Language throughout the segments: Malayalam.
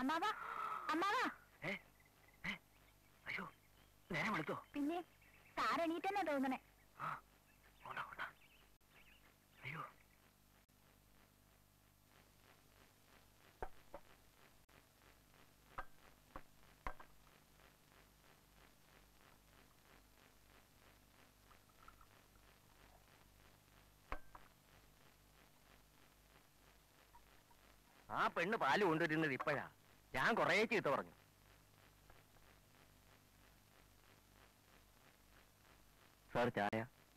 അമ്മാവാ അമ്മാവാ ഏ ഏ അയ്യോ നേരം വെളുത്തോ പിന്നെ സാർ എണീറ്റന്നെ തോന്നണേ ആ ഓടാ ഓടാ അയ്യോ ആ പെണ്ണ് പാല് കൊണ്ടുവരുന്നത് ഇപ്പോഴാ ഞാൻ കുറേ ചീത്ത പറഞ്ഞു സാർ ചായ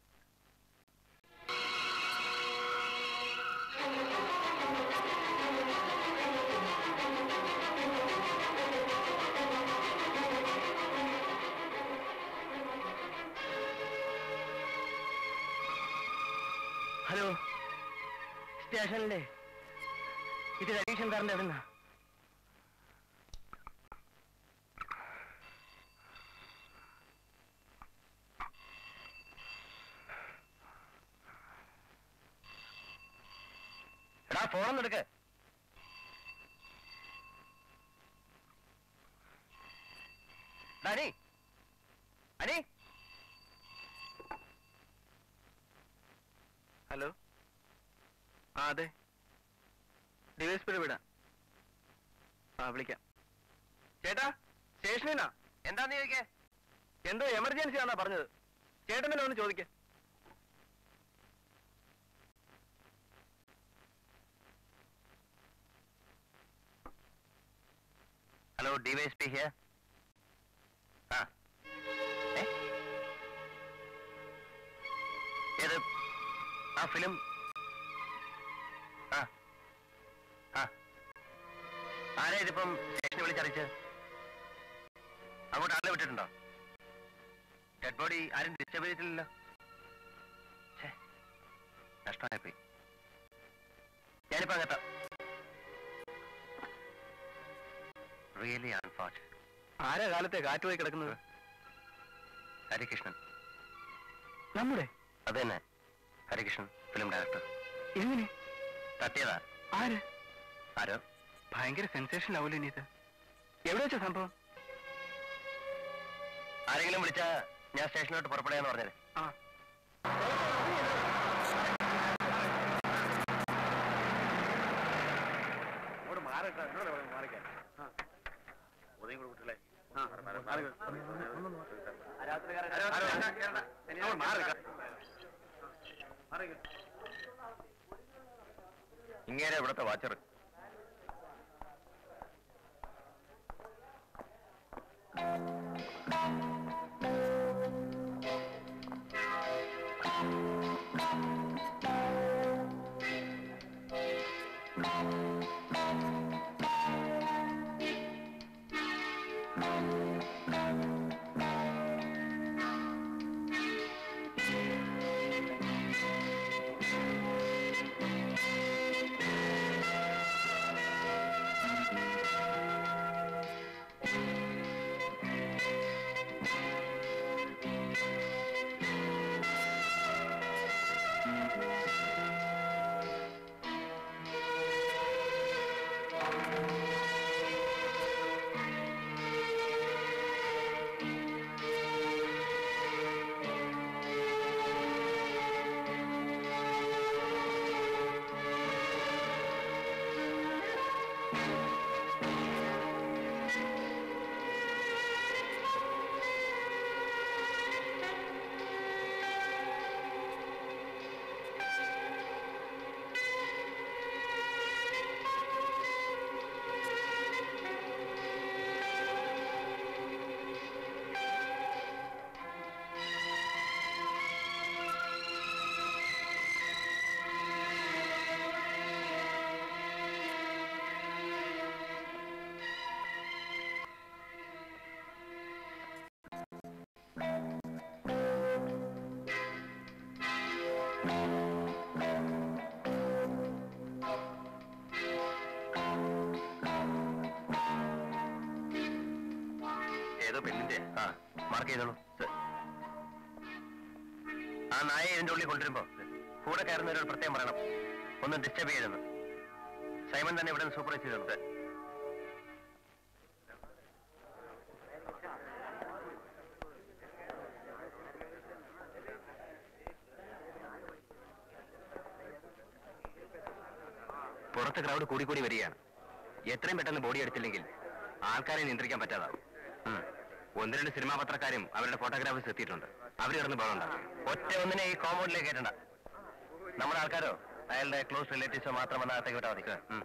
ഹലോ സ്റ്റേഷനിലെ ഇത് രതീഷൻ സാറിന്റെ എവിടുന്നാ എടാ ഫോണൊന്നും എടുക്ക് എടാ, അനി അനി ഹലോ ആ അതെ ഡിവൈസ് പിഴ വിടാം ആ വിളിക്കാം ചേട്ടാ സ്റ്റേഷനിലാ എന്താന്ന് ചോദിക്കേ എന്തോ എമർജൻസി ആണെന്നാ പറഞ്ഞത് ചേട്ടൻ തന്നെ ഒന്ന് ചോദിക്കേ ഹലോ ഡിവൈസ് പി ഹിയർ ആ ഏ? ഏത് ആ ഫിലിം ആ ആ ആരാ ഇതിപ്പം സ്റ്റേഷനിൽ വിളിച്ചറിയിച്ച് അങ്ങോട്ട് ആളെ വിട്ടിട്ടുണ്ടോ ഡെഡ് ബോഡി ആരും ഡിസ്റ്റർബ് ചെയ്തിട്ടില്ലല്ലോ ഛേ, നഷ്ടമായിപ്പോയി ഞാനിപ്പോ അങ്ങെത്താം റിയലി അൺഫോർച്ചുനേറ്റ് ആരാ കാലത്തെ കാറ്റ് പോയി കിടക്കുന്നത് ഹരികൃഷ്ണൻ നമ്മുടെ അത് തന്നെ ഹരികൃഷ്ണൻ ഫിലിം ഡയറക്ടർ എങ്ങനെ തട്ടിയതാ ആര് ആരോ ഭയങ്കര സെൻസേഷൻ ആവൂലേ ഇനി ഇത് എവിടെ വെച്ച സംഭവം ആരെങ്കിലും വിളിച്ചാ ഞാൻ സ്റ്റേഷനിലോട്ട് പുറപ്പെടാന്ന് പറഞ്ഞത് ആ അങ്ങോട്ട് മാറിട്ടാ എന്നോട് മാറിക്കാൻ ഒതുങ്ങി കുട്ടികളെ ഇങ്ങനെ ഇവിടുത്തെ വാച്ചർ ഏതോ പെണ്ണിന്റെ ആ മാർക്ക് ചെയ്തോളൂ സർ. ആ നായ ഇതിന്റെ ഉള്ളിൽ കൊണ്ടുവരുമ്പോ കൂടെ കയറുന്നവരോട് പ്രത്യേകം പറയണം ഒന്നും ഡിസ്റ്റർബ് ചെയ്തെന്ന് സൈമൺ തന്നെ ഇവിടെ സൂപ്പർവൈസ് ചെയ്തോളൂ യഥാർത്ഥ ക്രൗഡ് കൂടി കൂടി വരികയാണ് എത്രയും പെട്ടെന്ന് ബോഡി എടുത്തില്ലെങ്കിൽ ആൾക്കാരെ നിയന്ത്രിക്കാൻ പറ്റാതാവും ഉം. ഒന്ന് രണ്ട് സിനിമാ പത്രക്കാരും അവരുടെ ഫോട്ടോഗ്രാഫേഴ്സ് എത്തിയിട്ടുണ്ട് അവർ കിടന്ന് ബഹളുണ്ടാക്കും ഒറ്റ ഒന്നിനെ ഈ കോമ്പൗണ്ടിലേക്ക് കയറ്റണ്ട നമ്മുടെ ആൾക്കാരോ അയാളുടെ ക്ലോസ് റിലേറ്റീവ്സോ മാത്രം വന്ന അകത്തേക്ക് വിട്ടാൽ മതി ഉം.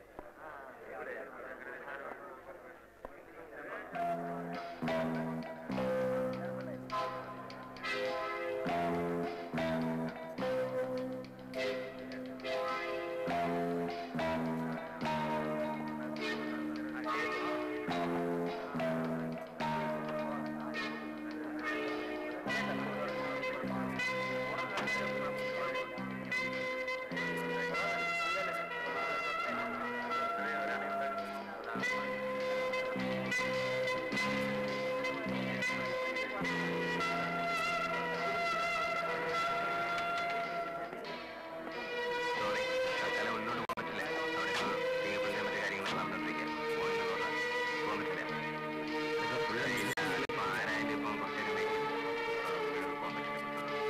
സോറി തൽക്കാലം മുന്നോട്ട് പോകാൻ പറ്റില്ല അവിടെ ഫിംഗർ പ്രിന്റ് മറ്റു കാര്യങ്ങൾ നടന്നുകൊണ്ടിരിക്കുക പോയിന്ന് പോകാൻ പോകാൻ പറ്റില്ല ഇതൊക്കെ full കഴിഞ്ഞാൽ ഇപ്പൊ ആരായാലും ഇപ്പം കുറച്ച് നേരം wait ചെയ്യും. ആ, പോകാൻ പറ്റില്ല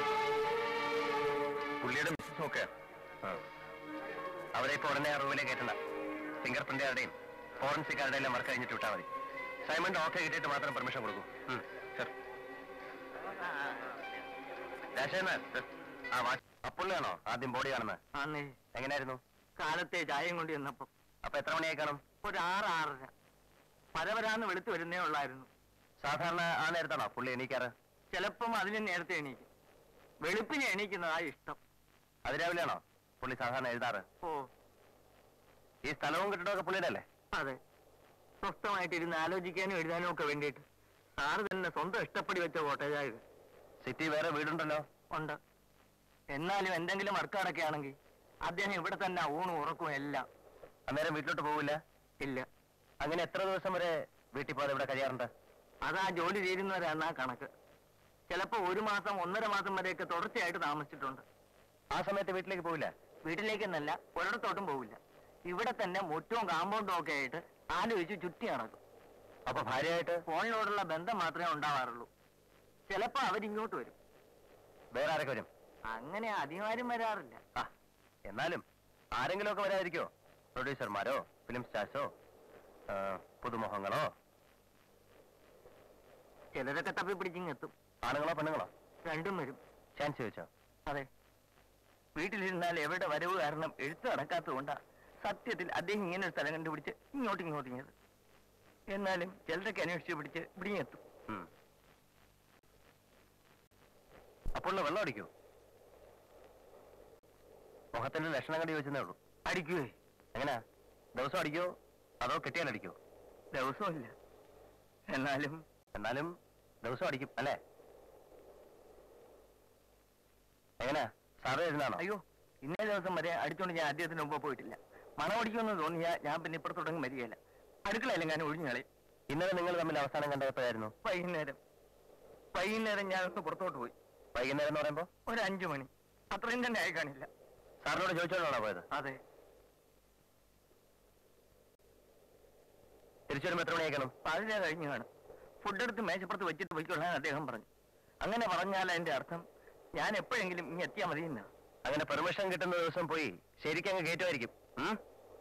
പുള്ളിയുടെ മിസ്സസ് നോക്കുക അവരെ ഇപ്പൊ ഉടനെ ആ റൂമിലേക്ക് കയറ്റണ്ട ഫിംഗർ പ്രിന്റുകാരുടെയും ഫോറൻസിക്കാരുടെ എല്ലാം വർക്ക് കഴിഞ്ഞിട്ട് വിട്ടാൽ മതി സൈമണ്ട് ഓക്കെ കിട്ടിയിട്ട് മാത്രം പെർമിഷൻ കൊടുക്കൂ സർ രാജേന്ദ്രൻ ആ വാച്ച് അപ്പുള്ളിയാണോ ആദ്യം ബോഡി കാണുന്നത് ആന്നേ എങ്ങനെയായിരുന്നു കാലത്തെ ചായയും കൊണ്ട് ചെന്നപ്പം അപ്പൊ എത്ര മണിയായി കാണും ഒരു ആറ് ആറര പരവരാന്ന് വെളുത്ത് വരുന്നേ ഉള്ളായിരുന്നു സാധാരണ ആ നേരത്താണോ പുള്ളി എണീക്കാറ് ചിലപ്പം അതിന് നേരത്തെ എണീക്കും വെളുപ്പിന് എണീക്കുന്നതാ ഇഷ്ടം അതിരാവിലെയാണോ പുള്ളി സാധാരണ എഴുതാറ് ഓ ഈ സ്ഥലവും കെട്ടിടമൊക്കെ പുള്ളിയുടെ അല്ലേ അതെ സ്വസ്ഥമായിട്ട് ഇരുന്ന് ആലോചിക്കാനും എഴുതാനും ഒക്കെ വേണ്ടിയിട്ട് സാറ് തന്നെ സ്വന്തം ഇഷ്ടപ്പടി വെച്ച കോട്ടേജാ ഇത് സിറ്റി വേറെ വീടുണ്ടല്ലോ ഉണ്ട് എന്നാലും എന്തെങ്കിലും വർക്ക് അടക്കുകയാണെങ്കിൽ അദ്ദേഹം ഇവിടെ തന്നെ ഊണും ഉറക്കും എല്ലാം അന്നേരം വീട്ടിലോട്ട് പോവില്ല ഇല്ല അങ്ങനെ എത്ര ദിവസം വരെ വീട്ടിൽ പോകാതെ ഇവിടെ കഴിയാറുണ്ട് അതാ ജോലി തീരുന്നവരാണ് ആ കണക്ക് ചിലപ്പോ ഒരു മാസം ഒന്നര മാസം വരെയൊക്കെ തുടർച്ചയായിട്ട് താമസിച്ചിട്ടുണ്ട് ആ സമയത്ത് വീട്ടിലേക്ക് പോവില്ല വീട്ടിലേക്കെന്നല്ല ഒരിടത്തോട്ടും പോവില്ല ഇവിടെ തന്നെ മുറ്റവും കാമ്പൗണ്ടും ഒക്കെ ആയിട്ട് ആലോചിച്ച് ചുറ്റി നടക്കും അപ്പൊ ഭാര്യയായിട്ട് ഫോണിനോടുള്ള ബന്ധം മാത്രമേ ഉണ്ടാവാറുള്ളൂ ചിലപ്പോ അവരിങ്ങോട്ട് വരും വേറെ ആരൊക്കെ വരും അങ്ങനെ അധികാരം വരാറില്ല ആ എന്നാലും ആരെങ്കിലും ഒക്കെ വരാതിരിക്കോ പ്രൊഡ്യൂസർമാരോ ഫിലിം സ്റ്റാർസോ ആ, പുതുമുഖങ്ങളോ ചിലരൊക്കെ തപ്പി പിടിച്ചിങ്ങെത്തും ആണുങ്ങളോ പെണ്ണുങ്ങളോ രണ്ടും വരും ചാൻസ് ചോദിച്ചോ അതെ വീട്ടിലിരുന്നാൽ എവിടെ വരവ് കാരണം എഴുത്ത് നടക്കാത്തതുകൊണ്ടാ സത്യത്തിൽ അദ്ദേഹം ഇങ്ങനെ ഒരു സ്ഥലം കണ്ടുപിടിച്ച് ഇങ്ങോട്ട് ഇങ്ങോട്ടിങ്ങത് എന്നാലും ചിലരൊക്കെ അന്വേഷിച്ച് പിടിച്ച് ഇവിടെയെത്തും ഉം. അപ്പോൾ വെള്ളം അടിക്കൂ മുഖത്തിന്റെ ലക്ഷണം കണ്ടി വെച്ചതേ ഉള്ളൂ അടിക്കുവേ എങ്ങനെയാ ദിവസം അടിക്കോ അതോ കെട്ടിയാൽ അടിക്കോ ദിവസമില്ല എന്നാലും എന്നാലും ദിവസം അടിക്കും അല്ലേ എങ്ങനെയാ സാറ് എഴുതാണോ അയ്യോ ഇന്നേ ദിവസം വരെ അടിച്ചോണ്ട് ഞാൻ അദ്ദേഹത്തിന് മുമ്പ് പോയിട്ടില്ല മണമടിക്കുമെന്ന് തോന്നിയാ ഞാൻ പിന്നെ ഇപ്പുറത്തോടങ്ങ് വരികയില്ല അടുക്കളയിലും ഞാൻ ഒഴിഞ്ഞു കളയും ഇന്നലെ നിങ്ങൾ തമ്മിൽ അവസാനം കണ്ടപ്പോഴായിരുന്നു വൈകുന്നേരം വൈകുന്നേരം ഞാൻ ഒന്ന് പുറത്തോട്ട് പോയി വൈകുന്നേരം എന്ന് പറയുമ്പോ ഒരു അഞ്ചു മണി അത്രയും തന്നെ ആയി കാണില്ല സാറിനോട് ചോദിച്ചോണ്ടാണോ പോയത് അതെ തിരിച്ചു വരുമ്പോ എത്ര മണിയാക്കണം പതിനെ കഴിഞ്ഞു കാണും ഫുഡ് എടുത്ത് മേശപ്പുറത്ത് വെച്ചിട്ട് പോയിക്കൊള്ളാൻ അദ്ദേഹം പറഞ്ഞു അങ്ങനെ പറഞ്ഞാൽ അതിന്റെ അർത്ഥം ഞാൻ എപ്പോഴെങ്കിലും ഇനി എത്തിയാൽ മതി എന്നാ അങ്ങനെ പെർമിഷൻ കിട്ടുന്ന ദിവസം പോയി ശരിക്കും അങ്ങ് കയറ്റുമായിരിക്കും ഉം?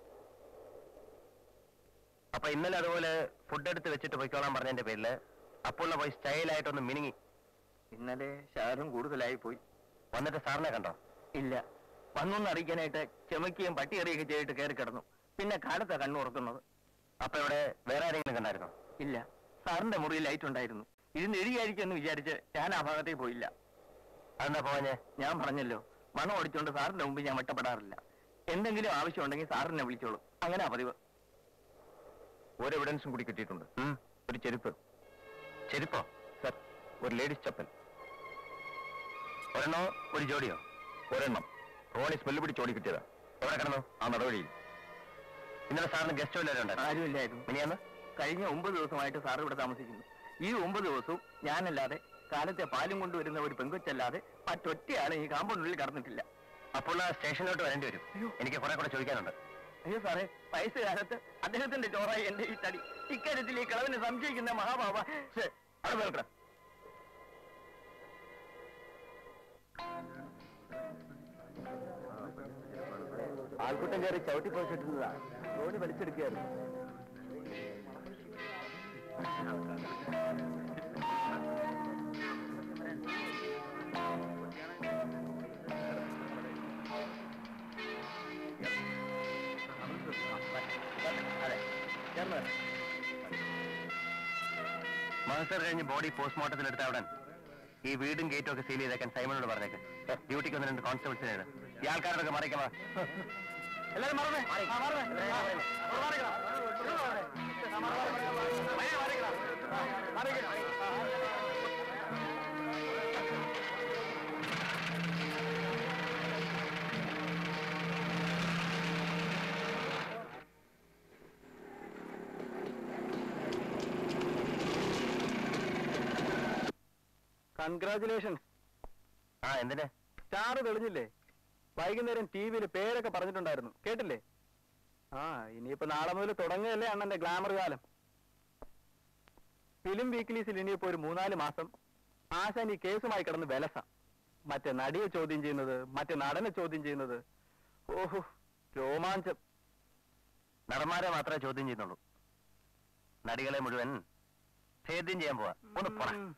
അപ്പൊ ഇന്നലെ അതുപോലെ ഫുഡ് എടുത്ത് വെച്ചിട്ട് പോയിക്കോളാൻ പറഞ്ഞതിന്റെ പേരില് അപ്പോൾ പോയി സ്റ്റൈലായിട്ടൊന്ന് മിനുങ്ങി ഇന്നലെ ശാരം കൂടുതലായി പോയി വന്നിട്ട് സാറിനെ കണ്ടോ ഇല്ല വന്നൊന്ന് അറിയിക്കാനായിട്ട് ചെമക്കുകയും പട്ടി എറിയുകയും ചെയ്തിട്ട് കയറി കിടന്നു പിന്നെ കാലത്താ കണ്ണുറക്കുന്നത് അപ്പൊ ഇവിടെ വേറെ ആരെങ്കിലും കണ്ടായിരുന്നോ ഇല്ല സാറിന്റെ മുറിയിൽ ലൈറ്റ് ഉണ്ടായിരുന്നു ഇരുന്ന് എഴുതിയായിരിക്കും എന്ന് വിചാരിച്ച് ഞാൻ ആ ഭാഗത്തേക്ക് പോയില്ല അതെന്താ പോവാഞ്ഞേ ഞാൻ പറഞ്ഞല്ലോ മണം ഓടിച്ചുകൊണ്ട് സാറിന്റെ മുമ്പ് ഞാൻ വെട്ടപ്പെടാറില്ല എന്തെങ്കിലും ആവശ്യമുണ്ടെങ്കിൽ സാറിനെ വിളിച്ചോളൂ അങ്ങനെ പതിവ് ഒരു എവിഡൻസും കൂടി കിട്ടിയിട്ടുണ്ട് ഒരു ചെരുപ്പ് ചെരുപ്പോ സർ ഒരു ലേഡീസ് ചപ്പൽ ഒരെണ്ണോ ഒരു ജോഡിയോ ഒരെണ്ണം റോണി സ്മെല്ല് പിടിച്ച് ഓടി കിട്ടിയതാ എവിടെ കിടന്നു ആ നടവഴിയിൽ ഇന്നലെ സാറിന് ഗസ്റ്റ് വല്ലവരും ഉണ്ടായിരുന്നു ആരുമില്ലായിരുന്നു മിനിയാന്ന് കഴിഞ്ഞ ഒമ്പത് ദിവസമായിട്ട് സാർ ഇവിടെ താമസിക്കുന്നു ഈ ഒമ്പത് ദിവസവും ഞാനല്ലാതെ കാലത്തെ പാലും കൊണ്ടുവരുന്ന ഒരു പെങ്കൊച്ചല്ലാതെ മറ്റൊറ്റയാളും ഈ കാമ്പൗണ്ടിനുള്ളിൽ കടന്നിട്ടില്ല അപ്പോൾ ആ സ്റ്റേഷനിലോട്ട് വരേണ്ടി വരും അയ്യോ. എനിക്ക് കുറെ കൂടെ ചോദിക്കാനുണ്ട് അയ്യോ സാറേ വയസ്സുകാലത്ത് അദ്ദേഹത്തിന്റെ ചോറായി എന്റെ ഈ തടി ഇക്കാര്യത്തിൽ ഈ കളവിനെ സംശയിക്കുന്ന മഹാബാബ ശ്ശേ, അവിടെ നിൽക്കണം ആൾക്കൂട്ടം കയറി ചവിട്ടി പോയിട്ടിരുന്നതാ തോണി വലിച്ചെടുക്കുകയായിരുന്നു അതെ ചേർന്ന് മഹസർ കഴിഞ്ഞ് ബോഡി പോസ്റ്റ്മോർട്ടത്തിൽ എടുത്ത ഉടൻ ഈ വീടും ഗേറ്റും ഒക്കെ സീൽ ചെയ്തേക്കാൻ സൈമനോട് പറഞ്ഞേക്ക് ഡ്യൂട്ടിക്ക് ഒന്ന് രണ്ട് കോൺസ്റ്റബിൾസിനെ ഈ ആൾക്കാരോടൊക്കെ മറിക്കമാ എല്ലാരും മറന്നേ ആ, മറന്നേ. ആ, ആ, മറിക്കണം. ഇവിടെ മറന്നേ. ആ, മറക്കണം. മയ്യെ മറിക്കണം. ആ, മറിക്കണം. ആ, കൺഗ്രാചുലേഷൻസ് ആ എന്തിനാ സ്റ്റാർ തെളിഞ്ഞില്ലേ വൈകുന്നേരം ടി വിയിൽ പേരൊക്കെ പറഞ്ഞിട്ടുണ്ടായിരുന്നു കേട്ടില്ലേ ആ ഇനിയിപ്പോ നാളെ മുതൽ തുടങ്ങുകയല്ലേ അണ്ണന്റെ ഗ്ലാമർ കാലം ഫിലിം വീക്ക്ലീസിൽ ഇനിയിപ്പോ ഒരു മൂന്നാല് മാസം ആശാൻ ഈ കേസുമായി കിടന്ന് വിലസ മറ്റേ നടിയെ ചോദ്യം ചെയ്യുന്നത് മറ്റേ നടനെ ചോദ്യം ചെയ്യുന്നത് ഓഹോ രോമാഞ്ചം നടന്മാരെ മാത്രമേ ചോദ്യം ചെയ്യുന്നുള്ളൂ നടികളെ മുഴുവൻ ഛേദ്യം ചെയ്യാൻ പോവാ ഒന്ന് പോടാ ഉം.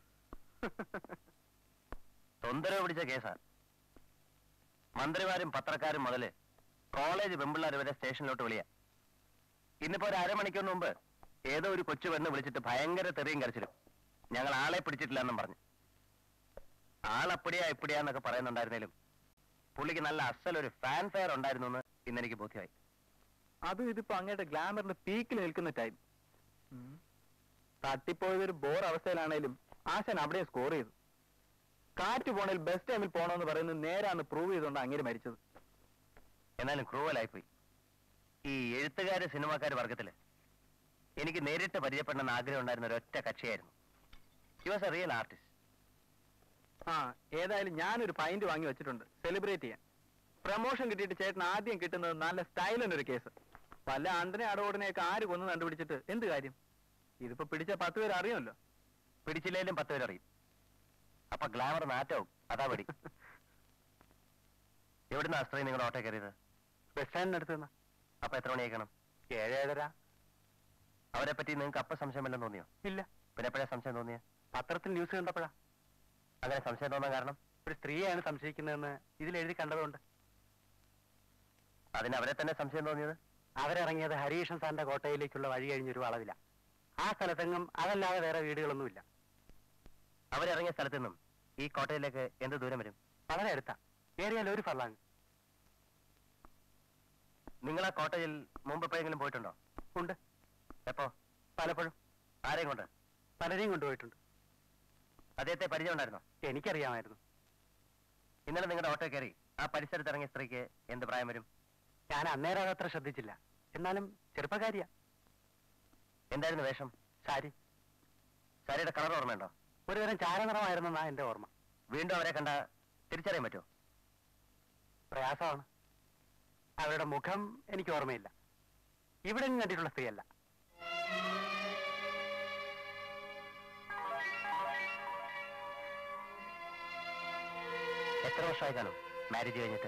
തൊന്തരവ് പിടിച്ച കേസാ മന്ത്രിമാരും പത്രക്കാരും മുതല് കോളേജ് പെമ്പിള്ളാർ വരെ സ്റ്റേഷനിലോട്ട് വിളിയാ ഇന്നിപ്പോ ഒരു അരമണിക്കൂർ മുമ്പ് ഏതോ ഒരു കൊച്ചു പെണ്ണ് വിളിച്ചിട്ട് ഭയങ്കര തെറിയും കരച്ചിലും ഞങ്ങൾ ആളെ പിടിച്ചിട്ടില്ല എന്നും പറഞ്ഞു ആളപ്പടിയാ ഇപ്പടിയാ എന്നൊക്കെ പറയുന്നുണ്ടായിരുന്നേലും പുള്ളിക്ക് നല്ല അസലൊരു ഫാൻ ഫെയർ ഉണ്ടായിരുന്നു എന്ന് ഇന്നെനിക്ക് ബോധ്യമായി അതും ഇതിപ്പോ അങ്ങയുടെ ഗ്ലാമറിന്റെ പീക്കിൽ നിൽക്കുന്ന ടൈം തട്ടിപ്പോയതൊരു ബോർ അവസ്ഥയിലാണേലും ആശാൻ അവിടെ സ്കോർ ചെയ്തു കാറ്റ് പോണേൽ ബസ് ടൈമിൽ പോണോന്ന് പറയുന്നത് നേരാന്ന് പ്രൂവ് ചെയ്തുകൊണ്ട് അങ്ങനെ മരിച്ചത് എന്നാലും ക്രൂവലായിപ്പോയി ഈ എഴുത്തുകാര് സിനിമാക്കാര് വർഗത്തില് എനിക്ക് നേരിട്ട് പരിചയപ്പെടണമെന്ന് ആഗ്രഹം ഉണ്ടായിരുന്ന ഒരൊറ്റ കക്ഷിയായിരുന്നു he was a real artist ആ ഏതായാലും ഞാനൊരു പൈന്റ് വാങ്ങി വെച്ചിട്ടുണ്ട് സെലിബ്രേറ്റ് ചെയ്യാൻ പ്രമോഷൻ കിട്ടിയിട്ട് ചേട്ടൻ ആദ്യം കിട്ടുന്നത് നല്ല സ്റ്റൈലിനൊരു കേസ് പല അണ്ടനെ അടവോടനെയൊക്കെ ആര് കൊന്നു കണ്ടുപിടിച്ചിട്ട് എന്ത് കാര്യം ഇതിപ്പോ പിടിച്ച പത്ത് പേര് അറിയുമല്ലോ പിടിച്ചില്ലേലും പത്ത് പേരറിയും അപ്പൊ ഗ്ലാമർ നാറ്റവും അതാ പടി എവിടുന്ന അസ്ത്രീ നിങ്ങളുടെ ഓട്ടോ കയറിയത് ബസ് സ്റ്റാൻഡിനടുത്ത് നിന്ന് അപ്പൊ എത്ര മണിയേക്കണം ഏഴേഴര അവരെ പറ്റി നിങ്ങൾക്ക് അപ്പൊ സംശയമില്ലെന്ന് തോന്നിയോ ഇല്ല പിന്നെ എപ്പോഴാ സംശയം തോന്നിയ പത്രത്തിൽ ന്യൂസ് കണ്ടപ്പോഴാ അങ്ങനെ സംശയം തോന്നാൻ കാരണം ഒരു സ്ത്രീയാണ് സംശയിക്കുന്നതെന്ന് ഇതിൽ എഴുതി കണ്ടതുകൊണ്ട് അതിന് അവരെ തന്നെ സംശയം തോന്നിയത് അവരിറങ്ങിയത് ഹരീഷൻ സാറിന്റെ കോട്ടയിലേക്കുള്ള വഴി കഴിഞ്ഞൊരു വളവില ആ സ്ഥലത്തെങ്ങും അതല്ലാതെ വേറെ വീടുകളൊന്നുമില്ല അവരിറങ്ങിയ സ്ഥലത്തു നിന്നും ഈ കോട്ടയിലേക്ക് എന്ത് ദൂരം വരും വളരെ അടുത്താ ഏറിയാൽ ഒരു ഫർലാങ് നിങ്ങൾ ആ കോട്ടയിൽ മുമ്പ് എപ്പോഴെങ്കിലും പോയിട്ടുണ്ടോ ഉണ്ട് എപ്പോ പലപ്പോഴും ആരെയും കൊണ്ട് പലരെയും കൊണ്ടുപോയിട്ടുണ്ട് അദ്ദേഹത്തെ പരിചയം ഉണ്ടായിരുന്നോ എനിക്കറിയാമായിരുന്നു ഇന്നലെ നിങ്ങളുടെ ഓട്ടോ കയറി ആ പരിസരത്ത് ഇറങ്ങിയ സ്ത്രീക്ക് എന്ത് പ്രായം വരും ഞാൻ അന്നേരം അതത്ര ശ്രദ്ധിച്ചില്ല എന്നാലും ചെറുപ്പക്കാരിയാ എന്തായിരുന്നു വേഷം സാരി സാരിയുടെ കളർ ഓർമ്മയുണ്ടോ ഒരു തരം ചാരനിറമായിരുന്നെന്നാ എന്റെ ഓർമ്മ വീണ്ടും അവരെ കണ്ട തിരിച്ചറിയാൻ പറ്റുമോ പ്രയാസമാണ് അവരുടെ മുഖം എനിക്ക് ഓർമ്മയില്ല ഇവിടെ നിന്ന് കണ്ടിട്ടുള്ള സ്ത്രീയല്ല എത്ര വർഷമായി കാണും മാരേജ് കഴിഞ്ഞിട്ട്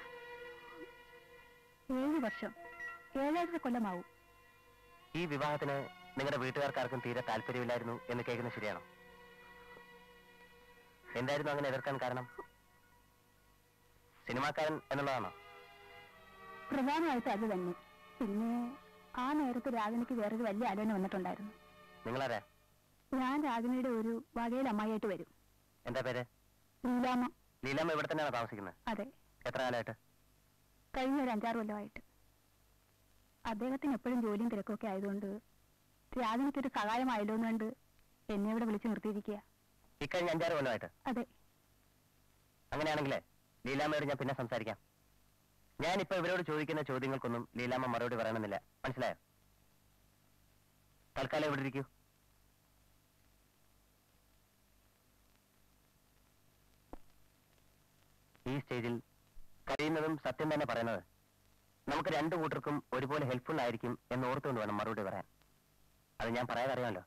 ഏഴ് വർഷം ഏഴര കൊല്ലമാവും ഈ വിവാഹത്തിന് നിങ്ങളുടെ വീട്ടുകാർക്കാർക്കും തീരെ താല്പര്യമില്ലായിരുന്നു എന്ന് കേൾക്കുന്നത് ശരിയാണോ എന്തായിരുന്നു അങ്ങനെ എതിർക്കാൻ കാരണം സിനിമാക്കാരൻ എന്നുള്ളതാണോ പ്രധാനമായിട്ട് അത് തന്നെ പിന്നെ ആ നേരത്ത് രാഗിണിക്ക് വേറൊരു വലിയ ആലോചന വന്നിട്ടുണ്ടായിരുന്നു നിങ്ങളാരാ ഞാൻ രാഗിണിയുടെ ഒരു വകയിൽ അമ്മായിയായിട്ട് വരും എന്താ പേര് ലീലാമ്മ ലീലാമ്മ ഇവിടെ തന്നെയാണോ താമസിക്കുന്നത് അതെ എത്ര കാലമായിട്ട് കഴിഞ്ഞ ഒരു അഞ്ചാറ് കൊല്ലമായിട്ട് അദ്ദേഹത്തിന് എപ്പോഴും ജോലിയും തിരക്കൊക്കെ ആയതുകൊണ്ട് രാഗിണിക്കൊരു സഹായമായല്ലോ എന്നുകൊണ്ട് എന്നെ ഇവിടെ വിളിച്ചു നിർത്തിയിരിക്കുക ഇക്കഴിഞ്ഞ അഞ്ചാറ് കൊല്ലമായിട്ട് അതെ അങ്ങനെയാണെങ്കിലേ ലീലാമ്മയോട് ഞാൻ പിന്നെ സംസാരിക്കാം ഞാനിപ്പോ ഇവരോട് ചോദിക്കുന്ന ചോദ്യങ്ങൾക്കൊന്നും ലീലാമ്മ മറുപടി പറയണമെന്നില്ല മനസ്സിലായോ തൽക്കാലം ഇവിടെ ഇരിക്കൂ ഈ സ്റ്റേജിൽ കഴിയുന്നതും സത്യം തന്നെ പറയുന്നത് നമുക്ക് രണ്ടു കൂട്ടർക്കും ഒരുപോലെ ഹെൽപ്ഫുൾ ആയിരിക്കും എന്ന് ഓർത്തുകൊണ്ട് വേണം മറുപടി പറയാൻ അത് ഞാൻ പറയാതെ അറിയാമല്ലോ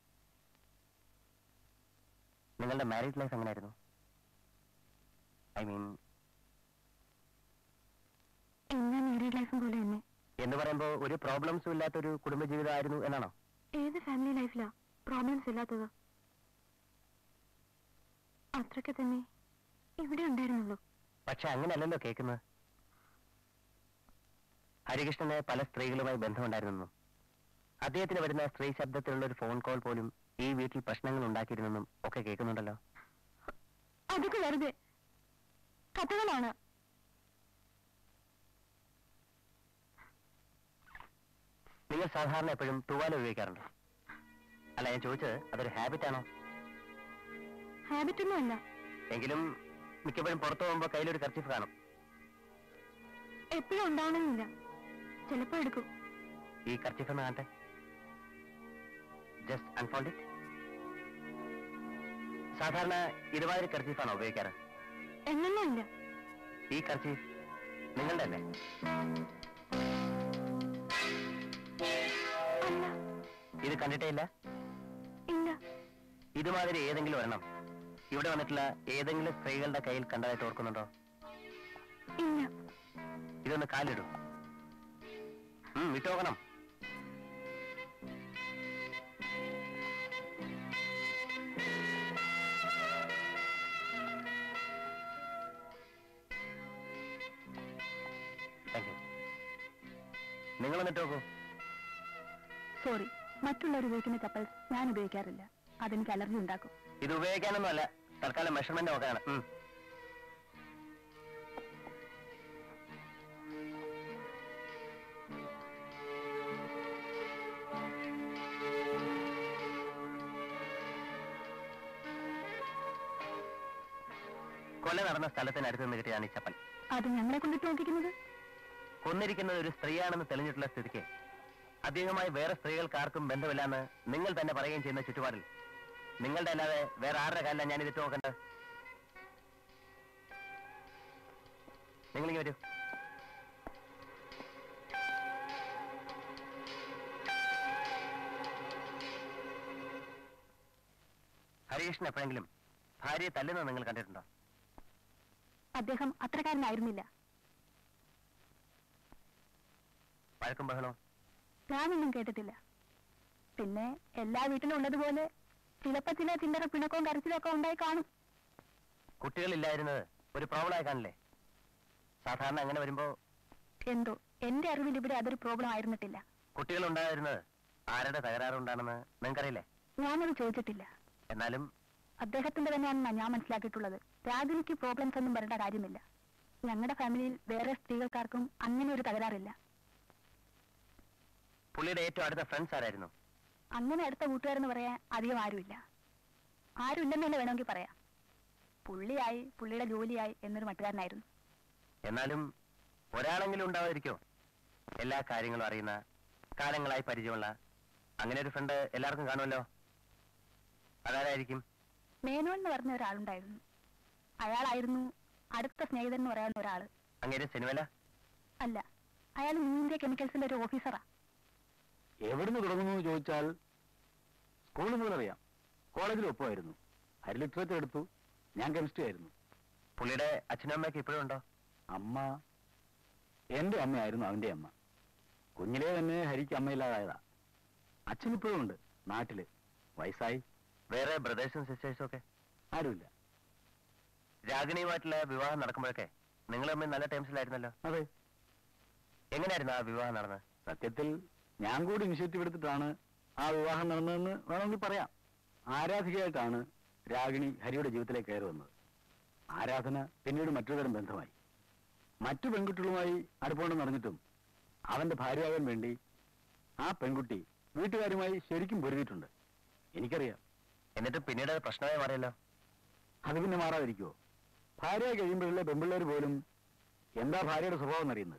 നിങ്ങളുടെ മാരീഡ് ലൈഫ് എങ്ങനെയായിരുന്നു ഐ മീൻ എങ്ങനെ മാരീഡ് ലൈഫും പോലെ തന്നെ എന്ന് പറയുമ്പോ ഒരു പ്രോബ്ലംസും ഇല്ലാത്തൊരു കുടുംബജീവിതമായിരുന്നു എന്നാണോ ഏത് ഫാമിലി ലൈഫിലാ പ്രോബ്ലംസ് ഇല്ലാത്തത് അത്രയ്ക്ക് തന്നെ ഇവിടെ ഉണ്ടായിരുന്നുള്ളൂ പക്ഷെ അങ്ങനെയല്ലല്ലോ കേൾക്കുന്നത് ഹരികൃഷ്ണന് പല സ്ത്രീകളുമായി ബന്ധമുണ്ടായിരുന്നെന്നും അദ്ദേഹത്തിന് വരുന്ന സ്ത്രീ ശബ്ദത്തിലുള്ള ഒരു ഫോൺ കോൾ പോലും ഈ വീട്ടിൽ പ്രശ്നങ്ങൾ ഉണ്ടാക്കിയിരുന്നെന്നും ഒക്കെ കേൾക്കുന്നുണ്ടല്ലോ അതൊക്കെ വെറുതെ കഥകളാണ് നിങ്ങൾ സാധാരണ എപ്പോഴും തൂവാല ഉപയോഗിക്കാറുണ്ടോ അല്ല ഞാൻ ചോദിച്ചത് അതൊരു ഹാബിറ്റ് ആണോ ഹാബിറ്റ് ഒന്നും അല്ല എങ്കിലും മിക്കപ്പോഴും പുറത്തു പോകുമ്പോൾ കയ്യിലൊരു കർച്ചിഫ് കാണും എപ്പോഴും ഉണ്ടാവണമെന്നില്ല ചിലപ്പോ എടുക്കും ഈ കർച്ചിഫ് ഒന്ന് കാണട്ടെ ജസ്റ്റ് അൺഫോൾഡ് ഇറ്റ് സാധാരണ ഇതുമാതിരി കർച്ചീഫാണോ ഉപയോഗിക്കാറ് എന്നൊന്നും ഇല്ല ഈ കർച്ചീഫ് നിങ്ങളുടെ അല്ലേ അല്ല ഇത് കണ്ടിട്ടേ ഇല്ല ഇല്ല ഇതുമാതിരി ഏതെങ്കിലും ഒരെണ്ണം ഇവിടെ വന്നിട്ടുള്ള ഏതെങ്കിലും സ്ത്രീകളുടെ കയ്യിൽ കണ്ടതായിട്ട് ഓർക്കുന്നുണ്ടോ ഇല്ല ഇതൊന്ന് കാലിടൂ ഉം, വിട്ടു നോക്കണം താങ്ക് യു നിങ്ങൾ എന്നിട്ട് നോക്കൂ സോറി മറ്റുള്ളവർ ഉപയോഗിക്കുന്ന ചപ്പൽസ് ഞാൻ ഉപയോഗിക്കാറില്ല അതെനിക്ക് അലർജി ഉണ്ടാക്കും ഇത് ഉപയോഗിക്കാനൊന്നും അല്ല തൽക്കാലം മെഷർമെന്റ് നോക്കാനാണ് ഉം. കൊല നടന്ന സ്ഥലത്തിനടുത്ത് നിന്ന് കിട്ടിയതാണ് ഈ ചപ്പൽ അത് ഞങ്ങളെ കൊണ്ടിട്ട് നോക്കിക്കുന്നത് കൊന്നിരിക്കുന്നത് ഒരു സ്ത്രീയാണെന്ന് തെളിഞ്ഞിട്ടുള്ള സ്ഥിതിക്ക് അദ്ദേഹവുമായി വേറെ സ്ത്രീകൾക്ക് ആർക്കും ബന്ധമില്ലാന്ന് നിങ്ങൾ തന്നെ പറയുകയും ചെയ്യുന്ന ചുറ്റുപാടിൽ നിങ്ങളുടെ അല്ലാതെ വേറെ ആരുടെ കാലിലാണ് ഞാൻ ഇതിട്ട് നോക്കേണ്ടത് നിങ്ങളിങ്ങനെ വരൂ ഹരികൃഷ്ണൻ എപ്പോഴെങ്കിലും ഭാര്യയെ തല്ലുന്നത് നിങ്ങൾ കണ്ടിട്ടുണ്ടോ അദ്ദേഹം അത്രക്കാരനായിരുന്നില്ല വഴക്കും ബഹളവും ഞാനൊന്നും കേട്ടിട്ടില്ല പിന്നെ എല്ലാ വീട്ടിലും ഉള്ളതുപോലെ ചിലപ്പോ ചില ചില്ലറ പിണക്കവും കരച്ചിലും ഒക്കെ ഉണ്ടായി കാണും കുട്ടികളില്ലായിരുന്നത് ഒരു പ്രോബ്ലം ആയി കാണില്ലേ സാധാരണ അങ്ങനെ വരുമ്പോ എന്തോ എന്റെ അറിവിൽ ഇവിടെ അതൊരു പ്രോബ്ലം ആയിരുന്നിട്ടില്ല കുട്ടികൾ ഉണ്ടായിരുന്നത് ആരുടെ തകരാറുണ്ടാണെന്ന് നിങ്ങൾക്കറിയില്ലേ ഞാനത് ചോദിച്ചിട്ടില്ല എന്നാലും അദ്ദേഹത്തിന്റെ തന്നെയാണെന്നാണ് ഞാൻ മനസ്സിലാക്കിയിട്ടുള്ളത് രാജനിക്ക് പ്രോബ്ലംസ് ഒന്നും വരേണ്ട കാര്യമില്ല ഞങ്ങളുടെ ഫാമിലിയിൽ വേറെ സ്ത്രീകൾക്കാർക്കും അങ്ങനെ ഒരു തകരാറില്ല പുള്ളിയുടെ ഏറ്റവും അടുത്ത ഫ്രണ്ട്സ് ആരായിരുന്നു അങ്ങനെ അടുത്ത കൂട്ടുകാരെന്ന് പറയാൻ അധികം ആരുമില്ല ആരുമില്ലെന്ന് തന്നെ വേണമെങ്കിൽ പറയാം പുള്ളിയായി പുള്ളിയുടെ ജോലിയായി എന്നൊരു മട്ടുകാരനായിരുന്നു എന്നാലും ഒരാളെങ്കിലും ഉണ്ടാവാതിരിക്കോ എല്ലാ കാര്യങ്ങളും അറിയുന്ന കാലങ്ങളായി പരിചയമുള്ള അങ്ങനെ ഒരു ഫ്രണ്ട് എല്ലാവർക്കും കാണുമല്ലോ അതാരായിരിക്കും മേനോൻ എന്ന് പറഞ്ഞ ഒരാളുണ്ടായിരുന്നു അയാളായിരുന്നു അടുത്ത സ്നേഹിതൻ എന്ന് പറയാവുന്ന ഒരാള് അങ്ങേര് സിനിമല അല്ല അയാൾ ന്യൂ ഇന്ത്യ കെമിക്കൽസിന്റെ ഒരു ഓഫീസറാ എവിടുന്ന് തുടങ്ങുന്നു എന്ന് ചോദിച്ചാൽ സ്കൂളിൽ മുതൽ അറിയാം കോളേജിൽ ഒപ്പമായിരുന്നു ഹരി ലിറ്ററേച്ചർ എടുത്തു ഞാൻ കെമിസ്ട്രി ആയിരുന്നു പുള്ളിയുടെ അച്ഛനും അമ്മയൊക്കെ ഇപ്പോഴും ഉണ്ടോ അമ്മ എന്റെ അമ്മയായിരുന്നു അവന്റെ അമ്മ കുഞ്ഞിലേ തന്നെ ഹരിക്ക് അമ്മയില്ലാതായതാ അച്ഛൻ ഇപ്പോഴും ഉണ്ട് നാട്ടില് വയസ്സായി വേറെ ബ്രദേഴ്സും സിസ്റ്റേഴ്സും ഒക്കെ ആരുമില്ല രാഗിണിയുമായിട്ടുള്ള വിവാഹം നടക്കുമ്പോഴൊക്കെ നിങ്ങൾ തമ്മിൽ നല്ല ടൈംസിലായിരുന്നല്ലോ അതെ എങ്ങനെയായിരുന്നു ആ വിവാഹം നടന്നത് സത്യത്തിൽ ഞാൻ കൂടി ഇനിഷ്യേറ്റീവ് എടുത്തിട്ടാണ് ആ വിവാഹം നടന്നതെന്ന് വേണമെങ്കിൽ പറയാം ആരാധികയായിട്ടാണ് രാഗിണി ഹരിയുടെ ജീവിതത്തിലേക്ക് കയറി വന്നത് ആരാധന പിന്നീട് മറ്റൊരു തരം ബന്ധമായി മറ്റു പെൺകുട്ടികളുമായി അടുപ്പമുണ്ടെന്ന് അറിഞ്ഞിട്ടും അവന്റെ ഭാര്യയാകാൻ വേണ്ടി ആ പെൺകുട്ടി വീട്ടുകാരുമായി ശരിക്കും പൊരുതിയിട്ടുണ്ട് എനിക്കറിയാം എന്നിട്ട് പിന്നീട് അത് പ്രശ്നമായി മാറിയല്ലോ അത് പിന്നെ മാറാതിരിക്കുമോ ഭാര്യ കഴിയുമ്പോഴല്ലേ പെൺപിള്ളേർ പോലും എന്താ ഭാര്യയുടെ സ്വഭാവം എന്നറിയുന്നത്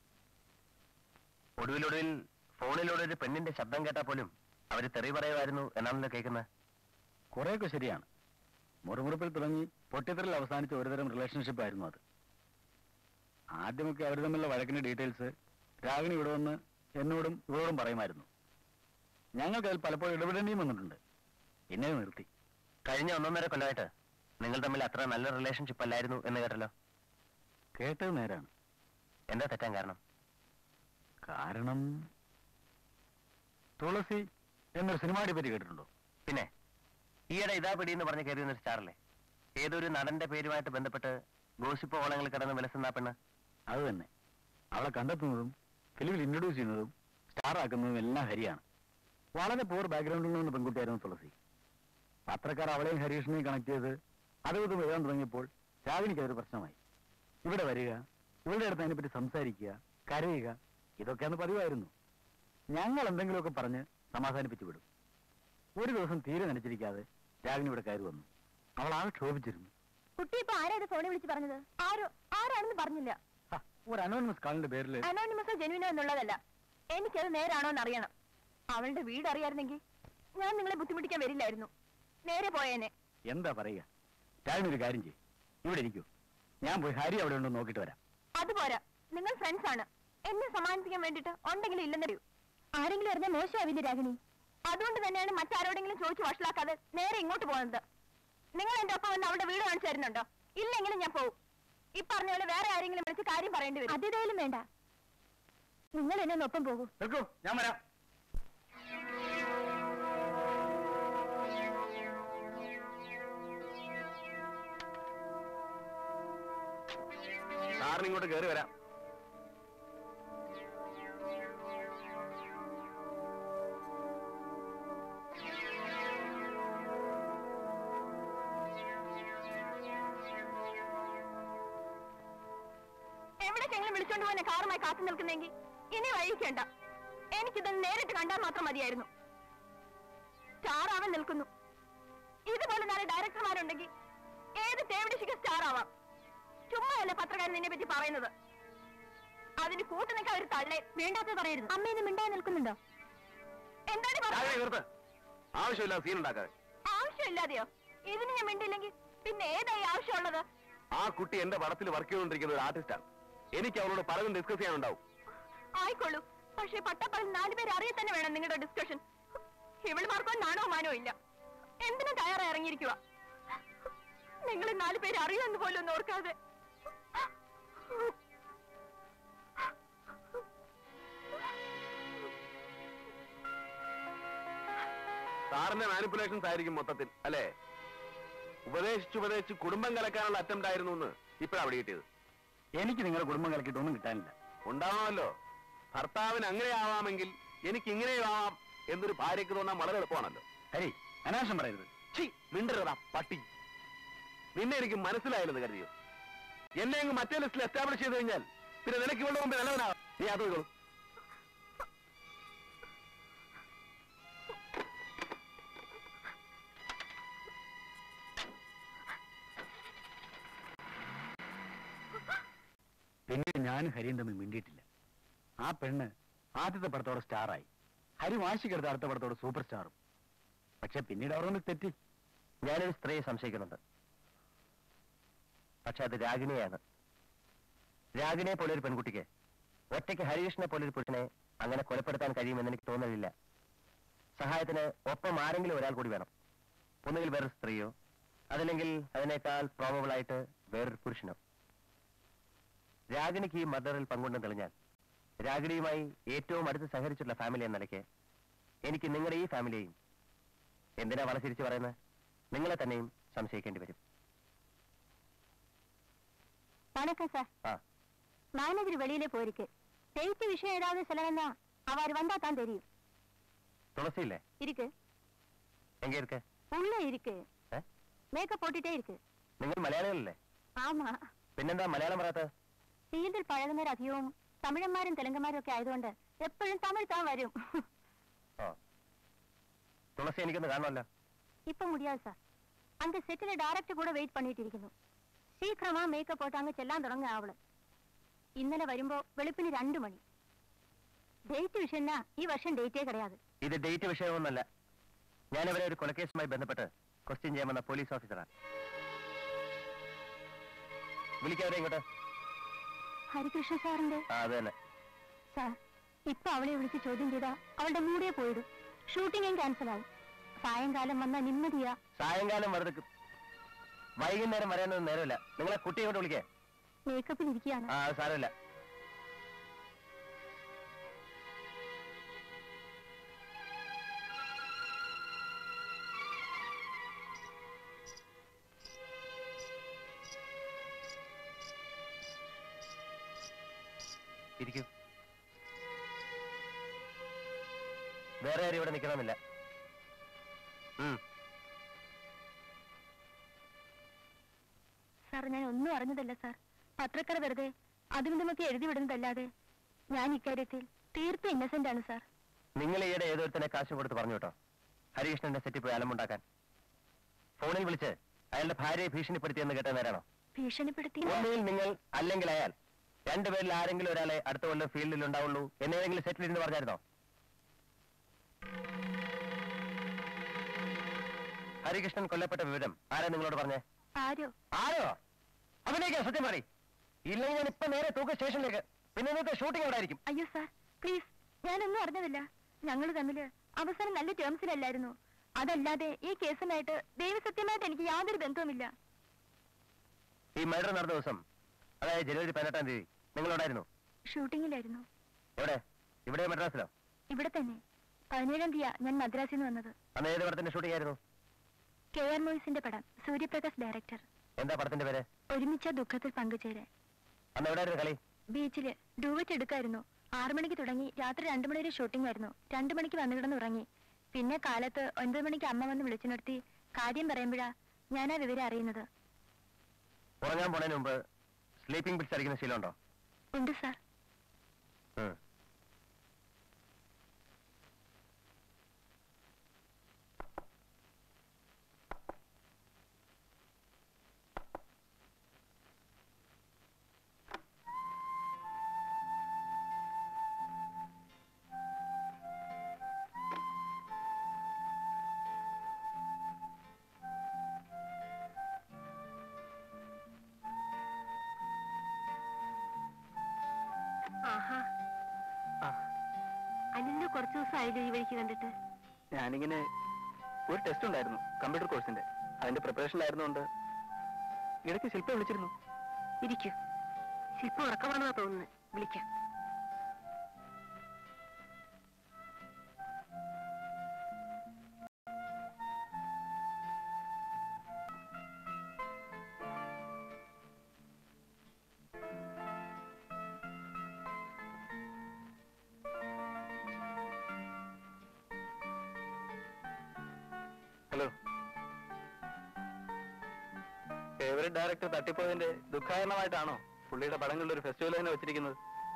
ഒടുവിലൊടുവിൽ ഫോണിലൂടെ ഒരു പെണ്ണിന്റെ ശബ്ദം കേട്ടാൽ പോലും അവര് തെറി പറയുമായിരുന്നു എന്നാണല്ലോ കേൾക്കുന്നത് കുറെയൊക്കെ ശരിയാണ് മുറിമുറിപ്പിൽ തുടങ്ങി പൊട്ടിത്തെറിൽ അവസാനിച്ച ഒരുതരം റിലേഷൻഷിപ്പ് ആയിരുന്നു അത് ആദ്യമൊക്കെ അവർ തമ്മിലുള്ള വഴക്കിന്റെ ഡീറ്റെയിൽസ് രാഗിണി ഇവിടെ വന്ന് എന്നോടും ഇവരോടും പറയുമായിരുന്നു ഞങ്ങൾക്ക് അതിൽ പലപ്പോഴും ഇടപെടേണ്ടിയും വന്നിട്ടുണ്ട് പിന്നെ അത് നിർത്തി കഴിഞ്ഞ ഒന്നൊന്നര കൊല്ലമായിട്ട് നിങ്ങൾ തമ്മിൽ അത്ര നല്ല റിലേഷൻഷിപ്പ് അല്ലായിരുന്നു എന്ന് കേട്ടല്ലോ കേട്ടത് നേരാണ് എന്താ തെറ്റാൻ കാരണം കാരണം തുളസി എന്നൊരു സിനിമയെ പറ്റി കേട്ടിട്ടുണ്ടോ പിന്നെ ഈയിടെ ഇതാ പിടി എന്ന് പറഞ്ഞ് കയറി വന്നൊരു സ്റ്റാറല്ലേ ഏതൊരു നടന്റെ പേരുമായിട്ട് ബന്ധപ്പെട്ട് ഗോസിപ്പ് ഓളങ്ങളിൽ കിടന്ന് വിലസുന്ന പെണ്ണ് അത് തന്നെ അവളെ കണ്ടെത്തുന്നതും ഫിലിമിൽ ഇൻട്രൊഡ്യൂസ് ചെയ്യുന്നതും സ്റ്റാർ ആക്കുന്നതും എല്ലാം ഹരിയാണ് വളരെ പൂർ ബാക്ക്ഗ്രൗണ്ടിൽ നിന്ന് പെൺകുട്ടിയായിരുന്നു തുളസി പത്രക്കാർ അവളെയും ഹരീഷിനെയും കണക്ട് ചെയ്ത് അതുകൊണ്ട് വരാൻ തുടങ്ങിയപ്പോൾ രാഗിനിക്ക് അതൊരു പ്രശ്നമായി ഇവിടെ വരിക ഇവളുടെ അടുത്ത് അതിനെപ്പറ്റി സംസാരിക്കുക കരയുക ഇതൊക്കെയാണ് പതിവായിരുന്നു ഞങ്ങൾ എന്തെങ്കിലുമൊക്കെ പറഞ്ഞ് സമാധാനിപ്പിച്ചു വിടും ഒരു ദിവസം തീരെ നനച്ചിരിക്കാതെ രാഗിനി ഇവിടെ കയറി വന്നു അവൾ ആകെ ക്ഷോഭിച്ചിരുന്നു കുട്ടി ഇപ്പൊ ആരാ ഇത് ഫോണിൽ വിളിച്ച് പറഞ്ഞത് ആരോ ആരാണെന്ന് പറഞ്ഞില്ല ഹ, ഒരു അനോണിമസ് കാളിന്റെ പേരിൽ അനോണിമസോ ജെനുവിനോ എന്നുള്ളതല്ല എനിക്കത് നേരാണോ എന്ന് അറിയണം അവളുടെ വീട് അറിയായിരുന്നെങ്കിൽ ഞാൻ നിങ്ങളെ ബുദ്ധിമുട്ടിക്കാൻ വരില്ലായിരുന്നു നേരെ പോയേനെ എന്താ പറയുക രാവിലെ ഒരു കാര്യം ചെയ്യും ഇവിടെ ഇരിക്കൂ ഞാൻ പോയി ഹരി അവിടെ ഉണ്ടോ നോക്കിയിട്ട് വരാം അതുപോരാ നിങ്ങൾ ഫ്രണ്ട്സ് ആണ് എന്നെ സമാനിപ്പിക്കാൻ വേണ്ടിട്ട് ഉണ്ടെങ്കിലും ഇല്ലെന്നറിയൂ ആരെങ്കിലും അറിഞ്ഞാൽ മോശമാവില്ല രാഗിണി അതുകൊണ്ട് തന്നെയാണ് മറ്റാരോടെങ്കിലും ചോദിച്ചു വഷളാക്കാതെ നേരെ ഇങ്ങോട്ട് പോകുന്നത് നിങ്ങൾ എന്റെ ഒപ്പം വന്ന് അവളുടെ വീട് കാണിച്ചു തരുന്നുണ്ടോ ഇല്ലെങ്കിലും ഞാൻ പോകും ഈ പറഞ്ഞ പോലെ വേറെ ആരെങ്കിലും വിളിച്ച് കാര്യം പറയേണ്ടി വരും അതേതായാലും വേണ്ട നിങ്ങൾ എന്നെ ഒന്ന് ഒപ്പം പോകൂ നിൽക്കൂ ഞാൻ വരാം സാറിന് ഇങ്ങോട്ട് കയറി വരാം എവിടേക്കെങ്കിലും വിളിച്ചോണ്ട് പോയി കാറുമായി കാത്തു നിൽക്കുന്നെങ്കിൽ ഇനി വഴിക്കേണ്ട എനിക്കിതൊന്ന് നേരിട്ട് കണ്ടാൽ മാത്രം മതിയായിരുന്നു സ്റ്റാർ ആവാൻ നിൽക്കുന്നു ഇതുപോലെ നാല് ഡയറക്ടർമാരുണ്ടെങ്കിൽ ഏത് തേവിടിശിക്ക് സ്റ്റാർ ആവാം ചുമ്മാ അല്ലേ പത്രക്കാരൻ നിന്നെ പറ്റി പറയുന്നത് അതിന് കൂട്ടു നിൽക്കാൻ ഒരു തള്ളേ വേണ്ടാത്ത പറയരുത് അമ്മ ഇന്ന് മിണ്ടാൻ നിൽക്കുന്നുണ്ടോ എന്താണ് രാഗിണി പറഞ്ഞത് നിർത്ത് ആവശ്യമില്ല സീൻ ഉണ്ടാക്കാതെ ആവശ്യമില്ലാതെയോ ഇതിന് ഞാൻ മിണ്ടില്ലെങ്കിൽ പിന്നെ ഏതായി ആവശ്യമുള്ളത് ആ കുട്ടി എന്റെ പടത്തിൽ വർക്ക് ചെയ്തുകൊണ്ടിരിക്കുന്ന ഒരു ആർട്ടിസ്റ്റാണ് എനിക്ക് അവളോട് പലതും ഡിസ്കസ് ചെയ്യാനുണ്ടാവും ആയിക്കോളൂ പക്ഷേ പട്ടപ്പറൽ നാലുപേരെ അറിയ തന്നെ വേണം നിങ്ങളുടെ ഡിസ്കഷൻ ഇവളുമാർക്കോ നാണോ മാനോ ഇല്ല എന്തിനും തയ്യാറായി ഇറങ്ങിയിരിക്കുക നിങ്ങൾ നാലുപേരെ അറിയുമെന്ന് പോലും ഒന്ന് ഓർക്കാതെ സാറിന്റെ മാനിപ്പുലേഷൻസ് ആയിരിക്കും മൊത്തത്തിൽ അല്ലേ ഉപദേശിച്ച് ഉപദേശിച്ച് കുടുംബം കലക്കാനുള്ള അറ്റംപ്റ്റ് ആയിരുന്നു എന്ന് ഇപ്പഴാ അവിടെ കിട്ടിയത് എനിക്ക് നിങ്ങളുടെ കുടുംബം കലക്കിയിട്ട് ഒന്നും കിട്ടാനില്ല ഉണ്ടാവാമല്ലോ ഭർത്താവിന് അങ്ങനെ ആവാമെങ്കിൽ എനിക്ക് ഇങ്ങനെയും ആവാം എന്നൊരു ഭാര്യയ്ക്ക് തോന്നാൻ വളരെ എളുപ്പമാണല്ലോ ഹരി അനാവശ്യം പറയരുത് ഛീ മിണ്ടരുതാ പട്ടി നിന്നെ എനിക്ക് മനസ്സിലായില്ലെന്ന് കരുതിയോ എന്നെ അങ്ങ് മറ്റേ ലിസ്റ്റിൽ എസ്റ്റാബ്ലിഷ് ചെയ്ത് കഴിഞ്ഞാൽ പിന്നെ നിനക്ക് ഇവളുടെ മുമ്പ് നല്ലവനാ നീ അത് ചെയ്തോളൂ പിന്നീട് ഞാനും ഹരിയും തമ്മിൽ മിണ്ടിയിട്ടില്ല ആ പെണ്ണ് ആദ്യത്തെ പടത്തോടെ സ്റ്റാറായി ഹരി വാശിക്കെടുത്ത അടുത്ത പടത്തോടെ സൂപ്പർ സ്റ്റാറും പക്ഷെ പിന്നീട് അവർ തമ്മിൽ തെറ്റി ഞാനൊരു സ്ത്രീയെ സംശയിക്കുന്നുണ്ട് പക്ഷെ അത് രാഗിണിയാണ് രാഗിണിയെ പോലെ ഒരു പെൺകുട്ടിക്ക് ഒറ്റയ്ക്ക് ഹരികൃഷ്ണനെ പോലെ ഒരു പുരുഷനെ അങ്ങനെ കൊലപ്പെടുത്താൻ കഴിയുമെന്ന് എനിക്ക് തോന്നുന്നില്ല സഹായത്തിന് ഒപ്പം ആരെങ്കിലും ഒരാൾ കൂടി വേണം ഒന്നുകിൽ വേറൊരു സ്ത്രീയോ അതല്ലെങ്കിൽ അതിനേക്കാൾ പ്രോബബിൾ ആയിട്ട് വേറൊരു പുരുഷനോ രാഗിണിക്ക് ഈ മർഡറിൽ പങ്കുണ്ടെന്ന് തെളിഞ്ഞാൽ രാഗിണിയുമായി ഏറ്റവും അടുത്ത് സഹകരിച്ചിട്ടുള്ള ഫാമിലി എന്ന നിലയ്ക്ക് എനിക്ക് നിങ്ങളുടെ ഈ ഫാമിലിയെയും എന്തിനാ വളച്ചിരിച്ച് പറയുന്നത് നിങ്ങളെ തന്നെയും സംശയിക്കേണ്ടി വരും வணக்கம் சார் ആ மேனேஜர் வெளியில போயிருக்கு டெய்ட் விஷயம் ஏதாவது சொல்லணும்னா அவர் வந்தா தான் தெரியும் തുളസിയില്ലേ இருக்கு എങ്ക ഇരിക്കെ உள்ள இருக்கு ഏ? மேக்கப் போட்டுட்டே இருக்கு നിങ്ങൾ മലയാളികളല്ലേ ஆமா പിന്നെന്താ മലയാളം പറയാത്ത ഫീൽഡിൽ പഴകുന്നവർ അധികവും തമിഴന്മാരും തെലുങ്കന്മാരും ഒക്കെ ആയതുകൊണ്ട് എപ്പോഴും തമിഴ് താൻ വരും ആ തുളസി എനിക്കൊന്ന് കാണണമല്ലോ இப்ப முடியாது சார் அங்க செட்டில டைரக்டர் கூட வெயிட் பண்ணிட்டு இருக்கணும் சீக்கிரமா மேக்கப் போட்டு அங்க ചെല്ലാൻ തുടങ്ങ അവള് ഇന്നലെ വരുമ്പോ വെളുപ്പിന് രണ്ടു മണി ഡേറ്റ് വിഷയന്ന ഈ വർഷം ഡേറ്റേ കിടയാത് ഇത് ഡേറ്റ് വിഷയമൊന്നുമല്ല ഞാനിവരെ ഒരു കൊലക്കേസുമായി ബന്ധപ്പെട്ട് ക്വസ്റ്റ്യൻ ചെയ്യാൻ വന്ന പോലീസ് ഓഫീസറാണ് വിളിക്കാവരെ ഇങ്ങോട്ട് ഹരികൃഷ്ണ സാറിന്റെ ആ അത് തന്നെ സാർ ഇപ്പൊ അവളെ വിളിച്ച് ചോദ്യം ചെയ്താ അവളുടെ മൂടേ പോയിടും ഷൂട്ടിങ്ങും ക്യാൻസൽ ആവും സായങ്കാലം വന്ന നിമ്മതിയാ സായങ്കാലം വെറുതെ ക- വൈകുന്നേരം വരാനൊന്നും നേരമില്ല നിങ്ങളെ കുട്ടിയെ കൊണ്ട് വിളിക്കേ മേക്കപ്പിൽ ഇരിക്കുകയാണ് ആ അത് സാരമില്ല ഇരിക്കൂ വേറെ ആരും ഇവിടെ നിൽക്കണമെന്നില്ല ഉം. സാർ ഞാൻ ഒന്നും അറിഞ്ഞതല്ല സാർ പത്രക്കാർ വെറുതെ അതും ഇതുമൊക്കെ എഴുതി വിടുന്നതല്ലാതെ ഞാൻ ഇക്കാര്യത്തിൽ തീർത്തും ഇന്നസെന്റ് ആണ് സാർ നിങ്ങൾ ഈയിടെ ഏതൊരുത്തനെ കാശ് കൊടുത്ത് പറഞ്ഞു കേട്ടോ ഹരികൃഷ്ണന്റെ സെറ്റിൽ പോയി അലമുണ്ടാക്കാൻ ഫോണിൽ വിളിച്ച് അയാളുടെ ഭാര്യയെ ഭീഷണിപ്പെടുത്തിയെന്ന് കേട്ട നേരാണോ ഭീഷണിപ്പെടുത്തി ഒന്നുകിൽ നിങ്ങൾ അല്ലെങ്കിൽ അയാൾ രണ്ടുപേരിൽ ആരെങ്കിലും ഒരാളെ അടുത്ത കൊല്ലം ഫീൽഡിൽ ഉണ്ടാവുള്ളൂ എന്നേതെങ്കിലും സെറ്റിൽ ഇരുന്ന് പറഞ്ഞായിരുന്നോ ഹരികൃഷ്ണൻ കൊല്ലപ്പെട്ട വിവരം ആരാ നിങ്ങളോട് പറഞ്ഞേ ആരോ ആരോ അതിലേക്ക് സത്യം പറ ഇല്ലെങ്കിൽ ഞാൻ ഇപ്പൊ നേരെ തൂക്ക സ്റ്റേഷനിലേക്ക് പിന്നെ ഇന്നത്തെ ഷൂട്ടിംഗ് അവിടെ ആയിരിക്കും അയ്യോ സാർ പ്ലീസ് ഞാനൊന്നും അറിഞ്ഞതില്ല ഞങ്ങൾ തമ്മില് അവസാനം നല്ല ടേംസിലല്ലായിരുന്നു അതല്ലാതെ ഈ കേസുമായിട്ട് ദൈവസത്യമായിട്ട് എനിക്ക് യാതൊരു ബന്ധവുമില്ല ഈ മർഡർ നടന്ന ദിവസം അതായത് ജനുവരി പതിനെട്ടാം തീയതി നിങ്ങളോടായിരുന്നു ഷൂട്ടിങ്ങിലായിരുന്നു എവിടെ ഇവിടെ മദ്രാസിലോ ഇവിടെ തന്നെ പതിനേഴാം തീയതി ഞാൻ മദ്രാസിൽ നിന്ന് വന്നത് അന്ന് ഏത് പടത്തിന്റെ ഷൂട്ടിംഗ് ആയിരുന്നു കെ ആർ മൂവീസിന്റെ പടം സൂര്യപ്രകാശ് ഡയറക്ടർ എന്താ പടത്തിന്റെ പേര് ഒരുമിച്ച ദുഃഖത്തിൽ പങ്കുചേരാൻ അന്ന് എവിടെയായിരുന്നു കളി ബീച്ചില് ഡൂവറ്റ് എടുക്കായിരുന്നു ആറു മണിക്ക് തുടങ്ങി രാത്രി രണ്ടു മണി വരെ ഷൂട്ടിംഗ് ആയിരുന്നു രണ്ടു മണിക്ക് വന്നു കിടന്ന് ഉറങ്ങി പിന്നെ കാലത്ത് ഒൻപത് മണിക്ക് അമ്മ വന്ന് വിളിച്ചു നിർത്തി കാര്യം പറയുമ്പോഴാ ഞാൻ ആ വിവരം അറിയുന്നത് ഉറങ്ങാൻ പോണതിന് മുമ്പ് സ്ലീപ്പിംഗ് പിറ്റ്സ് അടിക്കുന്ന ശീലമുണ്ടോ ഉണ്ട് സാർ ഉം. ആഹാ ആ, അനിലിനെ കുറച്ചു ദിവസം ആയില്ലോ ഈ വഴിക്ക് കണ്ടിട്ട് ഞാനിങ്ങനെ ഒരു ടെസ്റ്റ് ഉണ്ടായിരുന്നു കമ്പ്യൂട്ടർ കോഴ്സിന്റെ അതിന്റെ പ്രിപ്പറേഷനിലായിരുന്നുകൊണ്ട് ഇടയ്ക്ക് ശില്പ വിളിച്ചിരുന്നു ഇരിക്കൂ ശില്പം ഉറക്കമാണെന്നാ തോന്നുന്നത് വിളിക്കാം ഹലോ ഫേവറേറ്റ് ഡയറക്ടർ തട്ടിപ്പോയതിന്റെ ദുഃഖാരണമായിട്ടാണോ പുള്ളിയുടെ പടങ്ങളുടെ ഒരു ഫെസ്റ്റിവൽ തന്നെ വെച്ചിരിക്കുന്നത്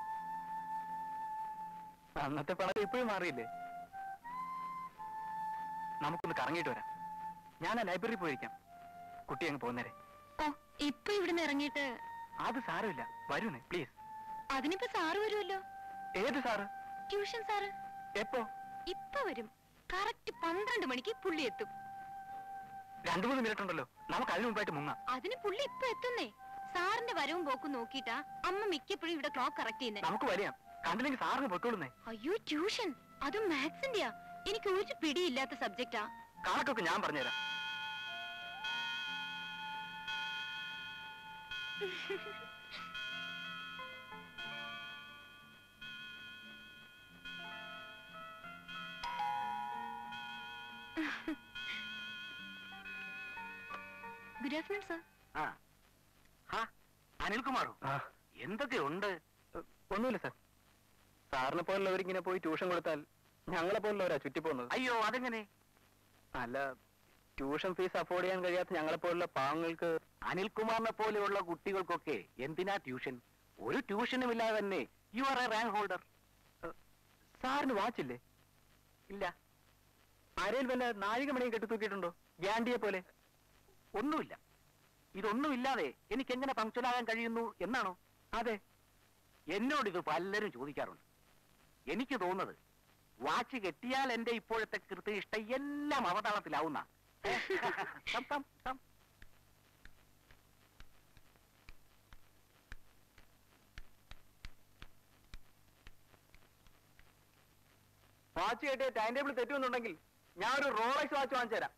അന്നത്തെ പടം ഇപ്പോഴും മാറിയില്ലേ നമുക്കൊന്ന് കറങ്ങിയിട്ട് വരാം ഞാൻ ആ ലൈബ്രറി പോയിരിക്കാം കുട്ടി അങ്ങ് പോകുന്നേരെ ഓ ഇപ്പൊ ഇവിടുന്ന് ഇറങ്ങിയിട്ട് അത് സാരമില്ല വരൂന്നേ പ്ലീസ് അതിനിപ്പോ സാറ് വരുമല്ലോ ഏത് സാറ് ട്യൂഷൻ സാറ് എപ്പോ ഇപ്പൊ വരും കറക്റ്റ് പന്ത്രണ്ട് മണിക്ക് പുള്ളി എത്തും രണ്ടു മൂന്ന് മിനിറ്റ് ഉണ്ടല്ലോ നമുക്ക് അതിനു മുമ്പായിട്ട് മുങ്ങാം അതിന് പുള്ളി ഇപ്പൊ എത്തുന്നേ സാറിന്റെ വരവും പോക്കും നോക്കിയിട്ടാ അമ്മ മിക്കപ്പോഴും ഇവിടെ ക്ലോക്ക് കറക്റ്റ് ചെയ്യുന്നേ നമുക്ക് വരാം കണ്ടില്ലെങ്കിൽ സാറിന് പൊയ്ക്കോളുന്നേ അയ്യോ ട്യൂഷൻ അതും മാത്സിന്റെയാ എനിക്ക് ഒരു പിടിയില്ലാത്ത സബ്ജക്റ്റാ കണക്കൊക്കെ ഞാൻ പറഞ്ഞുതരാം ഗുഡ് ആഫ്റ്റർനൂൺ സർ ആ ഹാ അനിൽകുമാറോ ആ എന്തൊക്കെയുണ്ട് ഒന്നുമില്ല സാർ സാറിനെ പോലുള്ളവരിങ്ങനെ പോയി ട്യൂഷൻ കൊടുത്താൽ ഞങ്ങളെ പോലുള്ളവരാ ചുറ്റിപ്പോകുന്നത് അയ്യോ അതെങ്ങനെ അല്ല ട്യൂഷൻ ഫീസ് അഫോർഡ് ചെയ്യാൻ കഴിയാത്ത ഞങ്ങളെ പോലുള്ള പാവങ്ങൾക്ക് അനിൽകുമാറിനെ പോലെയുള്ള കുട്ടികൾക്കൊക്കെ എന്തിനാ ട്യൂഷൻ ഒരു ട്യൂഷനും ഇല്ലാതെ തന്നെ you are a rank holder സാറിന് വാച്ചില്ലേ ഇല്ല ആരെയും വല്ല നാഴികമണിയും കെട്ടി തൂക്കിയിട്ടുണ്ടോ ഗ്യാൻഡിയെ പോലെ ഒന്നുമില്ല ഇതൊന്നുമില്ലാതെ എനിക്ക് എങ്ങനെ പങ്ക്ച്വലാകാൻ കഴിയുന്നു എന്നാണോ അതെ എന്നോട് ഇത് പലരും ചോദിക്കാറുണ്ട് എനിക്ക് തോന്നുന്നത് വാച്ച് കെട്ടിയാൽ എന്റെ ഇപ്പോഴത്തെ കൃത്യനിഷ്ഠ എല്ലാം അവതാളത്തിലാവുന്ന കം, കം, കം. വാച്ച് കെട്ടിയ ടൈം ടേബിൾ തെറ്റുമെന്നുണ്ടെങ്കിൽ ഞാൻ ഒരു റോളക്സ് വാച്ച് വാങ്ങിച്ചു തരാം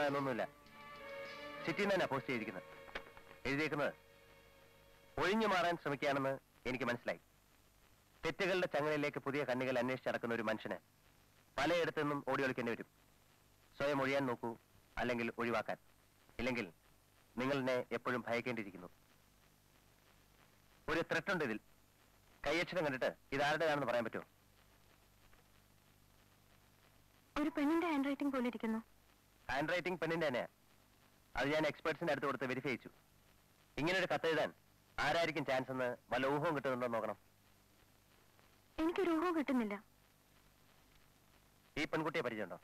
എന്നൊന്നുമില്ല സിറ്റിയിൽ തന്നെ പോസ്റ്റ് ചെയ്തിരിക്കുന്നത് എഴുതിയേക്കുന്നത് ഒഴിഞ്ഞു മാറാൻ ശ്രമിക്കുകയാണെന്ന് എനിക്ക് മനസ്സിലായി തെറ്റുകളുടെ ചങ്ങലയിലേക്ക് പുതിയ കണ്ണികൾ അന്വേഷിച്ച് നടക്കുന്ന ഒരു മനുഷ്യന് പലയിടത്തു നിന്നും ഓടി ഒളിക്കേണ്ടി വരും സ്വയം ഒഴിയാൻ നോക്കൂ അല്ലെങ്കിൽ ഒഴിവാക്കാൻ ഇല്ലെങ്കിൽ നിങ്ങൾ എന്നെ എപ്പോഴും ഭയക്കേണ്ടിയിരിക്കുന്നു ഒരു ത്രെട്ട് ഉണ്ട് ഇതിൽ കൈയക്ഷരം കണ്ടിട്ട് ഇതാരുടേതാണെന്ന് പറയാൻ പറ്റുമോ ഒരു പെണ്ണിന്റെ ഹാൻഡ് റൈറ്റിംഗ് പോലെ ഇരിക്കുന്നു ഹാൻഡ് റൈറ്റിംഗ് പെണ്ണിന്റെ തന്നെയാ അത് ഞാൻ എക്സ്പേർട്സിന്റെ അടുത്ത് കൊടുത്ത് വെരിഫൈ ചെയ്തു ഇങ്ങനെ ഒരു കത്ത് എഴുതാൻ ആരായിരിക്കും ചാൻസ് എന്ന് വല്ല ഊഹവും കിട്ടുന്നുണ്ടോ എന്ന് നോക്കണം എനിക്കൊരു ഊഹവും കിട്ടുന്നില്ല ഈ പെൺകുട്ടിയെ പരിചയമുണ്ടോ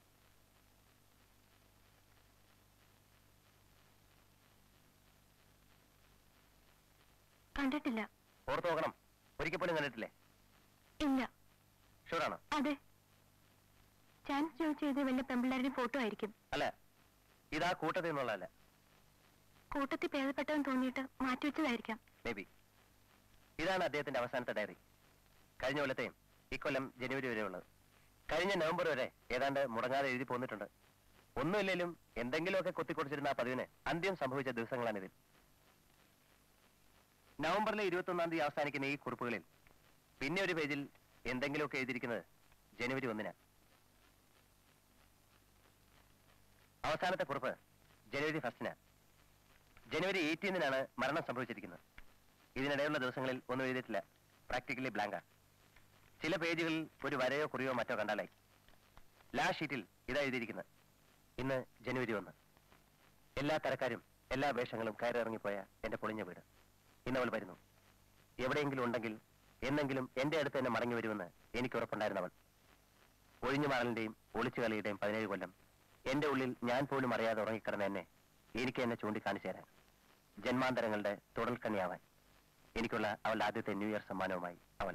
കണ്ടിട്ടില്ല ഓർത്ത് നോക്കണം ഒരിക്കൽ പോലും കണ്ടിട്ടില്ലേ ഇല്ല ഷുവറാണോ അതെ ചാൻസ് ചോദിച്ച് ചെയ്ത് വല്ല പെമ്പിള്ളേരുടെ ഫോട്ടോ ആയിരിക്കും അല്ല ഇതാ കൂട്ടത്തിൽ നിന്നുള്ളതല്ല കൂട്ടത്തിൽ ഭേദപ്പെട്ടവൻ തോന്നിയിട്ട് മാറ്റിവെച്ചതായിരിക്കാം മേ ബി ഇതാണ് അദ്ദേഹത്തിന്റെ അവസാനത്തെ ഡയറി കഴിഞ്ഞ കൊല്ലത്തെയും ഇക്കൊല്ലം ജനുവരി വരെ ഉള്ളത് കഴിഞ്ഞ നവംബർ വരെ ഏതാണ്ട് മുടങ്ങാതെ എഴുതി പോന്നിട്ടുണ്ട് ഒന്നുമില്ലെങ്കിലും എന്തെങ്കിലുമൊക്കെ കൊത്തിക്കൊടിച്ചിരുന്ന ആ പതിവിന് അന്ത്യം സംഭവിച്ച ദിവസങ്ങളാണിതിൽ നവംബറിലെ ഇരുപത്തൊന്നാം തീയതി അവസാനിക്കുന്ന ഈ കുറിപ്പുകളിൽ പിന്നെ ഒരു പേജിൽ എന്തെങ്കിലുമൊക്കെ എഴുതിയിരിക്കുന്നത് ജനുവരി ഒന്നിനാണ് അവസാനത്തെ കുറിപ്പ് ജനുവരി ഫസ്റ്റിനാണ് ജനുവരി എയ്റ്റീനിനാണ് മരണം സംഭവിച്ചിരിക്കുന്നത് ഇതിനിടെയുള്ള ദിവസങ്ങളിൽ ഒന്നും എഴുതിയിട്ടില്ല പ്രാക്ടിക്കലി ബ്ലാങ്ക ചില പേജുകളിൽ ഒരു വരയോ കുറിയോ മറ്റോ കണ്ടാലായി ലാസ്റ്റ് ഷീറ്റിൽ ഇതാ എഴുതിയിരിക്കുന്നത് ഇന്ന് ജനുവരി ഒന്ന് എല്ലാ തരക്കാരും എല്ലാ വേഷങ്ങളും കയറിറങ്ങിപ്പോയ എന്റെ പൊളിഞ്ഞ വീട് ഇന്ന് അവൾ വരുന്നു എവിടെയെങ്കിലും ഉണ്ടെങ്കിൽ എന്നെങ്കിലും എന്റെ അടുത്ത് തന്നെ മടങ്ങി വരുമെന്ന് എനിക്ക് ഉറപ്പുണ്ടായിരുന്നവൾ ഒഴിഞ്ഞുമാറലിന്റെയും ഒളിച്ചുകളിയുടെയും പതിനേഴ് കൊല്ലം എന്റെ ഉള്ളിൽ ഞാൻ പോലും അറിയാതെ ഉറങ്ങിക്കിടന്ന എന്നെ എനിക്ക് എന്നെ ചൂണ്ടിക്കാണിച്ചു തരാൻ ജന്മാന്തരങ്ങളുടെ തുടൽക്കണ്ണിയാവാൻ എനിക്കുള്ള അവളുടെ ആദ്യത്തെ ന്യൂ ഇയർ സമ്മാനവുമായി അവൾ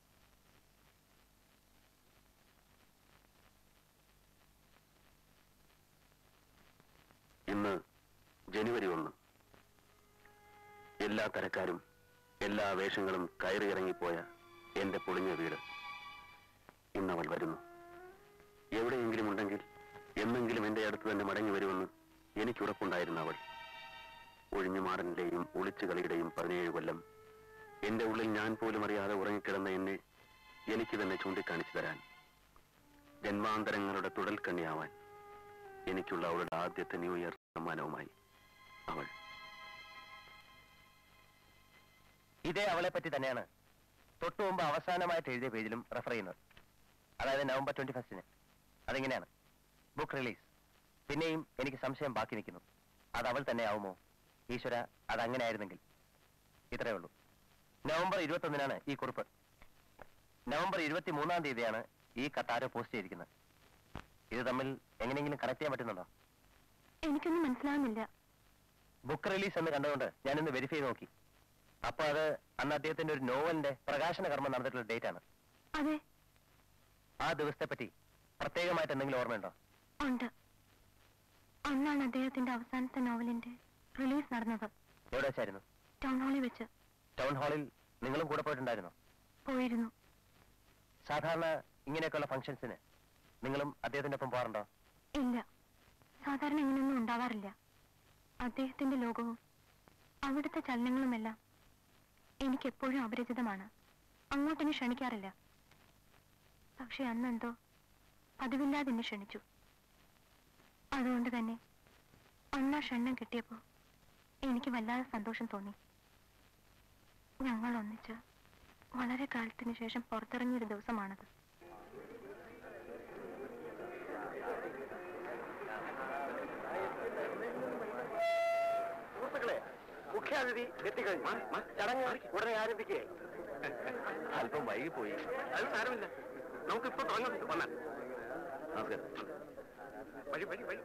ഇന്ന് ജനുവരി ഒന്ന് എല്ലാ തരക്കാരും എല്ലാ വേഷങ്ങളും കയറിയിറങ്ങിപ്പോയ എന്റെ പൊളിഞ്ഞ വീട് ഇന്നവൾ വരുന്നു എവിടെയെങ്കിലും ഉണ്ടെങ്കിൽ എന്നെങ്കിലും എന്റെ അടുത്ത് തന്നെ മടങ്ങി വരുമെന്ന് എനിക്കുറപ്പുണ്ടായിരുന്ന അവൾ ഒഴിഞ്ഞുമാറലിന്റെയും ഒളിച്ചുകളിയുടെയും പതിനേഴ് കൊല്ലം എന്റെ ഉള്ളിൽ ഞാൻ പോലും അറിയാതെ ഉറങ്ങിക്കിടന്ന എന്നെ എനിക്ക് തന്നെ ചൂണ്ടിക്കാണിച്ചു തരാൻ ജന്മാന്തരങ്ങളുടെ തുടൽക്കണ്ണിയാവാൻ എനിക്കുള്ള അവളുടെ ആദ്യത്തെ ന്യൂ ഇയർ സമ്മാനവുമായി അവൾ ഇതേ അവളെ പറ്റി തന്നെയാണ് തൊട്ടു മുമ്പ് അവസാനമായിട്ട് എഴുതിയ പേജിലും റെഫർ ചെയ്യുന്നത് അതായത് നവംബർ ട്വന്റി ഫസ്റ്റിന് അതിങ്ങനെയാണ് ബുക്ക് റിലീസ് പിന്നെയും എനിക്ക് സംശയം ബാക്കി നിൽക്കുന്നു അത് അവൾ തന്നെ ആവുമോ ഈശ്വര അത് അങ്ങനെ ആയിരുന്നെങ്കിൽ ഇത്രയേ ഉള്ളൂ നവംബർ ഇരുപത്തൊന്നിനാണ് ഈ കുറിപ്പ് നവംബർ ഇരുപത്തി മൂന്നാം തീയതിയാണ് ഈ കത്താരോ പോസ്റ്റ് ചെയ്തിരിക്കുന്നത് ഇത് തമ്മിൽ എങ്ങനെയെങ്കിലും കണക്ട് ചെയ്യാൻ പറ്റുന്നുണ്ടോ എനിക്കൊന്നും മനസ്സിലാവുന്നില്ല ബുക്ക് റിലീസ് എന്ന് കണ്ടുകൊണ്ട് ഞാനിന്ന് വെരിഫൈ ചെയ്ത് നോക്കി അപ്പൊ അത് അന്ന് അദ്ദേഹത്തിന്റെ ഒരു നോവലിന്റെ പ്രകാശന കർമ്മം നടന്നിട്ടുള്ള ഡേറ്റ് ആണ് അതെ ആ ദിവസത്തെ പറ്റി പ്രത്യേകമായിട്ട് എന്തെങ്കിലും ഓർമ്മയുണ്ടോ ഉണ്ട് അന്നാണ് അദ്ദേഹത്തിന്റെ അവസാനത്തെ നോവലിന്റെ റിലീസ് നടന്നത് എവിടെ വെച്ചായിരുന്നു ടൗൺ ഹാളിൽ വെച്ച് ടൗൺ ഹാളിൽ നിങ്ങളും കൂടെ പോയിട്ടുണ്ടായിരുന്നോ പോയിരുന്നു സാധാരണ ഇങ്ങനെയൊക്കെയുള്ള ഫംഗ്ഷൻസിന് നിങ്ങളും അദ്ദേഹത്തിന്റെ ഒപ്പം പോകാറുണ്ടോ ഇല്ല സാധാരണ ഇങ്ങനെയൊന്നും ഉണ്ടാവാറില്ല അദ്ദേഹത്തിന്റെ ലോകവും അവിടുത്തെ ചലനങ്ങളുമെല്ലാം എനിക്കെപ്പോഴും അപരിചിതമാണ് അങ്ങോട്ടെന്നെ ക്ഷണിക്കാറില്ല പക്ഷെ അന്നെന്തോ പതിവില്ലാതെ എന്നെ ക്ഷണിച്ചു അതുകൊണ്ട് തന്നെ അന്നാ ക്ഷണം കിട്ടിയപ്പോ എനിക്ക് വല്ലാതെ സന്തോഷം തോന്നി ഞങ്ങൾ ഒന്നിച്ച് വളരെ കാലത്തിന് ശേഷം പുറത്തിറങ്ങിയൊരു ദിവസമാണത് സുഹൃത്തുക്കളെ മുഖ്യാതിഥി എത്തിക്കഴിഞ്ഞു ചടങ്ങ് ഉടനെ ആരംഭിക്കേ അല്പം വൈകി പോയി അത് സാരമില്ല നമുക്ക് ഇപ്പൊ തുടങ്ങാം വന്നാൽ നമസ്കാരം വഴി വഴി വഴി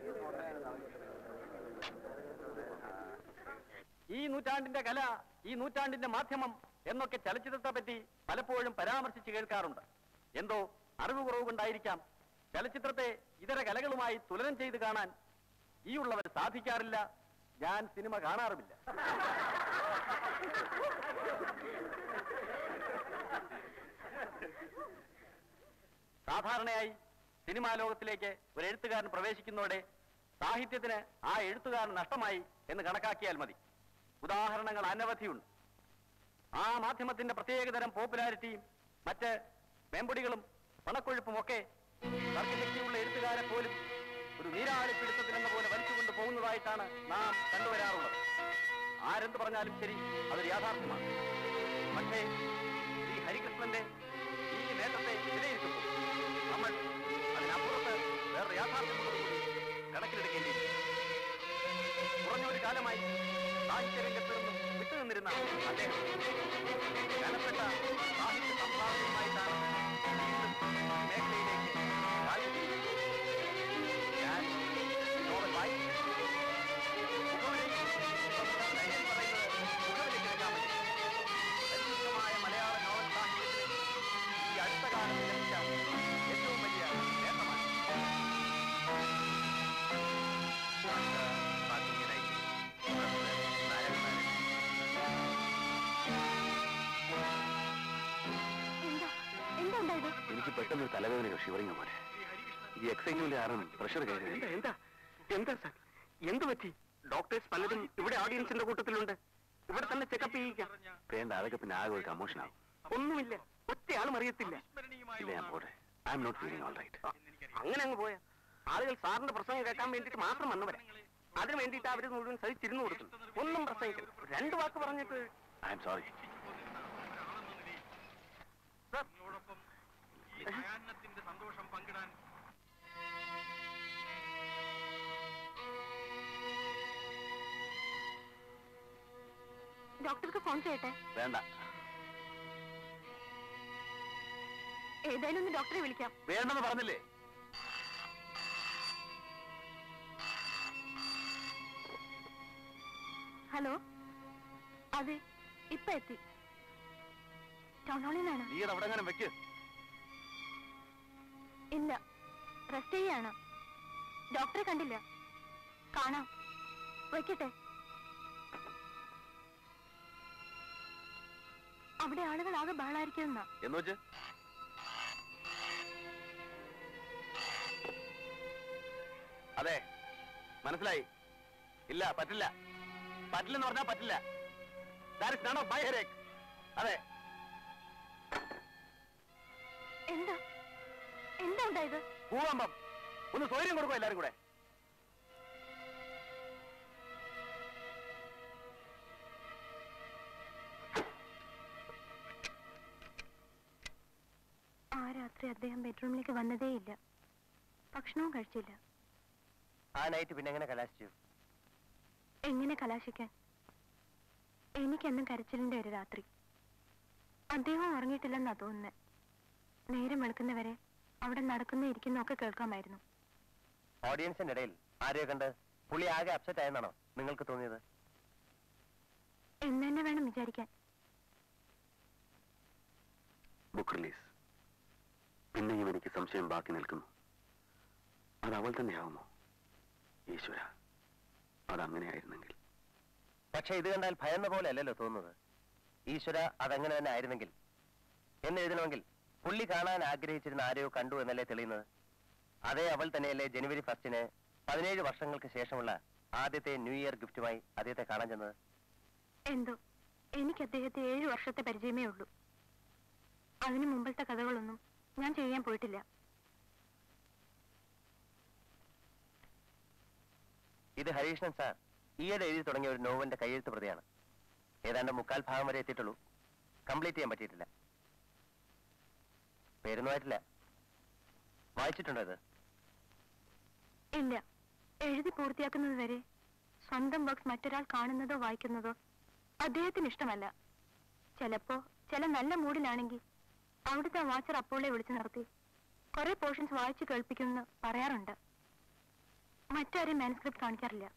ഈ നൂറ്റാണ്ടിന്റെ കല ഈ നൂറ്റാണ്ടിന്റെ മാധ്യമം എന്നൊക്കെ ചലച്ചിത്രത്തെ പറ്റി പലപ്പോഴും പരാമർശിച്ച് കേൾക്കാറുണ്ട് എന്തോ അറിവ് കുറവ് കൊണ്ടായിരിക്കാം ചലച്ചിത്രത്തെ ഇതര കലകളുമായി തുലനം ചെയ്ത് കാണാൻ ഈ ഉള്ളവർ സാധിക്കാറില്ല ഞാൻ സിനിമ കാണാറുമില്ല സാധാരണയായി സിനിമാ ലോകത്തിലേക്ക് ഒരു എഴുത്തുകാരൻ പ്രവേശിക്കുന്നതോടെ സാഹിത്യത്തിന് ആ എഴുത്തുകാരൻ നഷ്ടമായി എന്ന് കണക്കാക്കിയാൽ മതി ഉദാഹരണങ്ങൾ അനവധിയുണ്ട് ആ മാധ്യമത്തിന്റെ പ്രത്യേകതരം പോപ്പുലാരിറ്റിയും മറ്റ് മേമ്പൊടികളും പണക്കൊഴുപ്പും ഒക്കെ തർക്കശക്തിയുള്ള എഴുത്തുകാരെ പോലും ഒരു നീരാളി പിടുത്തത്തിലെന്ന പോലെ വലിച്ചുകൊണ്ട് പോകുന്നതായിട്ടാണ് നാം കണ്ടുവരാറുള്ളത് ആരെന്ത് പറഞ്ഞാലും ശരി അതൊരു യാഥാർത്ഥ്യമാണ് പക്ഷേ ശ്രീ ഹരികൃഷ്ണന്റെ ഈ നേട്ടത്തെ വിലയിരുത്തുമ്പോൾ നമ്മൾ അതിനപ്പുറത്ത് വേറെ യാഥാർത്ഥ്യമുള്ളത് കൂടി കണക്കിലെടുക്കേണ്ടിയിരിക്കും കുറഞ്ഞൊരു കാലമായി സാഹിത്യരംഗത്ത് നിന്നും വിട്ടുനിന്നിരുന്ന അദ്ദേഹം കനപ്പെട്ട സാഹിത്യ സംഭാവനയുമായിട്ടാണ് വീണ്ടും ഈ മേഖലയിലേക്ക് കാലുകുത്തിയത്. ഞാൻ നോവൽ വായിച്ചു മുഖവിലേക്ക് ധൈര്യം പറയുന്നത് മുഖവിലേക്ക് എടുക്കാൻ പറ്റും പരിശുദ്ധമായ മലയാള നോവൽ സാഹിത്യത്തിന് ഈ അടുത്ത കാലത്ത് ലഭിച്ച ഏറ്റവും വലിയ നേട്ടമാണ് എന്താ എന്താ ഉണ്ടായത് എനിക്ക് പെട്ടെന്ന് തലവേദന ഷിവറിങ് പോലെ ഈ എക്സൈറ്റ്മെന്റ് കാരണം പ്രഷർ കയറി എന്താ എന്താ എന്താ സാർ എന്ത് പറ്റി ഡോക്ടേഴ്സ് പലരും ഇവിടെ ഓഡിയൻസിന്റെ കൂട്ടത്തിലുണ്ട് ഇവിടെ തന്നെ ചെക്കപ്പ് ചെയ്യിക്കാം വേണ്ട അതൊക്കെ പിന്നെ ആകെ ഒരു കമോഷൻ ആവും ഒന്നുമില്ല ഒറ്റയാളും അറിയത്തില്ല ഇല്ല ഞാൻ പോട്ടെ I'm not feeling all right അങ്ങനെ അങ്ങ് പോയാ ആളുകൾ സാറിന്റെ പ്രസംഗം കേൾക്കാൻ വേണ്ടിയിട്ട് മാത്രം വന്നവരാ അതിന് വേണ്ടിയിട്ട് അവര് മുഴുവൻ സഹിച്ചിരുന്നു കൊടുക്കും ഒന്നും പ്രസംഗിക്കില്ല രണ്ടു വാക്ക് പറഞ്ഞിട്ട് ഐ എം സോറി ഡോക്ടർക്ക് ഫോൺ ചെയ്യട്ടെ വേണ്ട ഏതായാലും ഒന്ന് ഡോക്ടറെ വിളിക്കാം വേണ്ടെന്ന് പറഞ്ഞില്ലേ ഹലോ അതെ ഇപ്പൊ എത്തി ടൗൺ ഹാളിൽ നിന്നാണ് നീ അത് അവിടെ അങ്ങനെ വെക്ക് ഇല്ല റെസ്റ്റ് ചെയ്യാണ് ഡോക്ടറെ കണ്ടില്ല കാണാം വയ്ക്കട്ടെ അവിടെ ആളുകൾ ആകെ ബഹളായിരിക്കുമെന്നാ എന്ന് വെച്ച് അതെ മനസ്സിലായി ഇല്ല പറ്റില്ല പറ്റില്ലെന്ന് പറഞ്ഞാൽ പറ്റില്ല that is none of my ഹെരേക്ക് അതെ എന്താ എന്താ ഉണ്ടായത് ഭൂകമ്പം ഒന്ന് സൗകര്യം കൊടുക്കും എല്ലാരും കൂടെ ആ രാത്രി അദ്ദേഹം ബെഡ്റൂമിലേക്ക് വന്നതേയില്ല ഭക്ഷണവും കഴിച്ചില്ല ആ നൈറ്റ് പിന്നെ എങ്ങനെ കലാശിച്ചു എങ്ങനെ കലാശിക്കാൻ എനിക്കെന്നും കരച്ചിലിന്റെ ഒരു രാത്രി അദ്ദേഹം ഉറങ്ങിയിട്ടില്ലെന്നാ തോന്നുന്നത് നേരം വെളുക്കുന്നവരെ അവിടെ നടക്കുന്ന ഇരിക്കുന്ന ഒക്കെ കേൾക്കാമായിരുന്നു ഓഡിയൻസിന്റെ ഇടയിൽ ആരെയോ കണ്ട് പുള്ളി ആകെ അപ്സെറ്റ് ആയെന്നാണോ നിങ്ങൾക്ക് തോന്നിയത് എന്ന് തന്നെ വേണം വിചാരിക്കാൻ ബുക്ക് റിലീസ് പിന്നെയും എനിക്ക് സംശയം ബാക്കി നിൽക്കുന്നു അത് അവൾ തന്നെയാവുമോ ഈശ്വര അതങ്ങനെയായിരുന്നെങ്കിൽ പക്ഷെ ഇത് കണ്ടാൽ ഭയന്ന പോലെ അല്ലല്ലോ തോന്നുന്നത് ഈശ്വര അതങ്ങനെ തന്നെ ആയിരുന്നെങ്കിൽ എന്ന് എഴുതണമെങ്കിൽ പുള്ളി കാണാൻ ആഗ്രഹിച്ചിരുന്ന ആരെയോ കണ്ടു എന്നല്ലേ തെളിയുന്നത് അതേ അവൾ തന്നെയല്ലേ ജനുവരി ഫസ്റ്റിന് പതിനേഴ് വർഷങ്ങൾക്ക് ശേഷമുള്ള ആദ്യത്തെ ന്യൂ ഇയർ ഗിഫ്റ്റുമായി അദ്ദേഹത്തെ കാണാൻ ചെന്നത് എന്തോ എനിക്ക് അദ്ദേഹത്തെ ഏഴു വർഷത്തെ പരിചയമേ ഉള്ളൂ അതിനു മുമ്പത്തെ കഥകളൊന്നും ഞാൻ ചെയ്യാൻ പോയിട്ടില്ല ഇത് ഹരീഷ്ണൻ സാർ ഈയിടെ എഴുതി തുടങ്ങിയ ഒരു നോവലിന്റെ കയ്യെഴുത്ത് പ്രതിയാണ് ഏതാണ്ട് മുക്കാൽ ഭാഗം വരെ എത്തിയിട്ടുള്ളൂ കംപ്ലീറ്റ് ചെയ്യാൻ പറ്റിയിട്ടില്ല പേരൊന്നും ആയിട്ടില്ല വായിച്ചിട്ടുണ്ടോ ഇത് ഇല്ല എഴുതി പൂർത്തിയാക്കുന്നത് വരെ സ്വന്തം വർക്ക്സ് മറ്റൊരാൾ കാണുന്നതോ വായിക്കുന്നതോ അദ്ദേഹത്തിന് ഇഷ്ടമല്ല ചിലപ്പോ ചില നല്ല മൂഡിലാണെങ്കിൽ അവിടുത്തെ വാച്ചർ അപ്പോളെ വിളിച്ചു നിർത്തി കുറെ പോർഷൻസ് വായിച്ചു കേൾപ്പിക്കുമെന്ന് പറയാറുണ്ട് മറ്റാരും മാനുസ്ക്രിപ്റ്റ് കാണിക്കാറില്ല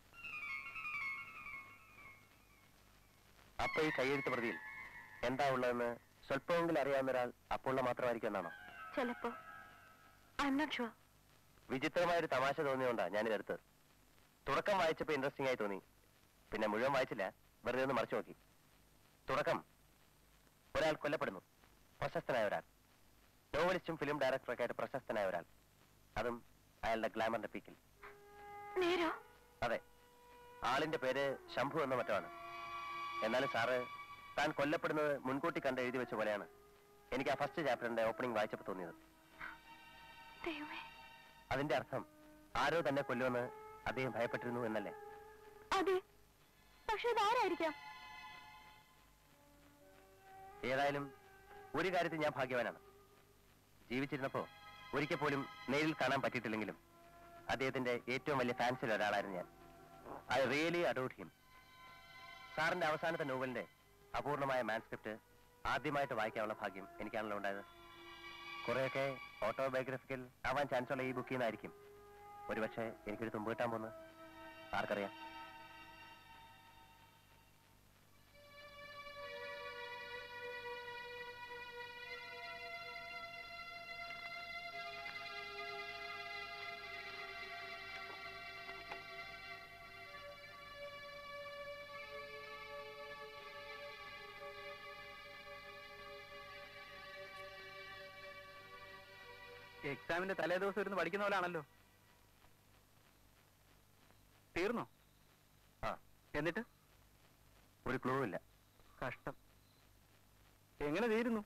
അപ്പൊ ഈ കയ്യെഴുത്ത് പ്രതിയിൽ എന്താ ഉള്ളതെന്ന് സ്വല്പമെങ്കിലും അറിയാവുന്ന ഒരാൾ അപ്പോൾ മാത്രമായിരിക്കും എന്നാണോ ചിലപ്പോ ഐ എം നോട്ട് ഷുവർ വിചിത്രമായ ഒരു തമാശ തോന്നിയോണ്ടാ ഞാനിതെടുത്തത് തുടക്കം വായിച്ചപ്പോ ഇൻട്രസ്റ്റിംഗ് ആയി തോന്നി പിന്നെ മുഴുവൻ വായിച്ചില്ല വെറുതെ ഒന്ന് മറിച്ചു നോക്കി തുടക്കം ഒരാൾ കൊല്ലപ്പെടുന്നു പ്രശസ്തനായ ഒരാൾ നോവലിസ്റ്റും ഫിലിം ഡയറക്ടറൊക്കെ ആയിട്ട് പ്രശസ്തനായ ഒരാൾ അതും അയാളുടെ ഗ്ലാമറിന്റെ പീക്കിൽ നേരോ അതെ ആളിന്റെ പേര് ശംഭു എന്ന മറ്റാണ് എന്നാലും സാറ് താൻ കൊല്ലപ്പെടുന്നത് മുൻകൂട്ടി കണ്ട് എഴുതി വെച്ച പോലെയാണ് എനിക്ക് ആ ഫസ്റ്റ് ചാപ്റ്ററിന്റെ ഓപ്പണിംഗ് വായിച്ചപ്പോൾ തോന്നിയത് ദൈവമേ അതിന്റെ അർത്ഥം ആരോ തന്നെ കൊല്ലുമെന്ന് അദ്ദേഹം ഭയപ്പെട്ടിരുന്നു എന്നല്ലേ അതെ പക്ഷെ ഇതാരായിരിക്കാം ഏതായാലും ഒരു കാര്യത്തിൽ ഞാൻ ഭാഗ്യവാനാണ് ജീവിച്ചിരുന്നപ്പോ ഒരിക്കൽ പോലും നേരിൽ കാണാൻ പറ്റിയിട്ടില്ലെങ്കിലും അദ്ദേഹത്തിന്റെ ഏറ്റവും വലിയ ഫാൻസിൽ ഒരാളായിരുന്നു ഞാൻ ഐ റിയലി അഡോട്ട് ഹിം സാറിന്റെ അവസാനത്തെ നോവലിന്റെ അപൂർണമായ മാൻസ്ക്രിപ്റ്റ് ആദ്യമായിട്ട് വായിക്കാനുള്ള ഭാഗ്യം എനിക്കാണല്ലോ ഉണ്ടായത് കുറെയൊക്കെ ഓട്ടോബയോഗ്രഫിക്കൽ ആവാൻ ചാൻസ് ഉള്ള ഈ ബുക്കിൽ നിന്നായിരിക്കും ഒരുപക്ഷെ എനിക്കൊരു തുമ്പ് കിട്ടാൻ പോകുന്നത് ആർക്കറിയാം എക്സാമിന്റെ തലേ ദിവസം ഇരുന്ന് പഠിക്കുന്ന പോലാണല്ലോ തീർന്നോ ആ എന്നിട്ട് ഒരു ക്ലൂ ഇല്ല കഷ്ടം എങ്ങനെ തീരുന്നു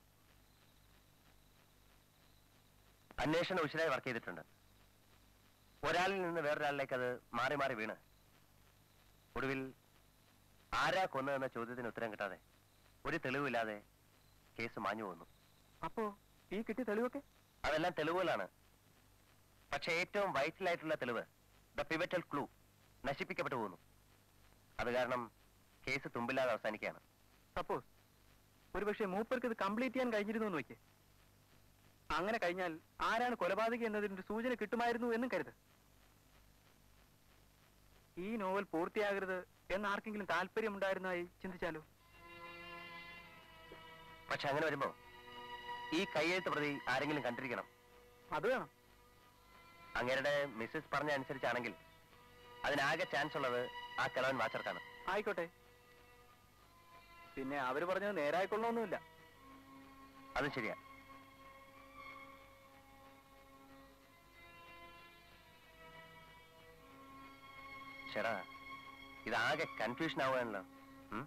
അന്വേഷണം ഉശിരായി വർക്ക് ചെയ്തിട്ടുണ്ട് ഒരാളിൽ നിന്ന് വേറൊരാളിലേക്ക് അത് മാറി മാറി വീണ് ഒടുവിൽ ആരാ കൊന്നതെന്ന ചോദ്യത്തിന് ഉത്തരം കിട്ടാതെ ഒരു തെളിവില്ലാതെ കേസ് മാഞ്ഞു പോകുന്നു അപ്പോ ഈ കിട്ടിയ തെളിവൊക്കെ അതെല്ലാം തെളിവുകളാണ് പക്ഷെ ഏറ്റവും വൈറ്റൽ ആയിട്ടുള്ള തെളിവ് ദ പിവറ്റൽ ക്ലൂ നശിപ്പിക്കപ്പെട്ടു പോകുന്നു അത് കാരണം കേസ് തുമ്പില്ലാതെ അവസാനിക്കുകയാണ് സപ്പോസ് ഒരുപക്ഷെ മൂപ്പർക്ക് ഇത് കംപ്ലീറ്റ് ചെയ്യാൻ കഴിഞ്ഞിരുന്നു എന്ന് വെക്കേ അങ്ങനെ കഴിഞ്ഞാൽ ആരാണ് കൊലപാതകി എന്നതിന്റെ ഒരു സൂചന കിട്ടുമായിരുന്നു എന്നും കരുത് ഈ നോവൽ പൂർത്തിയാകരുത് എന്ന് ആർക്കെങ്കിലും താല്പര്യമുണ്ടായിരുന്നതായി ചിന്തിച്ചാലോ പക്ഷെ അങ്ങനെ വരുമ്പോ ഈ കയ്യെഴുത്ത് പ്രതി ആരെങ്കിലും കണ്ടിരിക്കണം അത് വേണം അങ്ങേരുടെ മിസ്സസ് പറഞ്ഞ അനുസരിച്ചാണെങ്കിൽ അതിനാകെ ചാൻസ് ഉള്ളത് ആ കിളവൻ വാച്ചർക്കാണ് ആയിക്കോട്ടെ പിന്നെ അവര് പറഞ്ഞത് നേരായിക്കൊള്ളണമെന്നില്ല അതും ശരിയാ ചേടാ ഇതാകെ കൺഫ്യൂഷൻ ആവുകയാണല്ലോ ഉം?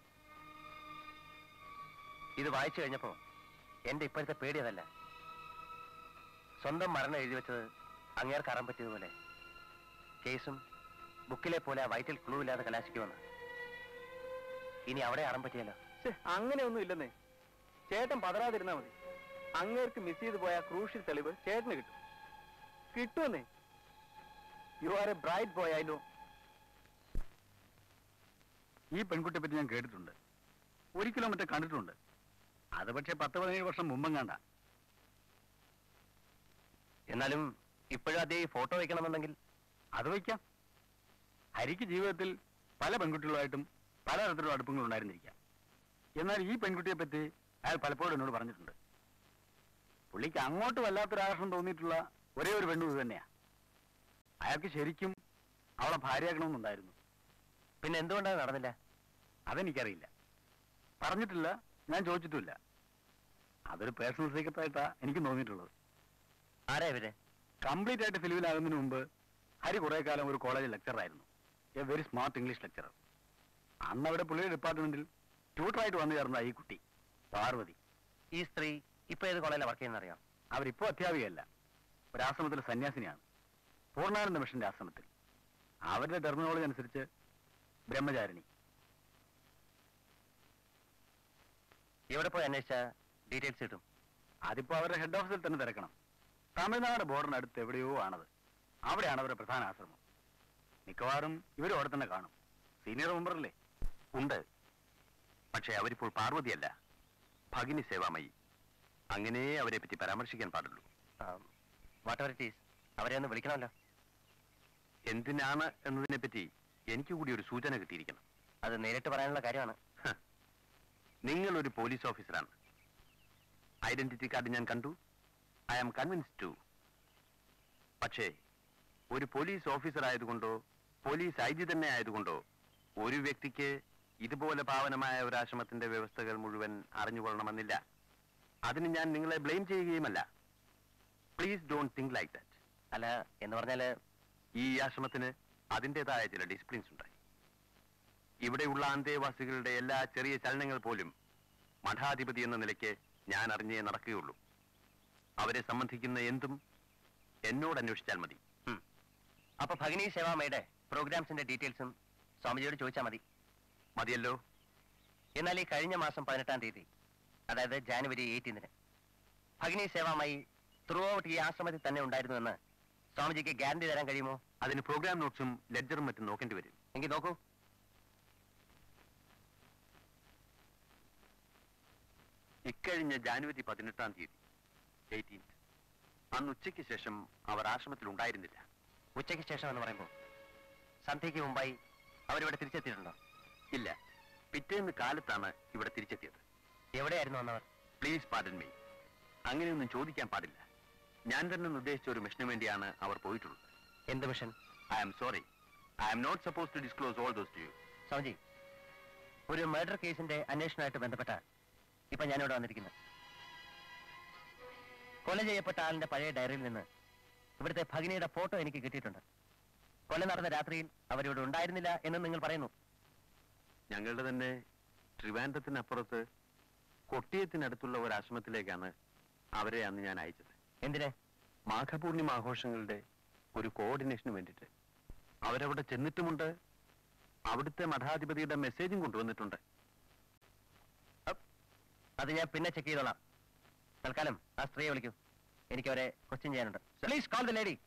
ഇത് വായിച്ചു കഴിഞ്ഞപ്പോ എന്റെ ഇപ്പോഴത്തെ പേടി അതല്ല സ്വന്തം മരണം എഴുതി വെച്ചത് അങ്ങേർക്ക് അറാൻ പറ്റിയതുപോലെ കേസും ബുക്കിലെ പോലെ ആ വൈറ്റൽ ക്ലൂ ഇല്ലാതെ കലാശിക്കുമെന്ന് ഇനി അവിടെ അറാൻ പറ്റിയല്ലോ ഛെ, അങ്ങനെയൊന്നും ഇല്ലെന്നേ ചേട്ടൻ പതറാതിരുന്നാ മതി അങ്ങേർക്ക് മിസ് ചെയ്തു പോയ ക്രൂഷ്യൽ തെളിവ് ചേട്ടന് കിട്ടും കിട്ടുമെന്നേ you are a bright boy I know ഈ പെൺകുട്ടിയെ പറ്റി ഞാൻ കേട്ടിട്ടുണ്ട് ഒരിക്കലും മറ്റേ കണ്ടിട്ടുണ്ട് അത് പക്ഷേ പത്ത് പതിനേഴ് വർഷം മുമ്പം കണ്ട എന്നാലും ഇപ്പോഴും അതേ ഫോട്ടോ വെക്കണമെന്നുണ്ടെങ്കിൽ അത് വയ്ക്കാം ഹരിക്ക് ജീവിതത്തിൽ പല പെൺകുട്ടികളുമായിട്ടും പലതരത്തിലുള്ള അടുപ്പങ്ങൾ ഉണ്ടായിരുന്നിരിക്കാം എന്നാൽ ഈ പെൺകുട്ടിയെ പറ്റി അയാൾ പലപ്പോഴും എന്നോട് പറഞ്ഞിട്ടുണ്ട് പുള്ളിക്ക് അങ്ങോട്ട് വല്ലാത്തൊരു ആകർഷണം തോന്നിയിട്ടുള്ള ഒരേ ഒരു പെണ്ണു ഇത് തന്നെയാ അയാൾക്ക് ശരിക്കും അവളെ ഭാര്യയാക്കണമെന്നുണ്ടായിരുന്നു പിന്നെ എന്തുകൊണ്ടാണ് നടന്നില്ല അതെനിക്കറിയില്ല പറഞ്ഞിട്ടില്ല ഞാൻ ചോദിച്ചിട്ടുമില്ല അതൊരു പേഴ്സണൽ സീക്രട്ട് ആയിട്ടാ എനിക്ക് തോന്നിയിട്ടുള്ളത് ആരാ ഇവര് കംപ്ലീറ്റ് ആയിട്ട് ഫിലിമിലാകുന്നതിന് മുമ്പ് ഹരി കുറെ കാലം ഒരു കോളേജിൽ ലെക്ചറായിരുന്നു a very smart English lecturer അന്ന് അവിടെ പുള്ളിയുടെ ഡിപ്പാർട്ട്മെന്റിൽ ട്യൂട്ടറായിട്ട് വന്നു ചേർന്ന ഈ കുട്ടി പാർവതി ഈ സ്ത്രീ ഇപ്പൊ ഏത് കോളേജിലാണ് വർക്ക് ചെയ്യുന്ന അറിയാം അവരിപ്പോ അധ്യാപികയല്ല ഒരു ആശ്രമത്തിലെ സന്യാസിനിയാണ് പൂർണ്ണാനന്ദ മിഷന്റെ ആശ്രമത്തിൽ അവരുടെ ടെർമിനോളജി അനുസരിച്ച് ബ്രഹ്മചാരിണി ഇവിടെ പോയി അന്വേഷിച്ച ഡീറ്റെയിൽസ് കിട്ടും അതിപ്പോ അവരുടെ ഹെഡ് ഓഫീസിൽ തന്നെ തിരക്കണം തമിഴ്നാട് ബോർഡറിനടുത്ത് എവിടെയോ ആണത് അവിടെയാണ് അവരുടെ പ്രധാന ആശ്രമം മിക്കവാറും ഇവരും അവിടെ തന്നെ കാണും സീനിയർ മെമ്പറല്ലേ ഉണ്ട് പക്ഷേ അവരിപ്പോൾ പാർവതിയല്ല ഭഗിനി സേവാമയി അങ്ങനെ അവരെ പറ്റി പരാമർശിക്കാൻ പാടുള്ളൂ വാട്ട് എവർ ഇറ്റ് ഈസ് അവരെ ഒന്ന് വിളിക്കണമല്ലോ എന്തിനാണ് എന്നതിനെ പറ്റി എനിക്ക് കൂടി ഒരു സൂചന കിട്ടിയിരിക്കണം അത് നേരിട്ട് പറയാനുള്ള കാര്യമാണ് ഹ. നിങ്ങൾ ഒരു പോലീസ് ഓഫീസറാണ് ഐഡന്റിറ്റി കാർഡ് ഞാൻ കണ്ടു ഐ ആം കൺവിൻസ് ടു പക്ഷേ ഒരു പോലീസ് ഓഫീസർ ആയതുകൊണ്ടോ പോലീസ് ഐ ജി തന്നെ ആയതുകൊണ്ടോ ഒരു വ്യക്തിക്ക് ഇതുപോലെ പാവനമായ ഒരു ആശ്രമത്തിന്റെ വ്യവസ്ഥകൾ മുഴുവൻ അറിഞ്ഞുകൊള്ളണമെന്നില്ല അതിന് ഞാൻ നിങ്ങളെ ബ്ലെയിം ചെയ്യുകയുമല്ല please don't think like that അല്ല എന്ന് പറഞ്ഞാല് ഈ ആശ്രമത്തിന് അതിൻ്റെതായ ചില ഡിസിപ്ലിൻസ് ഉണ്ടായി ഇവിടെയുള്ള അന്തേവാസികളുടെ എല്ലാ ചെറിയ ചലനങ്ങൾ പോലും മഠാധിപതി എന്ന നിലയ്ക്ക് ഞാൻ അറിഞ്ഞേ നടക്കുകയുള്ളൂ അവരെ സംബന്ധിക്കുന്ന എന്തും എന്നോട് അന്വേഷിച്ചാൽ മതി അപ്പൊ ഭഗിനി സേവാമയുടെ പ്രോഗ്രാംസിന്റെ ഡീറ്റെയിൽസും സ്വാമിജിയോട് ചോദിച്ചാൽ മതി മതിയല്ലോ എന്നാൽ ഈ കഴിഞ്ഞ മാസം പതിനെട്ടാം തീയതി അതായത് ജാനുവരി എയ്റ്റീനിന് ഭഗിനി സേവാമായി ത്രൂ ഔട്ട് ഈ ആശ്രമത്തിൽ തന്നെ ഉണ്ടായിരുന്നുവെന്ന് സ്വാമിജിക്ക് ഗ്യാരണ്ടി തരാൻ കഴിയുമോ അതിന് പ്രോഗ്രാം നോട്ട്സും ലെഡ്ജറും മറ്റും നോക്കേണ്ടി വരും എങ്കിൽ നോക്കൂ ഇക്കഴിഞ്ഞ ജാനുവരി പതിനെട്ടാം തീയതി എയ്റ്റീൻ അന്ന് ഉച്ചയ്ക്ക് ശേഷം അവർ ആശ്രമത്തിൽ ഉണ്ടായിരുന്നില്ല ഉച്ചയ്ക്ക് ശേഷം എന്ന് പറയുമ്പോൾ സന്ധ്യയ്ക്ക് മുമ്പായി അവരിവിടെ തിരിച്ചെത്തിയിട്ടുണ്ടോ ഇല്ല പിറ്റേന്ന് കാലത്താണ് ഇവിടെ തിരിച്ചെത്തിയത് എവിടെയായിരുന്നു വന്നവർ പ്ലീസ് പാർഡൻ മീ അങ്ങനെയൊന്നും ചോദിക്കാൻ പാടില്ല ഞാൻ തന്നെ നിർദ്ദേശിച്ച ഒരു മിഷന് വേണ്ടിയാണ് അവർ പോയിട്ടുള്ളത് എന്ത് mission I am sorry I am not suppose to disclose all those to you Swamiji ഒരു മർഡർ കേസിന്റെ അന്വേഷണമായിട്ട് ബന്ധപ്പെട്ട ഇപ്പൊ ഞാനിവിടെ വന്നിരിക്കുന്നത് കൊല ചെയ്യപ്പെട്ട ആളിന്റെ പഴയ ഡയറിയിൽ നിന്ന് ഇവിടുത്തെ ഭഗിനിയുടെ ഫോട്ടോ എനിക്ക് കിട്ടിയിട്ടുണ്ട് കൊല നടന്ന രാത്രിയിൽ അവരിവിടെ ഉണ്ടായിരുന്നില്ല എന്ന് നിങ്ങൾ പറയുന്നു ഞങ്ങളുടെ തന്നെ ട്രിവാൻഡ്രത്തിനപ്പുറത്ത് കൊട്ടിയത്തിനടുത്തുള്ള ഒരു ആശ്രമത്തിലേക്കാണ് അവരെ അന്ന് ഞാൻ അയച്ചത് എന്തിന് മാഘപൂർണിമ ആഘോഷങ്ങളുടെ ഒരു കോർഡിനേഷന് വേണ്ടിയിട്ട് അവരവിടെ ചെന്നിട്ടുമുണ്ട് അവിടുത്തെ മഠാധിപതിയുടെ മെസ്സേജും കൊണ്ടുവന്നിട്ടുണ്ട് അത് ഞാൻ പിന്നെ ചെക്ക് ചെയ്തോളാം തൽക്കാലം ആ സ്ത്രീയെ വിളിക്കൂ എനിക്ക് അവരെ ക്വസ്റ്റ്യൻ ചെയ്യാനുണ്ട് പ്ലീസ് കോൾ ദ ലേഡി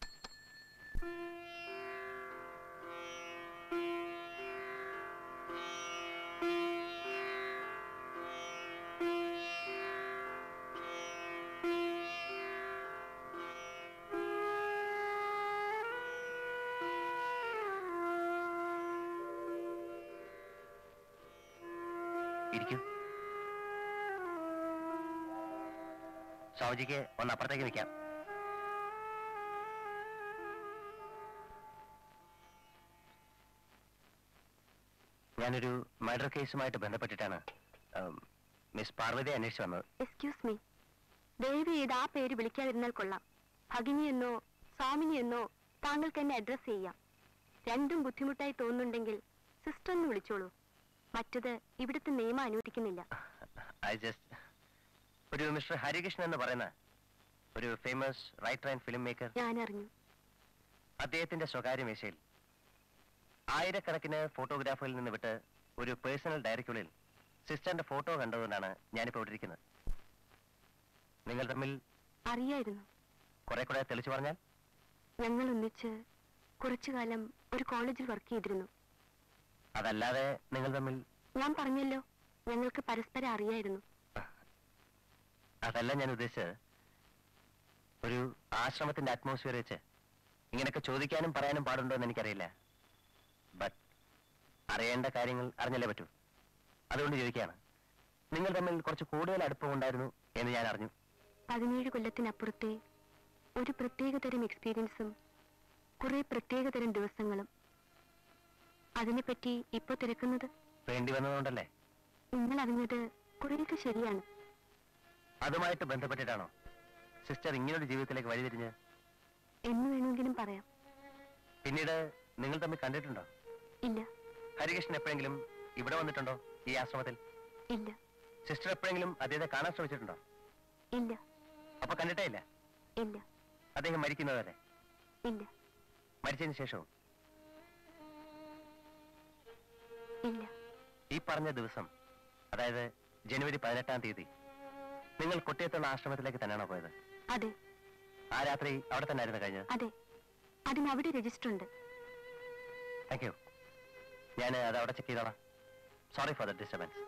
ഇരിക്കൂ സ്വാമിജിക്ക് ഒന്ന് അപ്പുറത്തേക്ക് നിൽക്കാം ഞാനൊരു മർഡർ കേസുമായിട്ട് ബന്ധപ്പെട്ടിട്ടാണ് ഉം, മിസ് പാർവതി അന്വേഷിച്ചു വന്നത് എക്സ്ക്യൂസ് മീ ദയവ് ചെയ്ത് ആ പേര് വിളിക്കാതിരുന്നാൽ കൊള്ളാം ഭഗിനി എന്നോ സ്വാമിനി എന്നോ താങ്കൾക്ക് എന്നെ അഡ്രസ് ചെയ്യാം രണ്ടും ബുദ്ധിമുട്ടായി തോന്നുന്നുണ്ടെങ്കിൽ സിസ്റ്റർ എന്ന് വിളിച്ചോളൂ മറ്റത് ഇവിടുത്തെ നിയമം അനുവദിക്കുന്നില്ല ഐ ജസ്റ്റ് ഒരു മിസ്റ്റർ ഹരികൃഷ്ണൻ എന്ന് പറയുന്ന ഒരു famous writer and film maker ഞാൻ അറിഞ്ഞു അദ്ദേഹത്തിന്റെ സ്വകാര്യ മേശയിൽ ആയിരക്കണക്കിന് ഫോട്ടോഗ്രാഫുകളിൽ നിന്ന് വിട്ട് ഒരു പേഴ്സണൽ ഡയറിക്കുള്ളിൽ സിസ്റ്ററിന്റെ ഫോട്ടോ കണ്ടതുകൊണ്ടാണ് ഞാനിപ്പോ ഇവിടെ ഇരിക്കുന്നത് നിങ്ങൾ തമ്മിൽ അറിയായിരുന്നു കുറെ കൂടെ തെളിച്ചു പറഞ്ഞാൽ ഞങ്ങൾ ഒന്നിച്ച് കുറച്ചു കാലം ഒരു കോളേജിൽ വർക്ക് ചെയ്തിരുന്നു അതല്ലാതെ നിങ്ങൾ തമ്മിൽ ഞാൻ പറഞ്ഞല്ലോ ഞങ്ങൾക്ക് പരസ്പരം അറിയായിരുന്നു അതല്ല ഞാൻ ഉദ്ദേശിച്ചത് ഒരു ആശ്രമത്തിന്റെ അറ്റ്മോസ്ഫിയർ വെച്ച് ഇങ്ങനെയൊക്കെ ചോദിക്കാനും പറയാനും പാടുണ്ടോ എന്ന് എനിക്കറിയില്ല ബട്ട് അറിയേണ്ട കാര്യങ്ങൾ അറിഞ്ഞല്ലേ പറ്റൂ അതുകൊണ്ട് ചോദിക്കുകയാണ് നിങ്ങൾ തമ്മിൽ കുറച്ച് കൂടുതൽ അടുപ്പം ഉണ്ടായിരുന്നു എന്ന് ഞാൻ അറിഞ്ഞു പതിനേഴ് കൊല്ലത്തിനപ്പുറത്തെ ഒരു പ്രത്യേകതരം എക്സ്പീരിയൻസും കുറെ പ്രത്യേകതരം ദിവസങ്ങളും അതിനെപ്പറ്റി ഇപ്പൊ തിരക്കുന്നത് വേണ്ടി വന്നതുകൊണ്ടല്ലേ നിങ്ങൾ അറിഞ്ഞത് കുറേയൊക്കെ ശരിയാണ് അതുമായിട്ട് ബന്ധപ്പെട്ടിട്ടാണോ സിസ്റ്റർ ഇങ്ങനൊരു ജീവിതത്തിലേക്ക് വഴിതിരിഞ്ഞ് എന്ന് വേണമെങ്കിലും പറയാം പിന്നീട് നിങ്ങൾ തമ്മിൽ കണ്ടിട്ടുണ്ടോ ഇല്ല ഹരികൃഷ്ണൻ എപ്പോഴെങ്കിലും ഇവിടെ വന്നിട്ടുണ്ടോ ഈ ആശ്രമത്തിൽ ഇല്ല സിസ്റ്റർ എപ്പോഴെങ്കിലും അദ്ദേഹത്തെ കാണാൻ ശ്രമിച്ചിട്ടുണ്ടോ ഇല്ല അപ്പൊ കണ്ടിട്ടേ ഇല്ല ഇല്ല അദ്ദേഹം മരിക്കുന്നവരെ ഇല്ല മരിച്ചതിന് ശേഷവും ഇല്ല ഈ പറഞ്ഞ ദിവസം അതായത് ജനുവരി പതിനെട്ടാം തീയതി നിങ്ങൾ കൊട്ടിയത്തുള്ള ആശ്രമത്തിലേക്ക് തന്നെയാണോ പോയത് അതെ ആ രാത്രി അവിടെ തന്നെ ആയിരുന്നു കഴിഞ്ഞത് അതെ അതിന് അവിടെ രജിസ്റ്റർ ഉണ്ട് താങ്ക് യു ഞാൻ അത് അവിടെ ചെക്ക് ചെയ്തോളാം സോറി ഫോർ ദ ഡിസ്റ്റർബൻസ്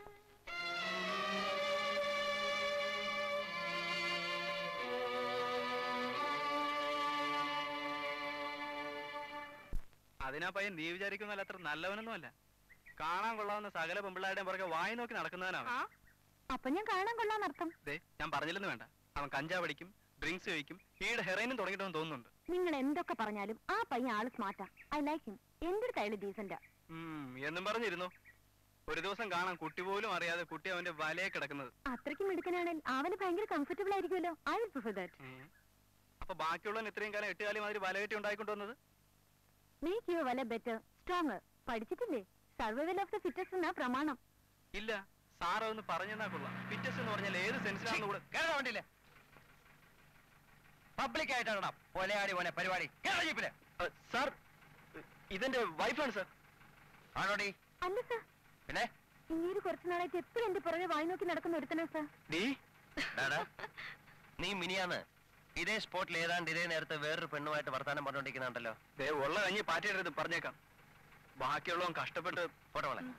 അതിനാ പയ്യൻ നീ വിചാരിക്കുന്നല്ല അത്ര നല്ലവനൊന്നുമല്ല കാണാൻ കൊള്ളാവുന്ന സകല പെമ്പിള്ളാരുടെയും പുറകെ വായി നോക്കി നടക്കുന്നവനാണ് അവൻ. അപ്പൊ ഞാൻ കാണാൻ കൊള്ളാന്നർത്ഥം ദേ ഞാൻ പറഞ്ഞില്ലെന്ന് വേണ്ട അവൻ കഞ്ചാവ് അടിക്കും ഡ്രിങ്ക്സ് കഴിക്കും ഈയുടെ ഹെറൈനും തുടങ്ങിയിട്ടെന്ന് തോന്നുന്നുണ്ട് നിങ്ങൾ എന്തൊക്കെ പറഞ്ഞാലും ആ പയ്യൻ ആള് സ്മാർട്ടാ ഐ ലൈക്ക് ഹിം എന്തൊരു കയ്യില് ഡീസന്റാ ഉം, എന്നും പറഞ്ഞിരുന്നു ഒരു ദിവസം കാണാൻ കുട്ടി പോലും അറിയാതെ കുട്ടി അവന്റെ വലയെ കിടക്കുന്നത് അത്രയ്ക്ക് മിടുക്കനാണെങ്കിൽ അവന് ഭയങ്കര കംഫർട്ടബിൾ ആയിരിക്കുമല്ലോ ഐ വിൽ പ്രിഫർ ദാറ്റ് ഉം. അപ്പൊ ബാക്കിയുള്ളവൻ ഇത്രയും കാലം എട്ടുകാലി മാതിരി വലകെട്ടി ഉണ്ടായിക്കൊണ്ട് വന്നത് മേക്ക് യുവർ വല ബെറ്റർ സ്ട്രോങ് പഠിച്ചിട്ടില്ലേ സർവൈവൽ ഓഫ് ദ ഫിറ്റസ്റ്റ് എന്നാ പ്രമാണം ഇല്ല സാറ് ഒന്ന് പറഞ്ഞെന്നാ കൊള്ളാം ഫിറ്റസ് എന്ന് പറഞ്ഞാൽ ഏത് സെൻസിലാണെന്ന് കൂടെ കേരള വണ്ടിയില്ലേ പബ്ലിക് ആയിട്ടാണ് പൊലയാടി പോനെ പരിപാടി കേരള ജീപ്പില് സാർ ഇതെന്റെ വൈഫാണ് സാർ ആണോടി അല്ല സർ പിന്നെ ഇങ്ങനെ കുറച്ചു നാളായിട്ട് എപ്പോഴും എന്റെ പുറകെ വായി നോക്കി നടക്കുന്ന ഒരുത്തനാ സർ ഡീ ഡാടാ, നീ മിനിയാന്ന് ഇതേ സ്പോട്ടിൽ ഏതാണ്ട് ഇതേ നേരത്തെ വേറൊരു പെണ്ണുമായിട്ട് വർത്താനം പറഞ്ഞോണ്ടിരിക്കുന്നുണ്ടല്ലോ ദേ ഉള്ള കഞ്ഞി പാറ്റിയിടരുത് പറഞ്ഞേക്കാം ബാക്കിയുള്ളവൻ കഷ്ടപ്പെട്ട് പോട്ടെ മോളെ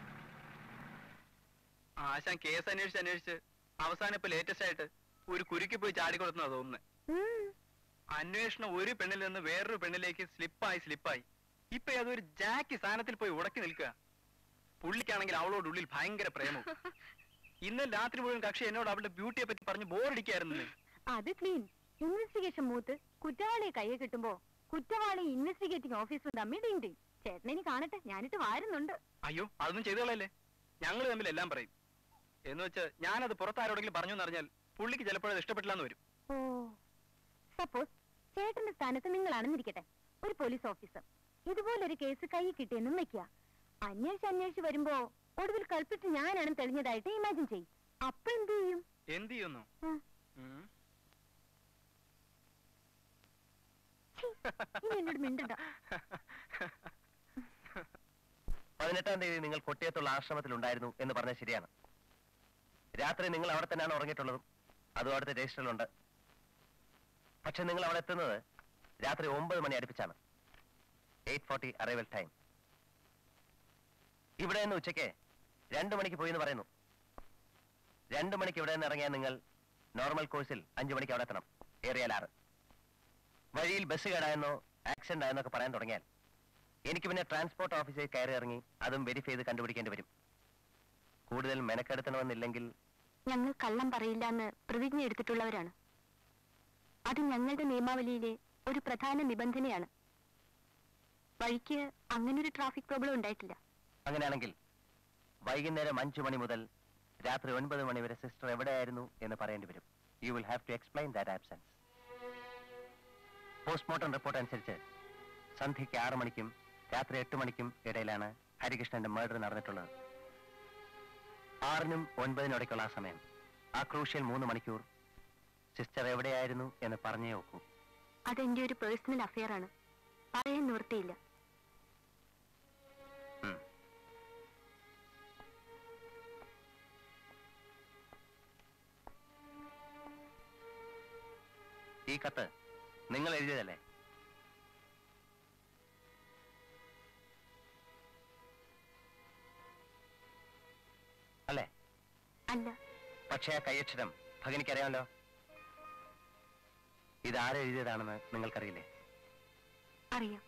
ആശാൻ കേസ് അന്വേഷിച്ച് അന്വേഷിച്ച് അവസാനം ഇപ്പൊ ലേറ്റസ്റ്റ് ആയിട്ട് ഒരു കുരുക്കി പോയി ചാടിക്കൊടുത്തുന്നാ തോന്നുന്നത് അന്വേഷണം ഒരു പെണ്ണിൽ നിന്ന് വേറൊരു പെണ്ണിലേക്ക് സ്ലിപ്പായി സ്ലിപ്പായി ഇപ്പൊ അതൊരു ജാക്കി സ്ഥാനത്തിൽ പോയി ഉടക്കി നിൽക്കുക പുള്ളിക്കാണെങ്കിൽ അവളോട് ഉള്ളിൽ ഭയങ്കര പ്രേമവും ഇന്നലെ രാത്രി മുഴുവൻ കക്ഷി എന്നോട് അവളുടെ ബ്യൂട്ടിയെ പറ്റി പറഞ്ഞ് ബോറടിക്കായിരുന്നു അത് ക്ലീൻ ഇൻവെസ്റ്റിഗേഷൻ മൂത്ത് കുറ്റവാളിയെ കയ്യെ കിട്ടുമ്പോ കുറ്റവാളി ഇൻവെസ്റ്റിഗേറ്റിംഗ് ഓഫീസർ തമ്മിൽ ഡിങ് ഡിങ് ചേട്ടനെ കാണട്ടെ ഞാനിട്ട് വാരുന്നുണ്ട് അയ്യോ അതൊന്നും ചെയ്തു കളയല്ലേ ഞങ്ങൾ തമ്മിൽ എല്ലാം പറയും എന്ന് വെച്ച് ഞാനത് പുറത്താരോടെങ്കിലും പറഞ്ഞു എന്നറിഞ്ഞാൽ പുള്ളിക്ക് ചിലപ്പോൾ അത് ഇഷ്ടപ്പെട്ടില്ലെന്ന് വരും ഓ സപ്പോസ് ചേട്ടന്റെ സ്ഥാനത്ത് നിങ്ങളാണെന്നിരിക്കട്ടെ ഒരു പോലീസ് ഓഫീസർ ഇതുപോലൊരു കേസ് കൈ കിട്ടിയെന്നും വെക്കുക അന്വേഷിച്ച് അന്വേഷിച്ച് വരുമ്പോ ഒടുവിൽ കൾപ്പിട്ട് ഞാനാണ് തെളിഞ്ഞതായിട്ട് ഇമാജിൻ ചെയ്യും അപ്പൊ എന്ത് ചെയ്യും എന്ത് ചെയ്യുന്നു ഉം. ഉം. ഛീ, ഇനി എന്നോട് മിണ്ടണ്ട പതിനെട്ടാം തീയതി നിങ്ങൾ കൊട്ടിയത്തുള്ള ആശ്രമത്തിൽ ഉണ്ടായിരുന്നു എന്ന് പറഞ്ഞത് ശരിയാണ് രാത്രി നിങ്ങൾ അവിടെ തന്നെയാണ് ഉറങ്ങിയിട്ടുള്ളതും അതും അവിടുത്തെ രജിസ്റ്ററിലുണ്ട് പക്ഷെ നിങ്ങൾ അവിടെ എത്തുന്നത് രാത്രി ഒമ്പത് മണി അടുപ്പിച്ചാണ് എയ്റ്റ് ഫോർട്ടി അറൈവൽ ടൈം ഇവിടെ നിന്ന് ഉച്ചയ്ക്ക് രണ്ടു മണിക്ക് പോയി എന്ന് പറയുന്നു രണ്ടു മണിക്ക് ഇവിടെ നിന്ന് ഇറങ്ങിയാൽ നിങ്ങൾ നോർമൽ കോഴ്സിൽ അഞ്ചു മണിക്ക് അവിടെ എത്തണം ഏറിയാൽ ആറ് വഴിയിൽ ബസ് കേടായെന്നോ ആക്സിഡന്റ് ആയെന്നൊക്കെ പറയാൻ തുടങ്ങിയാൽ എനിക്ക് പിന്നെ ട്രാൻസ്പോർട്ട് ഓഫീസിൽ കയറി ഇറങ്ങി അതും വെരിഫൈ ചെയ്ത് കണ്ടുപിടിക്കേണ്ടി വരും കൂടുതൽ മെനക്കെടുത്തണമെന്നില്ലെങ്കിൽ ഞങ്ങൾ കള്ളം പറയില്ല എന്ന് പ്രതിജ്ഞ എടുത്തിട്ടുള്ളവരാണ് അത് ഞങ്ങളുടെ നിയമാവലിയിലെ ഒരു പ്രധാന നിബന്ധനയാണ് വഴിക്ക് അങ്ങനൊരു ട്രാഫിക് പ്രോബ്ലം ഉണ്ടായിട്ടില്ല അങ്ങനെയാണെങ്കിൽ വൈകുന്നേരം അഞ്ചു മണി മുതൽ രാത്രി ഒൻപത് മണി വരെ സിസ്റ്റർ എവിടെയായിരുന്നു എന്ന് പറയേണ്ടി വരും you will have to explain that absence postmortem report അനുസരിച്ച് സന്ധ്യയ്ക്ക് ആറ് മണിക്കും രാത്രി എട്ട് മണിക്കും ഇടയിലാണ് ഹരികൃഷ്ണന്റെ മർഡർ നടന്നിട്ടുള്ളത് ആറിനും ഒൻപതിനും ഇടയ്ക്കുള്ള ആ സമയം ആ ക്രൂഷ്യൽ മൂന്ന് മണിക്കൂർ സിസ്റ്റർ എവിടെയായിരുന്നു എന്ന് പറഞ്ഞേ നോക്കൂ അതെന്റെ ഒരു പേഴ്സണൽ അഫെയർ ആണ് പറയാൻ നിവൃത്തിയില്ല ഉം. ഈ കത്ത് നിങ്ങൾ എഴുതിയതല്ലേ അല്ലേ അല്ല പക്ഷേ ആ കൈയക്ഷരം ഭഗനിക്കറിയാമല്ലോ ഇത് ആരെഴുതിയതാണെന്ന് നിങ്ങൾക്കറിയില്ലേ അറിയാം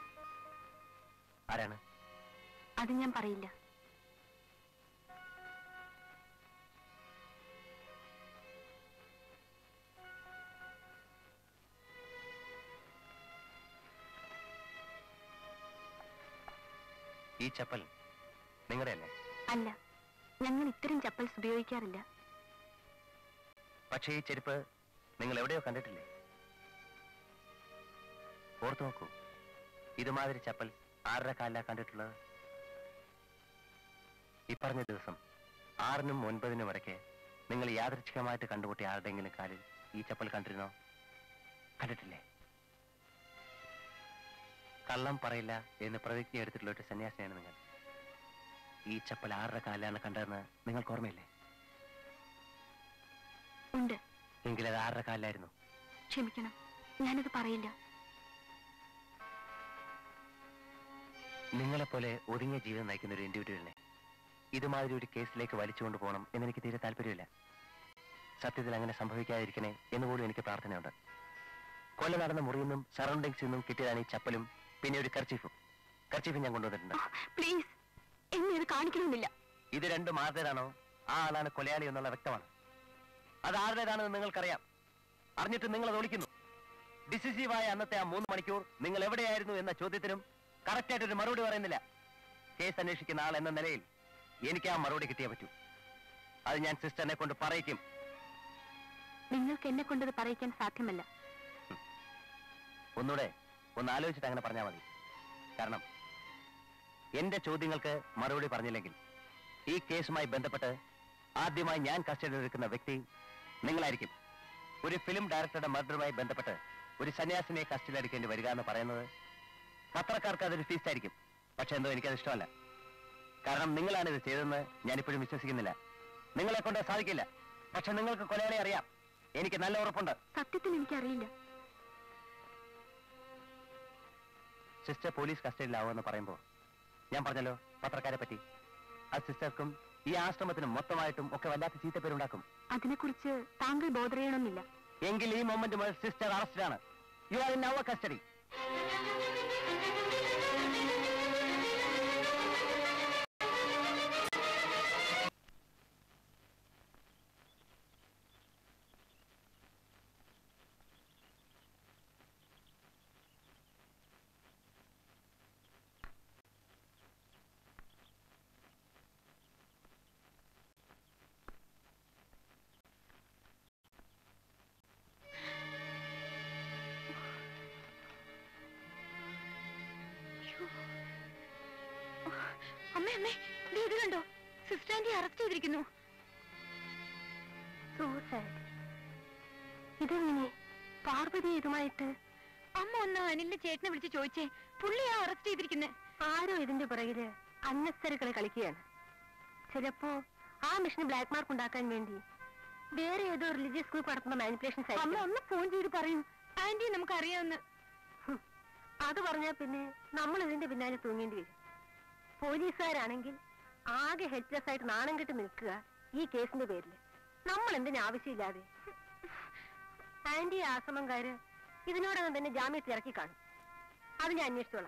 ആരാണ് അത് ഞാൻ പറയില്ല ഈ ചപ്പൽ നിങ്ങളുടെ അല്ലേ അല്ല ഞങ്ങൾ ഇത്തരം ചപ്പൽസ് ഉപയോഗിക്കാറില്ല പക്ഷേ ഈ ചെരുപ്പ് നിങ്ങൾ എവിടെയോ കണ്ടിട്ടില്ലേ ഓർത്തു നോക്കൂ ഇതുമാതിരി ചപ്പൽ ആറര കാലിലാ കണ്ടിട്ടുള്ളത് ഇപ്പറഞ്ഞ ദിവസം ആറിനും ഒൻപതിനും ഇടയ്ക്ക് നിങ്ങൾ യാദൃച്ഛികമായിട്ട് കണ്ടുമുട്ടിയ ആരുടെയെങ്കിലും കാലിൽ ഈ ചപ്പൽ കണ്ടിരുന്നോ കണ്ടിട്ടില്ലേ കള്ളം പറയില്ല എന്ന് പ്രതിജ്ഞ എടുത്തിട്ടുള്ള ഒരു സന്യാസിയാണ് നിങ്ങൾ ഈ ചപ്പൽ ആറര കാലിലാണ് കണ്ടതെന്ന് നിങ്ങൾക്ക് ഓർമ്മയില്ലേ ഉണ്ട് എങ്കിൽ അത് ആറര കാലിലായിരുന്നു ക്ഷമിക്കണം ഞാനത് പറയില്ല നിങ്ങളെപ്പോലെ ഒതുങ്ങിയ ജീവിതം നയിക്കുന്ന ഒരു ഇൻഡിവിജ്വലിനെ ഇതുമാതിരി ഒരു കേസിലേക്ക് വലിച്ചുകൊണ്ട് പോകണം എന്നെനിക്ക് തീരെ താല്പര്യമില്ല സത്യത്തിൽ അങ്ങനെ സംഭവിക്കാതിരിക്കണേ എന്നുപോലും എനിക്ക് പ്രാർത്ഥനയുണ്ട് കൊല്ല നടന്ന മുറിയിൽ നിന്നും സറൗണ്ടിങ്സിൽ നിന്നും കിട്ടിയതാണ് ഈ ചപ്പലും പിന്നെ ഒരു കർച്ചീഫും കർച്ചീഫും ഞാൻ കൊണ്ടുവന്നിട്ടുണ്ട് പ്ലീസ് എന്നെ ഇത് കാണിക്കണമെന്നില്ല ഇത് രണ്ടും ആരുടേതാണോ ആ ആളാണ് കൊലയാളി എന്നുള്ള വ്യക്തമാണ് അത് ആരുടേതാണെന്ന് നിങ്ങൾക്കറിയാം അറിഞ്ഞിട്ട് നിങ്ങൾ അത് ഒളിക്കുന്നു ഡിസിസീവായ അന്നത്തെ ആ മൂന്ന് മണിക്കൂർ നിങ്ങൾ എവിടെയായിരുന്നു എന്ന ചോദ്യത്തിനും കറക്റ്റായിട്ട് ഒരു മറുപടി പറയുന്നില്ല കേസ് അന്വേഷിക്കുന്ന ആൾ എന്ന നിലയിൽ എനിക്ക് ആ മറുപടി കിട്ടിയേ പറ്റൂ അത് ഞാൻ സിസ്റ്ററിനെ കൊണ്ട് പറയിക്കും നിങ്ങൾക്ക് എന്നെ കൊണ്ടത് പറയിക്കാൻ സാധ്യമല്ല ഒന്നുകൂടെ ഒന്ന് ആലോചിച്ചിട്ട് അങ്ങനെ പറഞ്ഞാൽ മതി കാരണം എന്റെ ചോദ്യങ്ങൾക്ക് മറുപടി പറഞ്ഞില്ലെങ്കിൽ ഈ കേസുമായി ബന്ധപ്പെട്ട് ആദ്യമായി ഞാൻ കസ്റ്റഡിയിൽ എടുക്കുന്ന വ്യക്തി നിങ്ങളായിരിക്കും ഒരു ഫിലിം ഡയറക്ടറുടെ മർഡറുമായി ബന്ധപ്പെട്ട് ഒരു സന്യാസിനെ കസ്റ്റഡിയിൽ എടുക്കേണ്ടി വരിക എന്ന് പറയുന്നത് പത്രക്കാർക്ക് അതൊരു ഫീസായിരിക്കും പക്ഷെ എന്തോ എനിക്കത് ഇഷ്ടമല്ല കാരണം നിങ്ങളാണ് ഇത് ചെയ്തതെന്ന് ഞാനിപ്പോഴും വിശ്വസിക്കുന്നില്ല നിങ്ങളെ കൊണ്ട് സാധിക്കില്ല പക്ഷെ നിങ്ങൾക്ക് കൊലയാളെ അറിയാം എനിക്ക് നല്ല ഉറപ്പുണ്ട് സത്യത്തിൽ എനിക്കറിയില്ല സിസ്റ്റർ പോലീസ് കസ്റ്റഡിയിലാവുമെന്ന് പറയുമ്പോൾ ഞാൻ പറഞ്ഞല്ലോ പത്രക്കാരെ പറ്റി ആ സിസ്റ്റർക്കും ഈ ആശ്രമത്തിനും മൊത്തമായിട്ടും ഒക്കെ വല്ലാത്ത ചീത്തപ്പേരുണ്ടാക്കും അതിനെക്കുറിച്ച് താങ്കൾ ബോധറിയണമെന്നില്ല എങ്കിൽ ഈ മൊമെന്റ് മുതൽ സിസ്റ്റർ അറസ്റ്റിലാണ് you are in our custody അമ്മേ അമ്മേ ദേ ഇത് കണ്ടോ സിസ്റ്റർ ആന്റി അറസ്റ്റ് ചെയ്തിരിക്കുന്നു സൂസൈഡ് ഇതെങ്ങനെ പാർവതി ഇതുമായിട്ട് അമ്മ ഒന്ന് അനിലിന്റെ ചേട്ടനെ വിളിച്ച് ചോദിച്ചേ പുള്ളിയാ അറസ്റ്റ് ചെയ്തിരിക്കുന്നത് ആരോ ഇതിന്റെ പുറകില് അന്നസ്തരകളെ കളിക്കുകയാണ് ചിലപ്പോ ആ മിഷന് ബ്ലാക്ക് മാർക്ക് ഉണ്ടാക്കാൻ വേണ്ടി വേറെ ഏതോ റിലീജിയസ് ഗ്രൂപ്പ് നടത്തുന്ന മാനിപ്പുലേഷൻസ് അമ്മ ഒന്ന് ഫോൺ ചെയ്ത് പറയൂ ആന്റി നമുക്ക് അറിയാവുന്ന അത് പറഞ്ഞാൽ പിന്നെ നമ്മൾ ഇതിന്റെ പിന്നാലെ തൂങ്ങേണ്ടി വരും പോലീസുകാരാണെങ്കിൽ ആകെ ഹെൽപ്ലെസ് ആയിട്ട് നാണം കെട്ട് നിൽക്കുക ഈ കേസിന്റെ പേരിൽ നമ്മൾ എന്തിനു ആവശ്യമില്ലാതെ ആന്റി ആശ്രമംകാര് ഇതിനോടകം തന്നെ ജാമ്യത്തിൽ ഇറക്കി കാണും അത് ഞാൻ അന്വേഷിച്ചോളാം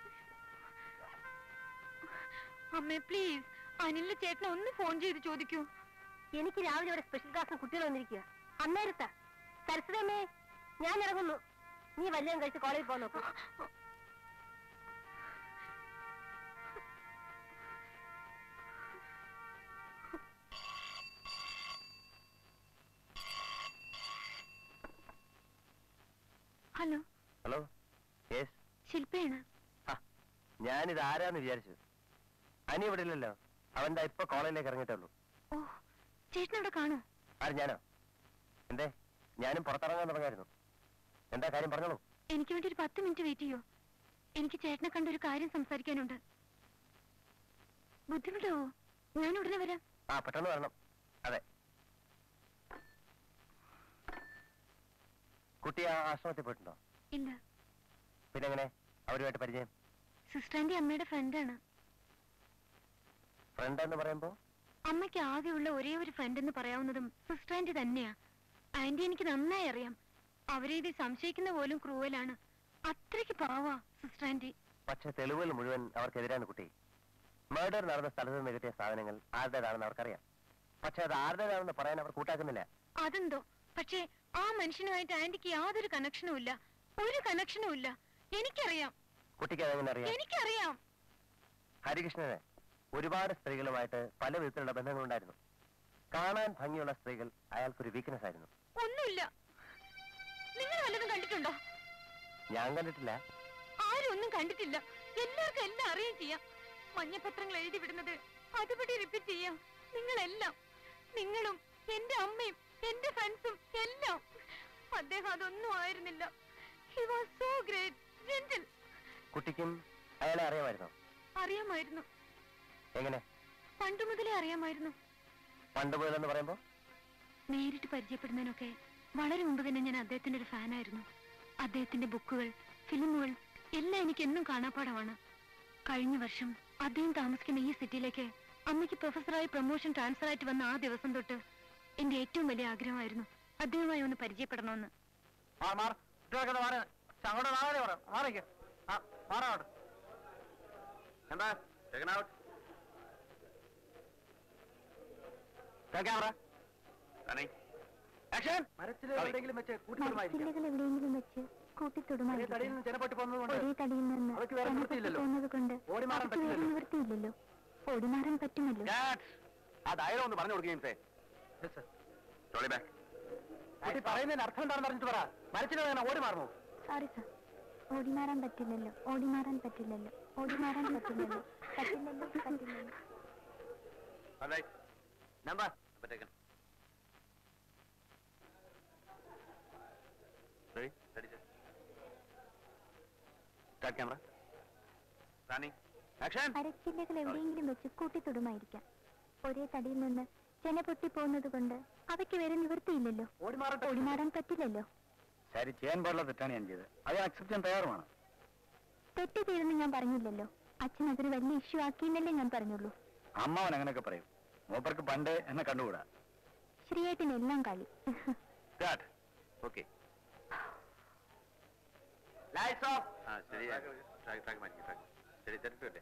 അമ്മേ പ്ലീസ് അനിലിന്റെ ചേട്ടനെ ഒന്ന് ഫോൺ ചെയ്ത് ചോദിക്കൂ എനിക്ക് രാവിലെ ഇവിടെ സ്പെഷ്യൽ ക്ലാസ്സിന് കുട്ടികൾ വന്നിരിക്കുക അന്നേരത്താ സരസ്വതമ്മേ ഞാൻ ഇറങ്ങുന്നു നീ വല്ലതും കഴിച്ച് കോളേജിൽ പോകാൻ നോക്കൂ ഹലോ ഹലോ യെസ് ശില്പയാണ് ഞാനിത് ആരാന്ന് വിചാരിച്ചു അനി ഇവിടെ ഇല്ലല്ലോ അവന്റെ ഇപ്പൊ കോളേജിലേക്ക് ഇറങ്ങിയിട്ടേ ഉള്ളൂ ഓ ചേട്ടൻ അവിടെ കാണോ ആര് ഞാനോ എന്തേ ഞാനും പുറത്തിറങ്ങാൻ തുടങ്ങായിരുന്നു എന്താ കാര്യം പറഞ്ഞോളൂ എനിക്ക് വേണ്ടി ഒരു പത്ത് മിനിറ്റ് വെയിറ്റ് ചെയ്യോ എനിക്ക് ചേട്ടനെ കണ്ട ഒരു കാര്യം സംസാരിക്കാനുണ്ട് ബുദ്ധിമുട്ടാവോ ഞാൻ ഉടനെ വരാം ആ പെട്ടെന്ന് വരണം അതെ കുട്ടി ആ ആശ്രമത്തിൽ പോയിട്ടുണ്ടോ ഇല്ല പിന്നെ എങ്ങനെ അവരുമായിട്ട് പരിചയം സിസ്റ്ററിന്റെ അമ്മയുടെ ഫ്രണ്ടാണ് ഫ്രണ്ട് എന്ന് പറയുമ്പോ അമ്മയ്ക്ക് ആകെയുള്ള ഒരേ ഒരു ഫ്രണ്ട് എന്ന് പറയാവുന്നതും സിസ്റ്റർ ആന്റി തന്നെയാ ആന്റി എനിക്ക് നന്നായി അറിയാം അവരെ ഇത് സംശയിക്കുന്ന പോലും ക്രൂവലാണ് അത്രയ്ക്ക് പാവാ സിസ്റ്റർ ആന്റി പക്ഷെ തെളിവുകൾ മുഴുവൻ അവർക്കെതിരാണ് കുട്ടി മർഡർ നടന്ന സ്ഥലത്ത് നിന്ന് കിട്ടിയ സാധനങ്ങൾ ആരുടേതാണെന്ന് അവർക്കറിയാം പക്ഷെ അത് ആരുടേതാണെന്ന് പറയാൻ അവർ കൂട്ടാക്കുന്നില്ല അതെന്തോ പക്ഷേ ആ മനുഷ്യനുമായിട്ട് ആന്റിക്ക് യാതൊരു കണക്ഷനും ഇല്ല ഒരു കണക്ഷനും ഇല്ല എനിക്കറിയാം കുട്ടിക്ക് അതെങ്ങനെ അറിയാം എനിക്കറിയാം ഹരികൃഷ്ണന് ഒരുപാട് സ്ത്രീകളുമായിട്ട് പല വിധത്തിലുള്ള ബന്ധങ്ങളുണ്ടായിരുന്നു കാണാൻ ഭംഗിയുള്ള സ്ത്രീകൾ അയാൾക്കൊരു വീക്ക്നെസ് ആയിരുന്നു ഒന്നുമില്ല നിങ്ങൾ വല്ലതും കണ്ടിട്ടുണ്ടോ ഞാൻ കണ്ടിട്ടില്ല ആരും ഒന്നും കണ്ടിട്ടില്ല എല്ലാവർക്കും എല്ലാം അറിയുകയും ചെയ്യാം മഞ്ഞപത്രങ്ങൾ എഴുതി വിടുന്നത് അതുപടി റിപ്പീറ്റ് ചെയ്യാം നിങ്ങളെല്ലാം നിങ്ങളും എന്റെ അമ്മയും എന്റെ ഫ്രണ്ട്സും എല്ലാം അദ്ദേഹം അതൊന്നും ആയിരുന്നില്ല he was so great gentle കുട്ടിക്കും അയാളെ അറിയാമായിരുന്നോ അറിയാമായിരുന്നു എങ്ങനെ പണ്ടു മുതലേ അറിയാമായിരുന്നു പണ്ട് മുതലെന്ന് പറയുമ്പോ നേരിട്ട് പരിചയപ്പെടുന്നതിനൊക്കെ വളരെ മുമ്പ് തന്നെ ഞാൻ അദ്ദേഹത്തിന്റെ ഒരു ഫാനായിരുന്നു അദ്ദേഹത്തിന്റെ ബുക്കുകൾ ഫിലിമുകൾ എല്ലാം എനിക്ക് എന്നും കാണാപ്പാടമാണ് കഴിഞ്ഞ വർഷം അദ്ദേഹം താമസിക്കുന്ന ഈ സിറ്റിയിലേക്ക് അമ്മയ്ക്ക് പ്രൊഫസറായി പ്രൊമോഷൻ ട്രാൻസ്ഫർ ആയിട്ട് വന്ന ആ ദിവസം തൊട്ട് എന്റെ ഏറ്റവും വലിയ ആഗ്രഹമായിരുന്നു അദ്ദേഹവുമായി ഒന്ന് പരിചയപ്പെടണമെന്ന് അങ്ങോട്ട് മാറി പറ മാറിക്ക് ആ മാറാവട്ടെ എന്താ ക്യാമറ ആക്ഷൻ മരത്തിൽ എവിടെയെങ്കിലും വെച്ച് കൂട്ടിക്കൊടുമായിരിക്കും മരച്ചില്ലകൾ എവിടെയെങ്കിലും വെച്ച് തടിയിൽ കൂട്ടിത്തൊടുമായിരിക്കും നിന്ന് ജനപ്പെട്ട് പോകുന്നതുകൊണ്ട് ഒരേ തടിയിൽ നിന്ന് അവയ്ക്ക് വേറെ നിവൃത്തിയില്ലല്ലോ. പോകുന്നത് കൊണ്ട് ഓടി മാറാൻ അവയ്ക്ക് വേറെ പറ്റില്ലല്ലോ. നിവൃത്തിയില്ലല്ലോ ഓടിമാറാൻ പറ്റുമല്ലോ ആ ഡയലോഗ് ഒന്ന് പറഞ്ഞു കൊടുക്കുകയും say Yes, sir. Trolley back കുട്ടി പറയുന്നതിന് അർത്ഥം എന്താണെന്ന് പറഞ്ഞിട്ട് പറ മരച്ചിൽ വേണം ഓടി മാറുമോ സോറി സർ ഓടിമാറാൻ പറ്റില്ലല്ലോ ഓടിമാറാൻ പറ്റില്ലല്ലോ ഓടിമാറാൻ പറ്റില്ലല്ലോ പറ്റില്ലല്ലോ പറ്റില്ലല്ലോ number taken Ready? Ready, sir. Start camera. Running. Action. അരച്ചില്ലകൾ എവിടെയെങ്കിലും വെച്ച് കൂട്ടിത്തൊടുമായിരിക്കാം ഒരേ തടിയിൽ നിന്ന് ചെന പൊട്ടിപ്പോകുന്നത് കൊണ്ട് അവയ്ക്ക് വേറെ നിവൃത്തിയില്ലല്ലോ ഓടിമാറാൻ പറ്റില്ലല്ലോ ശരി ചെയ്യാൻ പാടുള്ള തെറ്റാണ് ഞാൻ ചെയ്തത് അത് അക്സെപ്റ്റ് ചെയ്യാൻ തയ്യാറുമാണ് തെറ്റ് ചെയ്തെന്ന് ഞാൻ പറഞ്ഞില്ലല്ലോ അച്ഛൻ അതൊരു വലിയ ഇഷ്യൂ ആക്കിയെന്നല്ലേ ഞാൻ പറഞ്ഞുള്ളൂ അമ്മാവൻ അങ്ങനെയൊക്കെ പറയും മൂപ്പർക്ക് പണ്ട് എന്നെ കണ്ടുകൂടാ ശ്രീയേട്ടന് എല്ലാം കളി Start. Okay. Lights off. ആ ശരി ട്രാക്ക് ട്രാക്ക് മാറ്റി ട്രാക്ക് ശരി തിരക്കില്ലേ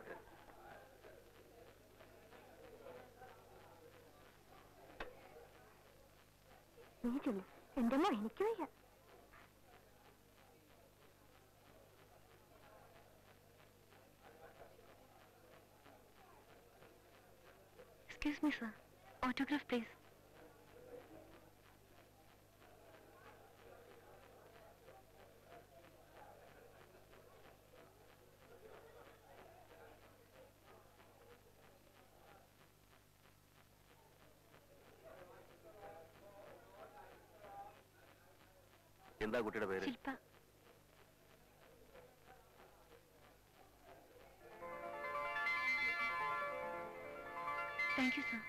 നീ ചൊല്ലു എന്റെ മോ എനിക്ക് വയ്യ excuse me sir autograph please എന്താ കുട്ടിയുടെ പേര് ശില്പ താങ്ക് യു സർ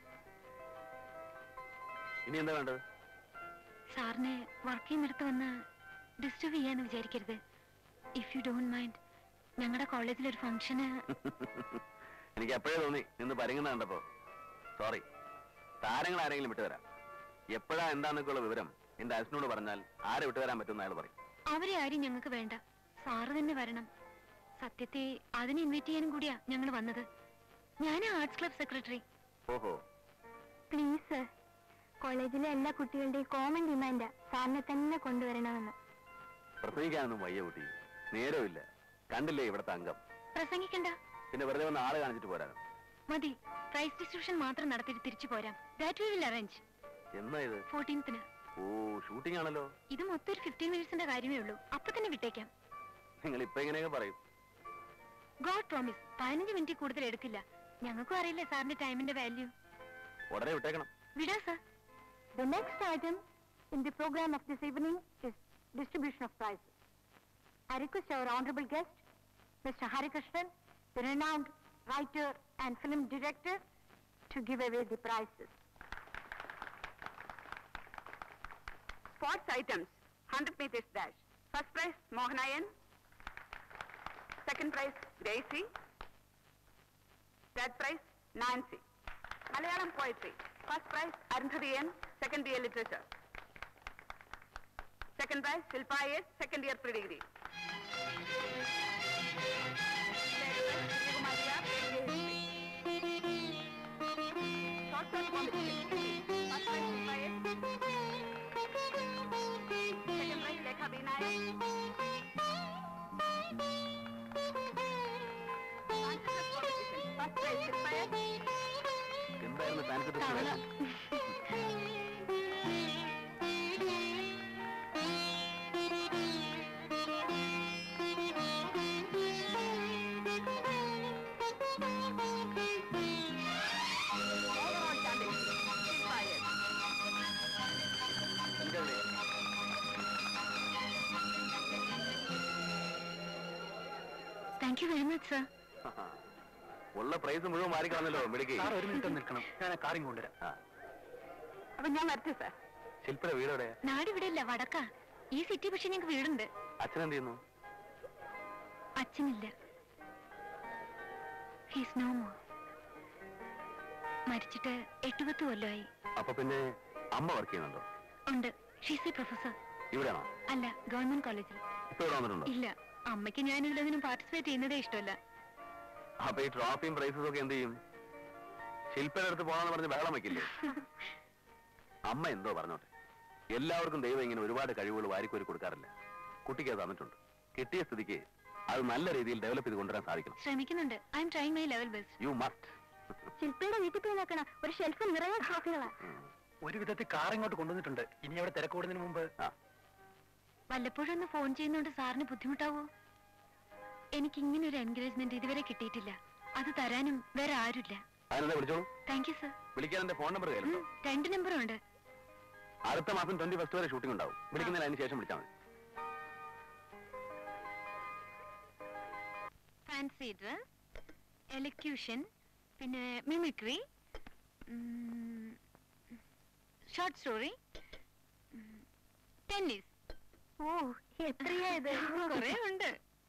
ഇനി എന്താ വേണ്ടത് സാറിനെ വർക്ക് ചെയ്യുന്നിടത്ത് വന്ന് ഡിസ്റ്റർബ് ചെയ്യാന്ന് വിചാരിക്കരുത് ഇഫ് യു ഡോണ്ട് മൈൻഡ് ഞങ്ങളുടെ കോളേജിലൊരു ഫംഗ്ഷന് എനിക്ക് എപ്പോഴേ തോന്നി നിന്ന് പരിങ്ങുന്ന കണ്ടപ്പോ സോറി താരങ്ങൾ ആരെങ്കിലും വിട്ടുവരാം എപ്പോഴാ എന്താന്നൊക്കെയുള്ള വിവരം എന്റെ അച്ഛനോട് പറഞ്ഞാൽ ആരെ വിട്ടുവരാൻ പറ്റുമെന്ന് അയാൾ പറയും അവരെ ആരും ഞങ്ങൾക്ക് വേണ്ട സാറ് തന്നെ വരണം സത്യത്തെ അതിനെ ഇൻവൈറ്റ് ചെയ്യാനും കൂടിയാ ഞങ്ങൾ വന്നത് ഞാൻ ആർട്സ് ക്ലബ് സെക്രട്ടറി ഓഹോ പ്ലീസ് സർ കോളേജിലെ എല്ലാ കുട്ടികളുടെയും കോമൺ ഡിമാൻഡാ സാറിനെ തന്നെ കൊണ്ടുവരണമെന്ന് പ്രസംഗിക്കാനൊന്നും വയ്യ കുട്ടി നേരമില്ല കണ്ടില്ലേ ഇവിടുത്തെ അംഗം പ്രസംഗിക്കണ്ട പിന്നെ വെറുതെ വന്ന് ആള് കാണിച്ചിട്ട് പോരാനും മതി പ്രൈസ് ഡിസ്ട്രിബ്യൂഷൻ മാത്രം നടത്തിയിട്ട് തിരിച്ചു പോരാം ദാറ്റ് വി വിൽ അറേഞ്ച് എന്നാ ഇത് ഫോർട്ടീൻത്തിന് ഓ ഷൂട്ടിംഗ് ആണല്ലോ ഇത് മൊത്തം ഒരു ഫിഫ്റ്റീൻ മിനിറ്റ്സിന്റെ കാര്യമേ ഉള്ളൂ അപ്പൊ തന്നെ വിട്ടേക്കാം നിങ്ങൾ ഇപ്പൊ എങ്ങനെയൊക്കെ പറയും ഗോഡ് പ്രോമിസ് പതിനഞ്ച് മിനിറ്റ് കൂടുതൽ എടുക്കില്ല ഞങ്ങൾക്കും അറിയില്ലേ സാറിന്റെ ടൈമിന്റെ വാല്യൂ ഉടനെ വിട്ടേക്കണം വിടാ sir The next item in the program of this evening is distribution of prizes. I request our honorable guest, Mr. Harikrishnan, the renowned writer and film director, to give away the prizes. Sports items, 100 meters dash. First prize, Mohanayan. Second prize, Gracie. Third prize, Nancy. Malayalam poetry. First prize, Arundhati N, second year literature. Second prize, Shilpa S, second year pre-degree. Third prize, Vijaykumari R, BA history. Short story competition. First prize, Shilpa S. Second prize, Lekha B. Nayak. Answer competition. First prize, Shilpa S. എന്തായിരുന്നു ഫാൻസി തവള Overall championship, Shilpa S. Thank you very much sir ഉള്ള പ്രൈസ് മുഴുവൻ മാറിക്കളഞ്ഞല്ലോ മിടുക്കി സാർ ഒരു മിനിറ്റ് നിൽക്കണം ഞാൻ ആ കാര്യം കൊണ്ടുവരാം ആ, അപ്പൊ ഞാൻ വരട്ടെ സാർ ശില്പയുടെ വീട് എവിടെ നാട് ഇവിടെ ഇല്ല വടക്ക ഈ സിറ്റി പക്ഷെ ഞങ്ങൾക്ക് വീടുണ്ട് അച്ഛൻ എന്ത് ചെയ്യുന്നു അച്ഛനില്ല ഹീസ് നോ മോർ മരിച്ചിട്ട് എട്ട് പത്ത് കൊല്ലമായി അപ്പൊ പിന്നെ അമ്മ വർക്ക് ചെയ്യുന്നുണ്ടോ ഉണ്ട് ഷീസ് എ പ്രൊഫസർ ഇവിടെയാണോ അല്ല ഗവൺമെന്റ് കോളേജിൽ ഇപ്പൊ ഇവിടെ വന്നിട്ടുണ്ടോ ഇല്ല അമ്മയ്ക്ക് ഞാൻ ഇതിലൊന്നിനും പാർട്ടിസിപ്പേറ്റ് ചെയ്യുന്നതേ ഇഷ്ടമല്ല അപ്പൊ ഈ ട്രോഫിയും പ്രൈസസും ഒക്കെ എന്ത് ചെയ്യും ശില്പയുടെ അടുത്ത് പോകാന്ന് പറഞ്ഞ് ബഹളം വെക്കില്ലേ അമ്മ എന്തോ പറഞ്ഞോട്ടെ എല്ലാവർക്കും ദൈവം ഇങ്ങനെ ഒരുപാട് കഴിവുകൾ വാരിക്കോരി കൊടുക്കാറില്ല കുട്ടിക്ക് അത് തന്നിട്ടുണ്ട് കിട്ടിയ സ്ഥിതിക്ക് അത് നല്ല രീതിയിൽ ഡെവലപ്പ് ചെയ്ത് കൊണ്ടുവരാൻ സാധിക്കണം ശ്രമിക്കുന്നുണ്ട് I am trying my level best you must ശില്പയുടെ വീട്ടിൽ പോയി നോക്കണം ഒരു ഷെൽഫ് നിറയെ ട്രോഫികളാ ഒരു വിധത്തിൽ കാർ ഇങ്ങോട്ട് കൊണ്ടുവന്നിട്ടുണ്ട് ഇനി അവിടെ തിരക്കൂടുന്നതിന് മുമ്പ് വല്ലപ്പോഴും ഒന്ന് ഫോൺ ചെയ്യുന്നോണ്ട് സാറിന് ബുദ്ധിമുട്ടാവോ എനിക്ക് ഇങ്ങനെ ഒരു എൻകറേജ്മെന്റ് ഇതുവരെ കിട്ടിയിട്ടില്ല അത് തരാനും വേറെ ആരുമില്ല അതിനെന്താ വിളിച്ചോളൂ താങ്ക് യു സർ വിളിക്കാൻ എന്റെ ഫോൺ നമ്പർ കയ്യിലുണ്ടോ രണ്ട് നമ്പറും ഉണ്ട് അടുത്ത മാസം ട്വന്റി ഫസ്റ്റ് വരെ ഷൂട്ടിംഗ് ഉണ്ടാവും വിളിക്കുന്നതിന് അതിന് ശേഷം വിളിച്ചാൽ മതി ഫാൻസി ഡ്രസ് എലക്യൂഷൻ പിന്നെ മിമിക്രി ഷോർട്ട് സ്റ്റോറി ടെന്നീസ് ഓ എത്രയാ ഇത് കുറെ ഉണ്ട്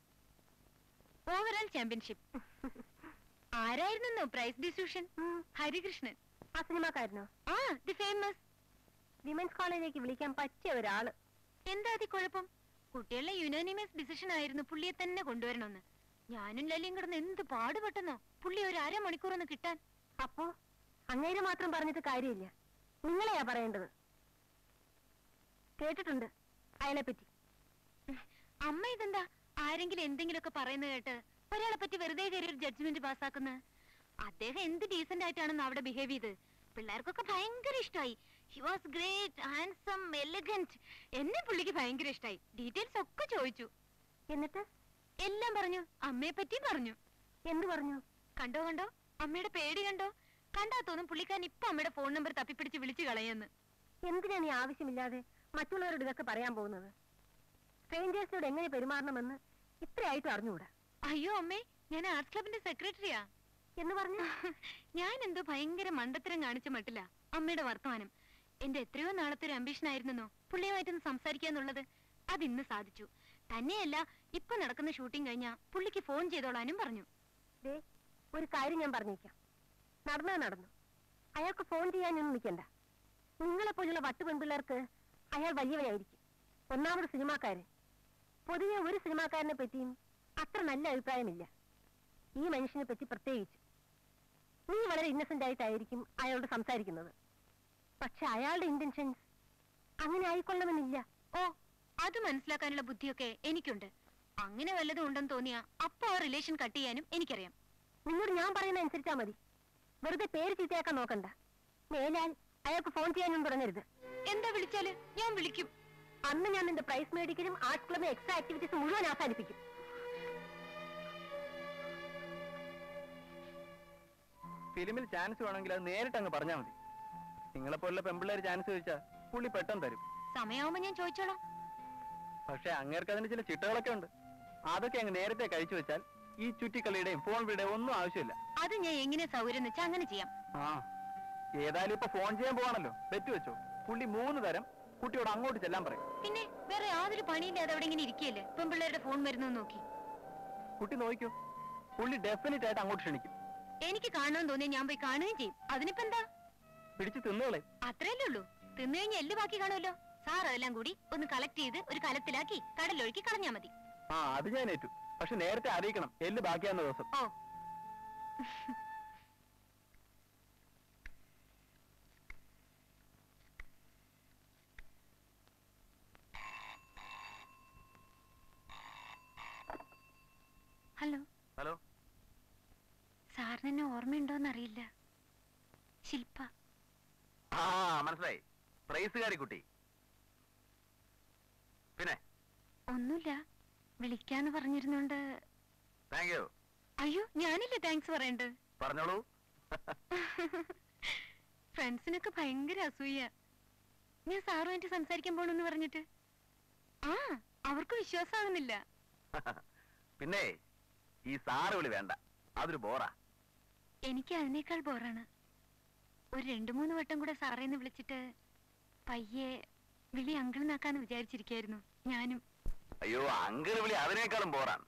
ഓവറോൾ ചാമ്പ്യൻഷിപ്പ് ആരായിരുന്നു പ്രൈസ് ഡിസ്ട്രിബ്യൂഷൻ ഉം. ഹരികൃഷ്ണൻ ആ സിനിമാക്കാരനോ ആ ദി ഫേമസ് വിമൻസ് കോളേജിലേക്ക് വിളിക്കാൻ പറ്റിയ ഒരാള് എന്താ അതി കുഴപ്പം കുട്ടികളുടെ യുനാനിമസ് ഡിസിഷൻ ആയിരുന്നു പുള്ളിയെ തന്നെ കൊണ്ടുവരണമെന്ന് ഞാനും ലലിയും കിടന്ന് എന്ത് പാടുപെട്ടെന്നോ പുള്ളി ഒരു അരമണിക്കൂർ ഒന്ന് കിട്ടാൻ അപ്പോ അങ്ങേര് മാത്രം പറഞ്ഞിട്ട് കാര്യമില്ല നിങ്ങളെയാ പറയേണ്ടത് കേട്ടിട്ടുണ്ട് അയാളെ പറ്റി അമ്മ ഇതെന്താ ആരെങ്കിലും എന്തെങ്കിലുമൊക്കെ പറയുന്നത് കേട്ട് ഒരാളെ പറ്റി വെറുതെ കയറി ഒരു ജഡ്ജ്മെന്റ് പാസ്സാക്കുന്ന അദ്ദേഹം എന്ത് ഡീസന്റ് ആയിട്ടാണെന്ന് അവിടെ ബിഹേവ് ചെയ്ത് പിള്ളേർക്കൊക്കെ ഭയങ്കര ഇഷ്ടമായി he was great handsome elegant എന്നെ പുള്ളിക്ക് ഭയങ്കര ഇഷ്ടമായി ഡീറ്റെയിൽസ് ഒക്കെ ചോദിച്ചു എന്നിട്ട് എല്ലാം പറഞ്ഞു അമ്മയെ പറ്റി പറഞ്ഞു എന്തു പറഞ്ഞു കണ്ടോ കണ്ടോ അമ്മയുടെ പേടി കണ്ടോ കണ്ടാ തോന്നും പുള്ളിക്കാരൻ ഇപ്പൊ അമ്മയുടെ ഫോൺ നമ്പർ തപ്പിപ്പിടിച്ച് വിളിച്ചു കളയെന്ന് എന്തിനാണ് ഈ ആവശ്യമില്ലാതെ മറ്റുള്ളവരോട് ഇതൊക്കെ പറയാൻ പോകുന്നത് സ്ട്രേഞ്ചേഴ്സിനോട് എങ്ങനെ പെരുമാറണമെന്ന് ഇത്രയായിട്ടും അറിഞ്ഞുകൂടാ അയ്യോ അമ്മേ ഞാൻ ആർട്സ് ക്ലബിന്റെ സെക്രട്ടറിയാ എന്ന് പറഞ്ഞു ഞാൻ എന്തോ ഭയങ്കര മണ്ടത്തരം കാണിച്ച മട്ടില്ല അമ്മയുടെ വർത്തമാനം എന്റെ എത്രയോ നാളത്തെ ഒരു അംബിഷൻ ആയിരുന്നെന്നോ പുള്ളിയുമായിട്ടൊന്ന് സംസാരിക്കാന്നുള്ളത് അത് ഇന്ന് സാധിച്ചു തന്നെയല്ല ഇപ്പൊ നടക്കുന്ന ഷൂട്ടിംഗ് കഴിഞ്ഞാ പുള്ളിക്ക് ഫോൺ ചെയ്തോളാനും പറഞ്ഞു ദേ ഒരു കാര്യം ഞാൻ പറഞ്ഞേക്കാം നടന്നാ നടന്നു അയാൾക്ക് ഫോൺ ചെയ്യാനൊന്നും നിൽക്കണ്ട നിങ്ങളെപ്പോലുള്ള വട്ടു പെൺപിള്ളേർക്ക് അയാൾ വലിയവനായിരിക്കും ഒന്നാമത് സിനിമാക്കാരൻ പൊതുവെ ഒരു സിനിമാക്കാരനെ പറ്റിയും അത്ര നല്ല അഭിപ്രായമില്ല ഈ മനുഷ്യനെ പറ്റി പ്രത്യേകിച്ച് നീ വളരെ ഇന്നസെന്റ് ആയിട്ടായിരിക്കും അയാളോട് സംസാരിക്കുന്നത് പക്ഷെ അയാളുടെ ഇന്റൻഷൻസ് അങ്ങനെ ആയിക്കൊള്ളണമെന്നില്ല ഓ അത് മനസ്സിലാക്കാനുള്ള ബുദ്ധിയൊക്കെ എനിക്കുണ്ട് അങ്ങനെ വല്ലതും ഉണ്ടെന്ന് തോന്നിയാ അപ്പൊ ആ റിലേഷൻ കട്ട് ചെയ്യാനും എനിക്കറിയാം നിന്നോട് ഞാൻ പറയുന്ന അനുസരിച്ചാ മതി വെറുതെ പേര് ചീത്തയാക്കാൻ നോക്കണ്ട മേലാൽ അയാൾക്ക് ഫോൺ ചെയ്യാനൊന്നും തുടങ്ങരുത് എന്താ വിളിച്ചാല് ഞാൻ വിളിക്കും അന്ന് ഞാൻ നിന്റെ പ്രൈസ് മേടിക്കലും ആർട്സ് ക്ലബിലെ എക്സ്ട്രാ ആക്ടിവിറ്റീസ് മുഴുവൻ അവസാനിപ്പിക്കും ഫിലിമിൽ ചാൻസ് വേണമെങ്കിൽ അത് നേരിട്ട് അങ്ങ് പറഞ്ഞാൽ മതി നിങ്ങളെ പോലുള്ള പെമ്പിള്ളേർ ചാൻസ് ചോദിച്ചാൽ പുള്ളി പെട്ടെന്ന് തരും സമയമാവുമ്പോ ഞാൻ ചോദിച്ചോളാം പക്ഷെ അങ്ങേർക്ക് അതിന് ചില ചിട്ടകളൊക്കെ ഉണ്ട് അതൊക്കെ അങ്ങ് നേരത്തെ കഴിച്ചു വെച്ചാൽ ഈ ചുറ്റിക്കളിയുടെയും ഫോൺ വിടയും ഒന്നും ആവശ്യമില്ല അത് ഞാൻ എങ്ങനെ സൗകര്യം വെച്ചാൽ അങ്ങനെ ചെയ്യാം ആ ഏതായാലും ഇപ്പൊ ഫോൺ ചെയ്യാൻ പോവാണല്ലോ ബെറ്റ് വെച്ചോ പുള്ളി മൂന്ന് തരം കുട്ടിയോട് അങ്ങോട്ട് ചെല്ലാൻ പറയും പിന്നെ വേറെ യാതൊരു പണിയില്ലാതെ അവിടെ ഇങ്ങനെ ഇരിക്കുകയല്ലേ പെൺപിള്ളേരുടെ ഫോൺ വരുന്നു നോക്കി കുട്ടി നോക്കിയോ പുള്ളി ഡെഫിനറ്റ് ആയിട്ട് അങ്ങോട്ട് ക്ഷണിക്കും എനിക്ക് കാണണമെന്ന് തോന്നിയാൽ ഞാൻ പോയി കാണുകയും ചെയ്യും അതിനിപ്പോ എന്താ പിടിച്ച് തിന്നുകളെ അത്രയല്ലേ ഉള്ളൂ തിന്നു കഴിഞ്ഞാൽ എല്ല് ബാക്കി കാണുമല്ലോ സാർ അതെല്ലാം കൂടി ഒന്ന് കളക്ട് ചെയ്ത് ഒരു കലത്തിലാക്കി കടലൊഴുക്കി കളഞ്ഞാ മതി ആ അത് ഞാൻ ഏറ്റു പക്ഷെ നേരത്തെ അറിയിക്കണം എല്ല് ബാക്കിയാവുന്ന ദിവസം ഓ ഹലോ ഹലോ സാറിന് എന്നെ ഓർമ്മയുണ്ടോന്ന് അറിയില്ല ശില്പ ആ മനസ്സിലായി പ്രൈസുകാരി കുട്ടി പിന്നെ ഒന്നുമില്ല വിളിക്കാന്ന് പറഞ്ഞിരുന്നോണ്ട് താങ്ക് യു അയ്യോ ഞാനില്ലേ താങ്ക്സ് പറയണ്ട് പറഞ്ഞോളൂ ഫ്രണ്ട്സിനൊക്കെ ഭയങ്കര അസൂയ ഞാൻ സാറുമായിട്ട് സംസാരിക്കാൻ പോണെന്ന് പറഞ്ഞിട്ട് ആ അവർക്ക് വിശ്വാസമാകുന്നില്ല പിന്നെ ഈ സാറ് വിളി വേണ്ട അതൊരു ബോറാ എനിക്ക് അതിനേക്കാൾ ബോറാണ് ഒരു രണ്ടു മൂന്ന് വട്ടം കൂടെ സാറേന്ന് വിളിച്ചിട്ട് പയ്യെ വിളി അങ്കിൾന്നാക്കാന്ന് വിചാരിച്ചിരിക്കായിരുന്നു ഞാനും അയ്യോ അങ്കിൾ വിളി അതിനേക്കാളും ബോറാണ്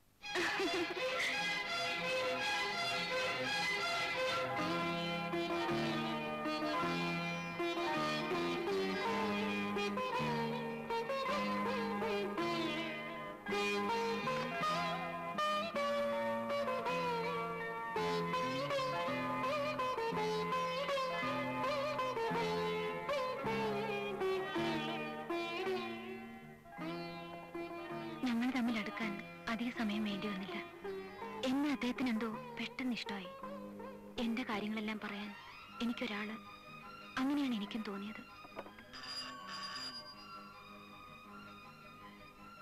ഞങ്ങൾ തമ്മിൽ അടുക്കാൻ അധിക സമയം വേണ്ടി വന്നില്ല എന്നെ അദ്ദേഹത്തിന് എന്തോ പെട്ടെന്ന് ഇഷ്ടമായി എന്റെ കാര്യങ്ങളെല്ലാം പറയാൻ എനിക്കൊരാള് അങ്ങനെയാണ് എനിക്കും തോന്നിയത്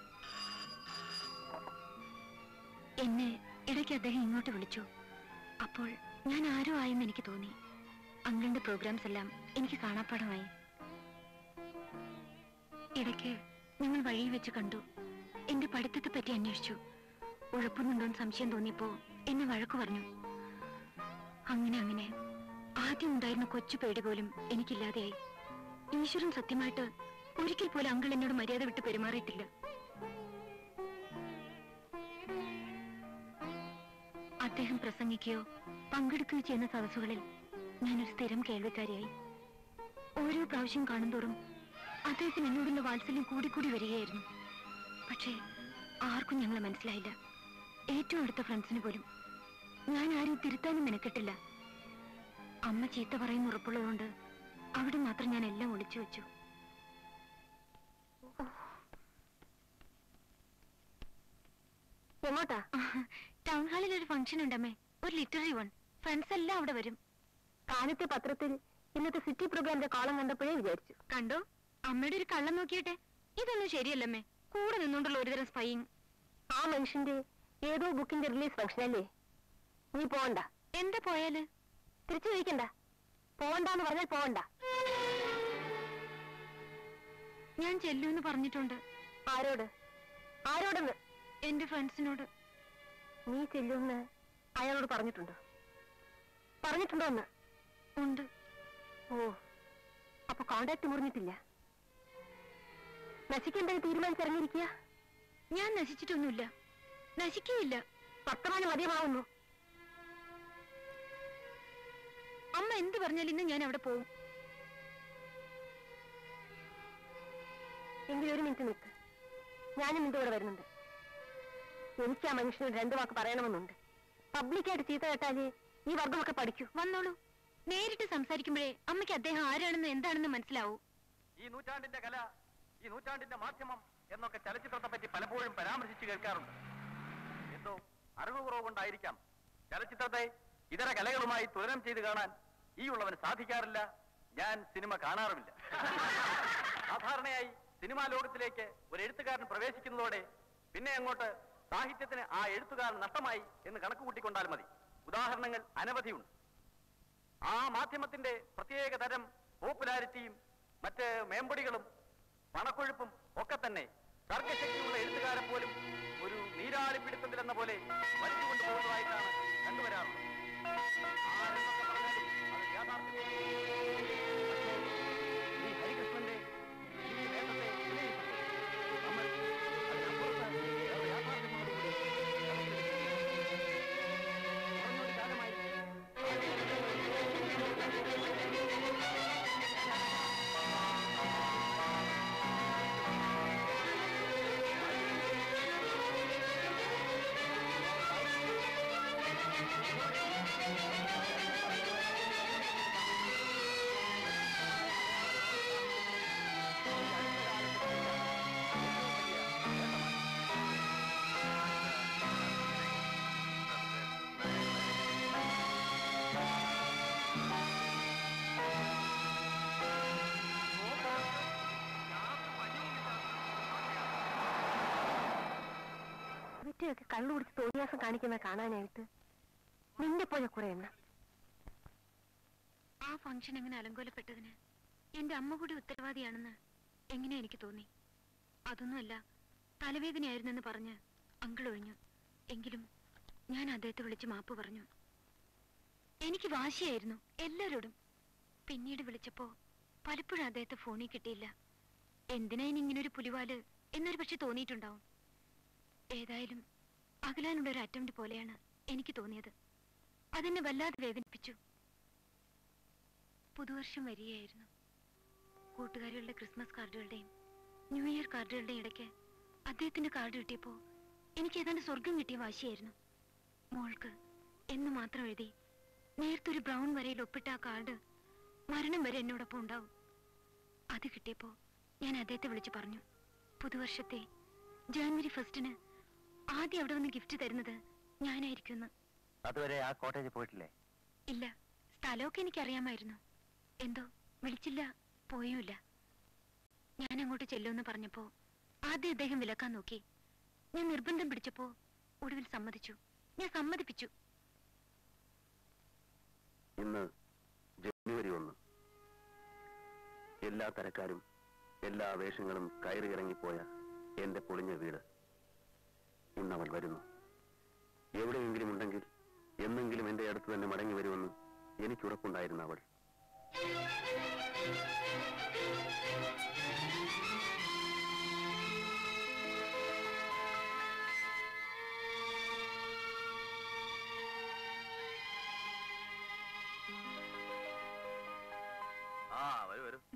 എന്നെ ഇടയ്ക്ക് അദ്ദേഹം ഇങ്ങോട്ട് വിളിച്ചു അപ്പോൾ ഞാൻ ആരോ ആയെന്ന് എനിക്ക് തോന്നി അങ്കിളിന്റെ പ്രോഗ്രാംസ് എല്ലാം എനിക്ക് കാണാപ്പാടമായി ഇടയ്ക്ക് ഞങ്ങൾ വഴിയിൽ വെച്ച് കണ്ടു എന്റെ പഠിത്തത്തെ പറ്റി അന്വേഷിച്ചു ഉഴപ്പുന്നുണ്ടോന്ന് സംശയം തോന്നിയപ്പോ എന്നെ വഴക്കു പറഞ്ഞു അങ്ങനെ അങ്ങനെ ആദ്യം ഉണ്ടായിരുന്ന കൊച്ചു പേടി പോലും എനിക്കില്ലാതെയായി ഈശ്വരൻ സത്യമായിട്ട് ഒരിക്കൽ പോലും അങ്കിൾ എന്നോട് മര്യാദ വിട്ട് പെരുമാറിയിട്ടില്ല അദ്ദേഹം പ്രസംഗിക്കുകയോ പങ്കെടുക്കുകയോ ചെയ്യുന്ന സദസ്സുകളിൽ ഞാനൊരു സ്ഥിരം കേൾവിക്കാരിയായി ഓരോ പ്രാവശ്യം കാണുന്തോറും അദ്ദേഹത്തിന് എന്നോടുള്ള വാത്സല്യം കൂടിക്കൂടി വരികയായിരുന്നു പക്ഷേ ആർക്കും ഞങ്ങളെ മനസ്സിലായില്ല ഏറ്റവും അടുത്ത ഫ്രണ്ട്സിന് പോലും ഞാൻ ആരും തിരുത്താനും മെനക്കെട്ടില്ല അമ്മ ചീത്ത പറയുന്ന ഉറപ്പുള്ളതുകൊണ്ട് അവിടെ മാത്രം ഞാൻ എല്ലാം ഒളിച്ചു വെച്ചു എങ്ങോട്ടാ ടൗൺ ഹാളിൽ ഒരു ഫംഗ്ഷൻ ഉണ്ടമ്മേ ഒരു ലിറ്റററി വൺ ഫ്രണ്ട്സ് എല്ലാം അവിടെ വരും കാലത്തെ പത്രത്തിൽ ഇന്നത്തെ സിറ്റി പ്രോഗ്രാമിന്റെ കോളം കണ്ടപ്പോഴേ വിചാരിച്ചു കണ്ടോ അമ്മയുടെ ഒരു കള്ളം നോക്കിയട്ടെ ഇതൊന്നും ശരിയല്ലമ്മേ കൂടെ നിന്നുകൊണ്ടുള്ള ഒരുതരം സ്പൈയിങ് ആ മനുഷ്യന്റെ ഏതോ ബുക്കിന്റെ റിലീസ് ഫംഗ്ഷൻ അല്ലേ നീ പോവണ്ട എന്താ പോയാല് തിരിച്ചു ചോദിക്കണ്ട പോവണ്ടെന്ന് പറഞ്ഞാൽ പോവണ്ട ഞാൻ ചെല്ലൂന്ന് പറഞ്ഞിട്ടുണ്ട് ആരോട് ആരോടെന്ന് എന്റെ ഫ്രണ്ട്സിനോട് നീ ചെല്ലുമെന്ന് അയാളോട് പറഞ്ഞിട്ടുണ്ടോ പറഞ്ഞിട്ടുണ്ടോ എന്ന് ഉണ്ട് ഓ അപ്പൊ കോണ്ടാക്ട് മുറിഞ്ഞിട്ടില്ല നശിക്കേണ്ടത് തീരുമാനിച്ചിറങ്ങിയിരിക്കുക ഞാൻ നശിച്ചിട്ടൊന്നുമില്ല നശിക്കുകയില്ല വർത്തമാനം മതിയമാവുന്നു അമ്മ എന്ത് പറഞ്ഞാലും ഇന്ന് ഞാൻ അവിടെ പോവും എങ്കിൽ ഒരു മിനിറ്റ് നിൽക്ക് ഞാനും നിന്റെ കൂടെ വരുന്നുണ്ട് എനിക്ക് ആ മനുഷ്യനോട് രണ്ടു വാക്ക് പറയണമെന്നുണ്ട് പബ്ലിക്കായിട്ട് ചീത്ത കേട്ടാലേ ഈ വർഗമൊക്കെ പഠിക്കൂ വന്നോളൂ നേരിട്ട് സംസാരിക്കുമ്പോഴേ അമ്മയ്ക്ക് അദ്ദേഹം ആരാണെന്ന് എന്താണെന്ന് മനസ്സിലാവൂ ഈ നൂറ്റാണ്ടിന്റെ കല ഈ നൂറ്റാണ്ടിന്റെ മാധ്യമം എന്നൊക്കെ ചലച്ചിത്രത്തെ പറ്റി പലപ്പോഴും പരാമർശിച്ചു കേൾക്കാറുണ്ട് എന്തോ അറിവ് കുറവ് കൊണ്ടായിരിക്കാം ചലച്ചിത്രത്തെ ഇതര കലകളുമായി തുലനം ചെയ്ത് കാണാൻ ഈ ഉള്ളവന് സാധിക്കാറില്ല ഞാൻ സിനിമ കാണാറുമില്ല സാധാരണയായി സിനിമാ ലോകത്തിലേക്ക് ഒരു എഴുത്തുകാരൻ പ്രവേശിക്കുന്നതോടെ പിന്നെ അങ്ങോട്ട് സാഹിത്യത്തിന് ആ എഴുത്തുകാരൻ നഷ്ടമായി എന്ന് കണക്ക് കൂട്ടിക്കൊണ്ടാൽ മതി ഉദാഹരണങ്ങൾ അനവധിയുണ്ട് ആ മാധ്യമത്തിന്റെ പ്രത്യേക തരം പോപ്പുലാരിറ്റിയും മറ്റ് മേമ്പടികളും പണക്കൊഴുപ്പും ഒക്കെ തന്നെ തർക്കശക്തിയുള്ള എഴുത്തുകാരെ പോലും ഒരു നീരാളി പിടുത്തത്തിലെന്ന പോലെ വലിച്ചുകൊണ്ടു പോകുന്നതായിട്ടാണ് കണ്ടുവരാറുള്ളത് ആരെന്നൊക്കെ പറഞ്ഞാലും അത് യാഥാർത്ഥ്യം ഈ ഹരികൃഷ്ണന്റെ ഈ വേദത്തെ വിലയിരുത്തുന്നു നമ്മൾ അതിനപ്പുറത്ത് വേറെ യാഥാർത്ഥ്യമുള്ളതുകൂടി കുറഞ്ഞൊരു കാലമായി ഇവറ്റയൊക്കെ കള്ളു കുടിച്ച് തോന്നിയാസം കാണിക്കുന്ന കാണാനായിട്ട് നിന്റെ പോലെ കുറെ എണ്ണം ആ ഫംഗ്ഷൻ എങ്ങനെ അലങ്കോലപ്പെട്ടതിന് എന്റെ അമ്മ കൂടി ഉത്തരവാദിയാണെന്ന് എങ്ങനെ എനിക്ക് തോന്നി അതൊന്നുമല്ല തലവേദനയായിരുന്നെന്ന് പറഞ്ഞ് അങ്കിൾ ഒഴിഞ്ഞു എങ്കിലും ഞാൻ അദ്ദേഹത്തെ വിളിച്ച് മാപ്പ് പറഞ്ഞു എനിക്ക് വാശിയായിരുന്നു എല്ലാരോടും പിന്നീട് വിളിച്ചപ്പോ പലപ്പോഴും അദ്ദേഹത്തെ ഫോണിൽ കിട്ടിയില്ല എന്തിനാ ഇനി ഇങ്ങനൊരു പുലിവാല് എന്നൊരു പക്ഷെ തോന്നിയിട്ടുണ്ടാവും ഏതായാലും അകലാനുള്ള ഒരു അറ്റംപ്റ്റ് പോലെയാണ് എനിക്ക് തോന്നിയത് അതെന്നെ വല്ലാതെ വേദനിപ്പിച്ചു പുതുവർഷം വരികയായിരുന്നു കൂട്ടുകാരികളുടെ ക്രിസ്മസ് കാർഡുകളുടെയും ന്യൂ ഇയർ കാർഡുകളുടെയും ഇടയ്ക്ക് അദ്ദേഹത്തിന്റെ കാർഡ് കിട്ടിയപ്പോ എനിക്ക് ഏതാണ്ട് സ്വർഗം കിട്ടിയ വാശിയായിരുന്നു മോൾക്ക് എന്ന് മാത്രം എഴുതി നേരത്തൊരു ബ്രൗൺ വരയിൽ ഒപ്പിട്ട ആ കാർഡ് മരണം വരെ എന്നോടൊപ്പം ഉണ്ടാവും അത് കിട്ടിയപ്പോ ഞാൻ അദ്ദേഹത്തെ വിളിച്ചു പറഞ്ഞു പുതുവർഷത്തെ ജാനുവരി ഫസ്റ്റിന് ആദ്യം അവിടെ വന്ന് ഗിഫ്റ്റ് തരുന്നത് ഞാനായിരിക്കുമെന്ന് അതുവരെ ആ കോട്ടേജിൽ പോയിട്ടില്ലേ ഇല്ല സ്ഥലമൊക്കെ എനിക്കറിയാമായിരുന്നു എന്തോ വിളിച്ചില്ല പോയുമില്ല ഞാൻ അങ്ങോട്ട് ചെല്ലുമെന്ന് പറഞ്ഞപ്പോ ആദ്യം അദ്ദേഹം വിലക്കാൻ നോക്കി ഞാൻ നിർബന്ധം പിടിച്ചപ്പോ ഒടുവിൽ സമ്മതിച്ചു ഞാൻ സമ്മതിപ്പിച്ചു ഇന്ന് ജനുവരി ഒന്ന് എല്ലാ തരക്കാരും എല്ലാ വേഷങ്ങളും കയറി ഇറങ്ങിപ്പോയ എന്റെ പൊളിഞ്ഞ വീട് ഇന്ന് അവൾ വരുന്നു എവിടെയെങ്കിലും ഉണ്ടെങ്കിൽ എന്നെങ്കിലും എന്റെ അടുത്ത് തന്നെ മടങ്ങി വരുമെന്ന് എനിക്ക് ഉറപ്പുണ്ടായിരുന്ന അവൾ ആ വരൂ വരൂ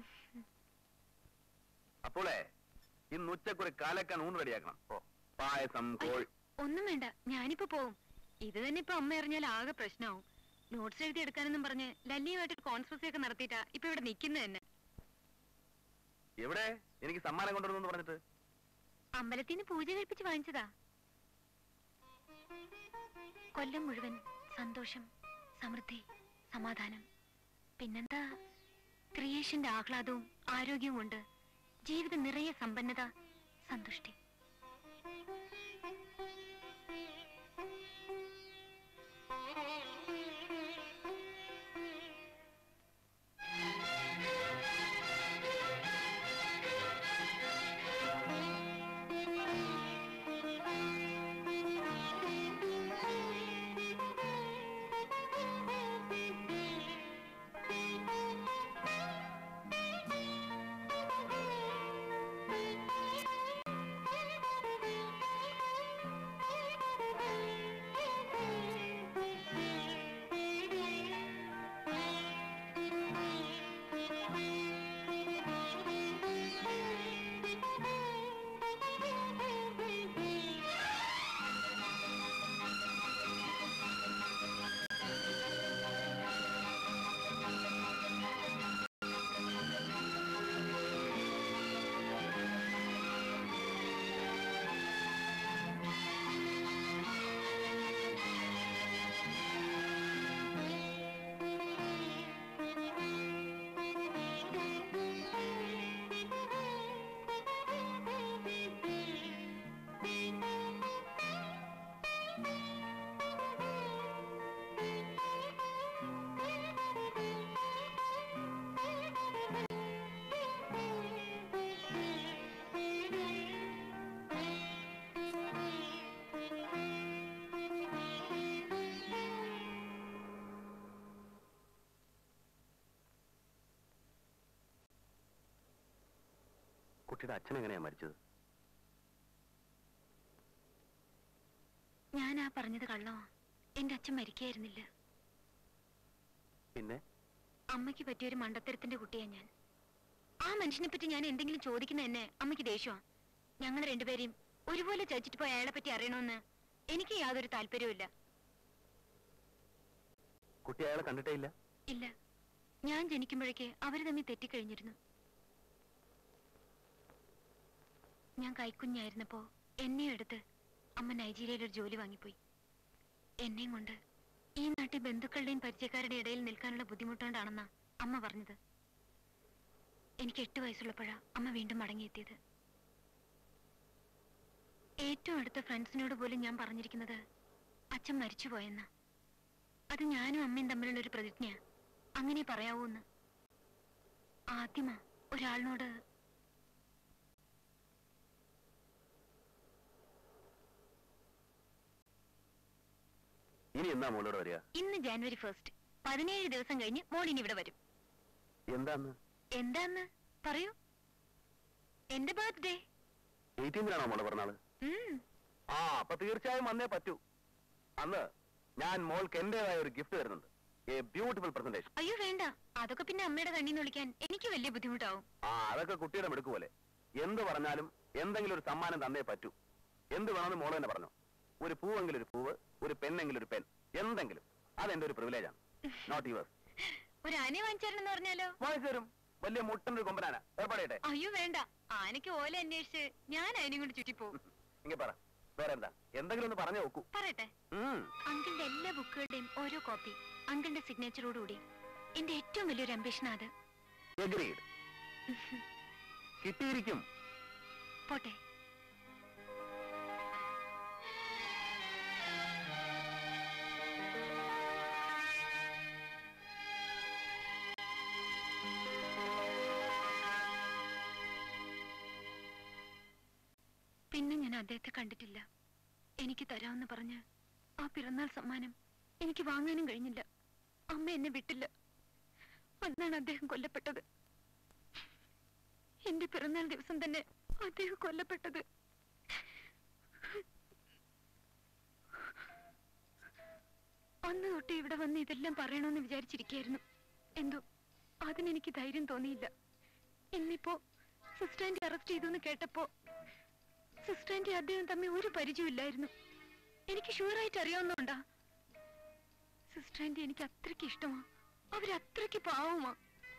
അപ്പോളേ ഇന്ന് ഉച്ചക്കൊരു കാലക്കാൻ ഊണ് റെഡിയാക്കണം ഓ പായസം കോഴി ഒന്നും വേണ്ട ഞാനിപ്പോ പോവും ഇത് തന്നെ ഇപ്പൊ അമ്മ അറിഞ്ഞാൽ ആകെ പ്രശ്നമാവും നോട്ട്സ് എഴുതി എടുക്കാനെന്നും പറഞ്ഞ് ലല്ലിയുമായിട്ട് കോൺസ്പെൻസി ഒക്കെ നടത്തിയിട്ടാ ഇപ്പൊ ഇവിടെ നിൽക്കുന്നത് തന്നെ എവിടെ എനിക്ക് സമ്മാനം കൊണ്ടുവന്നു പറഞ്ഞിട്ട് അമ്പലത്തിൽ നിന്ന് പൂജ കഴിപ്പിച്ച് വാങ്ങിച്ചതാ കൊല്ലം മുഴുവൻ സന്തോഷം സമൃദ്ധി സമാധാനം പിന്നെന്താ ക്രിയേഷന്റെ ആഹ്ലാദവും ആരോഗ്യവും കൊണ്ട് ജീവിതം നിറയെ സമ്പന്നത സന്തുഷ്ടി കുട്ടിയുടെ അച്ഛൻ എങ്ങനെയാ മരിച്ചത് ഞാൻ ആ പറഞ്ഞത് കള്ളമാ എന്റെ അച്ഛൻ മരിക്കായിരുന്നില്ല പിന്നെ അമ്മയ്ക്ക് പറ്റിയൊരു മണ്ടത്തരത്തിന്റെ കുട്ടിയാ ഞാൻ ആ മനുഷ്യനെ പറ്റി ഞാൻ എന്തെങ്കിലും ചോദിക്കുന്ന എന്നെ അമ്മയ്ക്ക് ദേഷ്യമാ ഞങ്ങൾ രണ്ടുപേരെയും ഒരുപോലെ ചതിച്ചിട്ട് പോയ അയാളെ പറ്റി അറിയണമെന്ന് എനിക്ക് യാതൊരു താല്പര്യവുമില്ല കുട്ടി അയാളെ കണ്ടിട്ടേ ഇല്ല ഇല്ല ഞാൻ ജനിക്കുമ്പോഴേക്ക് അവര് തമ്മിൽ തെറ്റിക്കഴിഞ്ഞിരുന്നു ഞാൻ കൈക്കുഞ്ഞായിരുന്നപ്പോ എന്നെയും എടുത്ത് അമ്മ നൈജീരിയയിൽ ഒരു ജോലി വാങ്ങിപ്പോയി എന്നെയും കൊണ്ട് ഈ നാട്ടിൽ ബന്ധുക്കളുടെയും പരിചയക്കാരുടെ ഇടയിൽ നിൽക്കാനുള്ള ബുദ്ധിമുട്ടുകൊണ്ടാണെന്നാ അമ്മ പറഞ്ഞത് എനിക്ക് എട്ട് വയസ്സുള്ളപ്പോഴാ അമ്മ വീണ്ടും മടങ്ങിയെത്തിയത് ഏറ്റവും അടുത്ത ഫ്രണ്ട്സിനോട് പോലും ഞാൻ പറഞ്ഞിരിക്കുന്നത് അച്ഛൻ മരിച്ചുപോയെന്നാ അത് ഞാനും അമ്മയും തമ്മിലുള്ള ഒരു പ്രതിജ്ഞ അങ്ങനെ പറയാവൂന്ന് ആദ്യമാ ഒരാളിനോട് ഇനി എന്നാ മോളോട് വരിക ഇന്ന് ജാനുവരി ഫസ്റ്റ് പതിനേഴ് ദിവസം കഴിഞ്ഞ് മോളിനി ഇവിടെ വരും എന്താന്ന് എന്താന്ന് പറയൂ എന്റെ ബർത്ത്ഡേ എയ്റ്റീൻതിനാണോ മോളെ പറഞ്ഞാള് ആ അപ്പൊ തീർച്ചയായും വന്നേ പറ്റൂ അന്ന് ഞാൻ മോൾക്ക് എന്റേതായ ഒരു ഗിഫ്റ്റ് തരുന്നുണ്ട് എ ബ്യൂട്ടിഫുൾ പ്രസന്റേഷൻ അയ്യോ വേണ്ട അതൊക്കെ പിന്നെ അമ്മയുടെ കണ്ണീന്ന് വിളിക്കാൻ എനിക്ക് വലിയ ബുദ്ധിമുട്ടാവും ആ അതൊക്കെ കുട്ടിയുടെ മിടുക്ക് പോലെ എന്ത് പറഞ്ഞാലും എന്തെങ്കിലും ഒരു സമ്മാനം തന്നേ പറ്റൂ എന്ത് വേണമെന്ന് മോള് തന്നെ പറഞ്ഞു ഒരു പൂവെങ്കിലും ഒരു പൂവ് ഒരു പെണ്ണെങ്കിലും ഒരു പെൻ എന്തെങ്കിലും അതെന്റെ ഒരു പ്രിവിലേജാണ് നോട്ട് യുവേഴ്സ് ഒരു ആനയെ വാങ്ങിച്ചാരെന്ന് പറഞ്ഞാലോ വാങ്ങിച്ചു തരും വലിയ മുട്ടൻ്റെ ഒരു കൊമ്പനാന ഏർപ്പാടേട്ടെ അയ്യോ വേണ്ട ആനയ്ക്ക് ഓല അന്വേഷിച്ച് ഞാൻ അതിനെയും കൊണ്ട് ചുറ്റിപ്പോവും ഇങ്ങ പറ വേറെ എന്താ എന്തെങ്കിലും ഒന്ന് പറഞ്ഞു നോക്കൂ പറയട്ടെ ഉം. അങ്കിളിന്റെ എല്ലാ ബുക്കുകളുടെയും ഓരോ കോപ്പി അങ്കിളിന്റെ സിഗ്നേച്ചറോടുകൂടി എന്റെ ഏറ്റവും വലിയൊരു അംബിഷനാ അത് Agreed. കിട്ടിയിരിക്കും പോട്ടെ പിന്നെ ഞാൻ അദ്ദേഹത്തെ കണ്ടിട്ടില്ല എനിക്ക് തരാമെന്ന് പറഞ്ഞ് ആ പിറന്നാൾ സമ്മാനം എനിക്ക് വാങ്ങാനും കഴിഞ്ഞില്ല അമ്മ എന്നെ വിട്ടില്ല അന്നാണ് അദ്ദേഹം കൊല്ലപ്പെട്ടത് എന്റെ പിറന്നാൾ ദിവസം തന്നെ അദ്ദേഹം കൊല്ലപ്പെട്ടത് അന്ന് തൊട്ട് ഇവിടെ വന്ന് ഇതെല്ലാം പറയണമെന്ന് വിചാരിച്ചിരിക്കുകയായിരുന്നു എന്തോ അതിനെനിക്ക് ധൈര്യം തോന്നിയില്ല ഇന്നിപ്പോ സിസ്റ്ററിന്റെ അറസ്റ്റ് ചെയ്തു എന്ന് കേട്ടപ്പോ സിസ്റ്ററിന്റെ അദ്ദേഹം തമ്മിൽ ഒരു പരിചയമില്ലായിരുന്നു എനിക്ക് ഷുവറായിട്ട് അറിയാവുന്നോണ്ടാ സിസ്റ്ററിന്റെ എനിക്ക് അത്രയ്ക്ക് ഇഷ്ടമാ അവരത്രയ്ക്ക് പാവമാ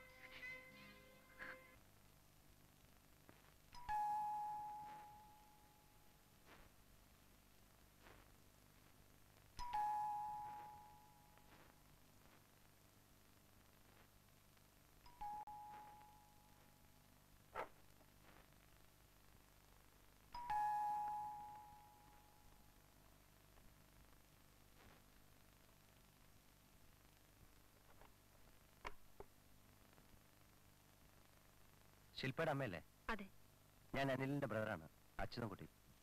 ശില്പയുടെ അമ്മയല്ലേ അതെ ഞാൻ അനിലിന്റെ ബ്രദറാണ് അച്യുതൻകുട്ടി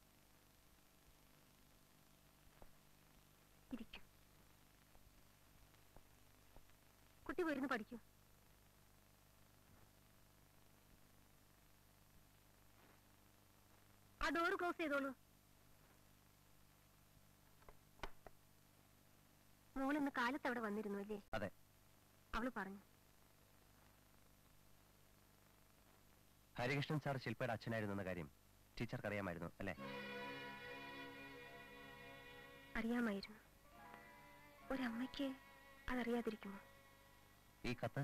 ഇരിക്കും കുട്ടി പോയിരുന്ന് പഠിക്കൂ ആ ഡോറ് ക്ലോസ് ചെയ്തോളൂ മോൾ ഇന്ന് കാലത്ത് അവിടെ വന്നിരുന്നു അല്ലേ അതെ അവള് പറഞ്ഞു ഹരികൃഷ്ണൻ സാർ ശില്പയുടെ അച്ഛനായിരുന്നു എന്ന കാര്യം ടീച്ചർക്ക് അറിയാമായിരുന്നു അല്ലേ അറിയാമായിരുന്നു ഒരമ്മയ്ക്ക് അതറിയാതിരിക്കുമോ ഈ കത്ത്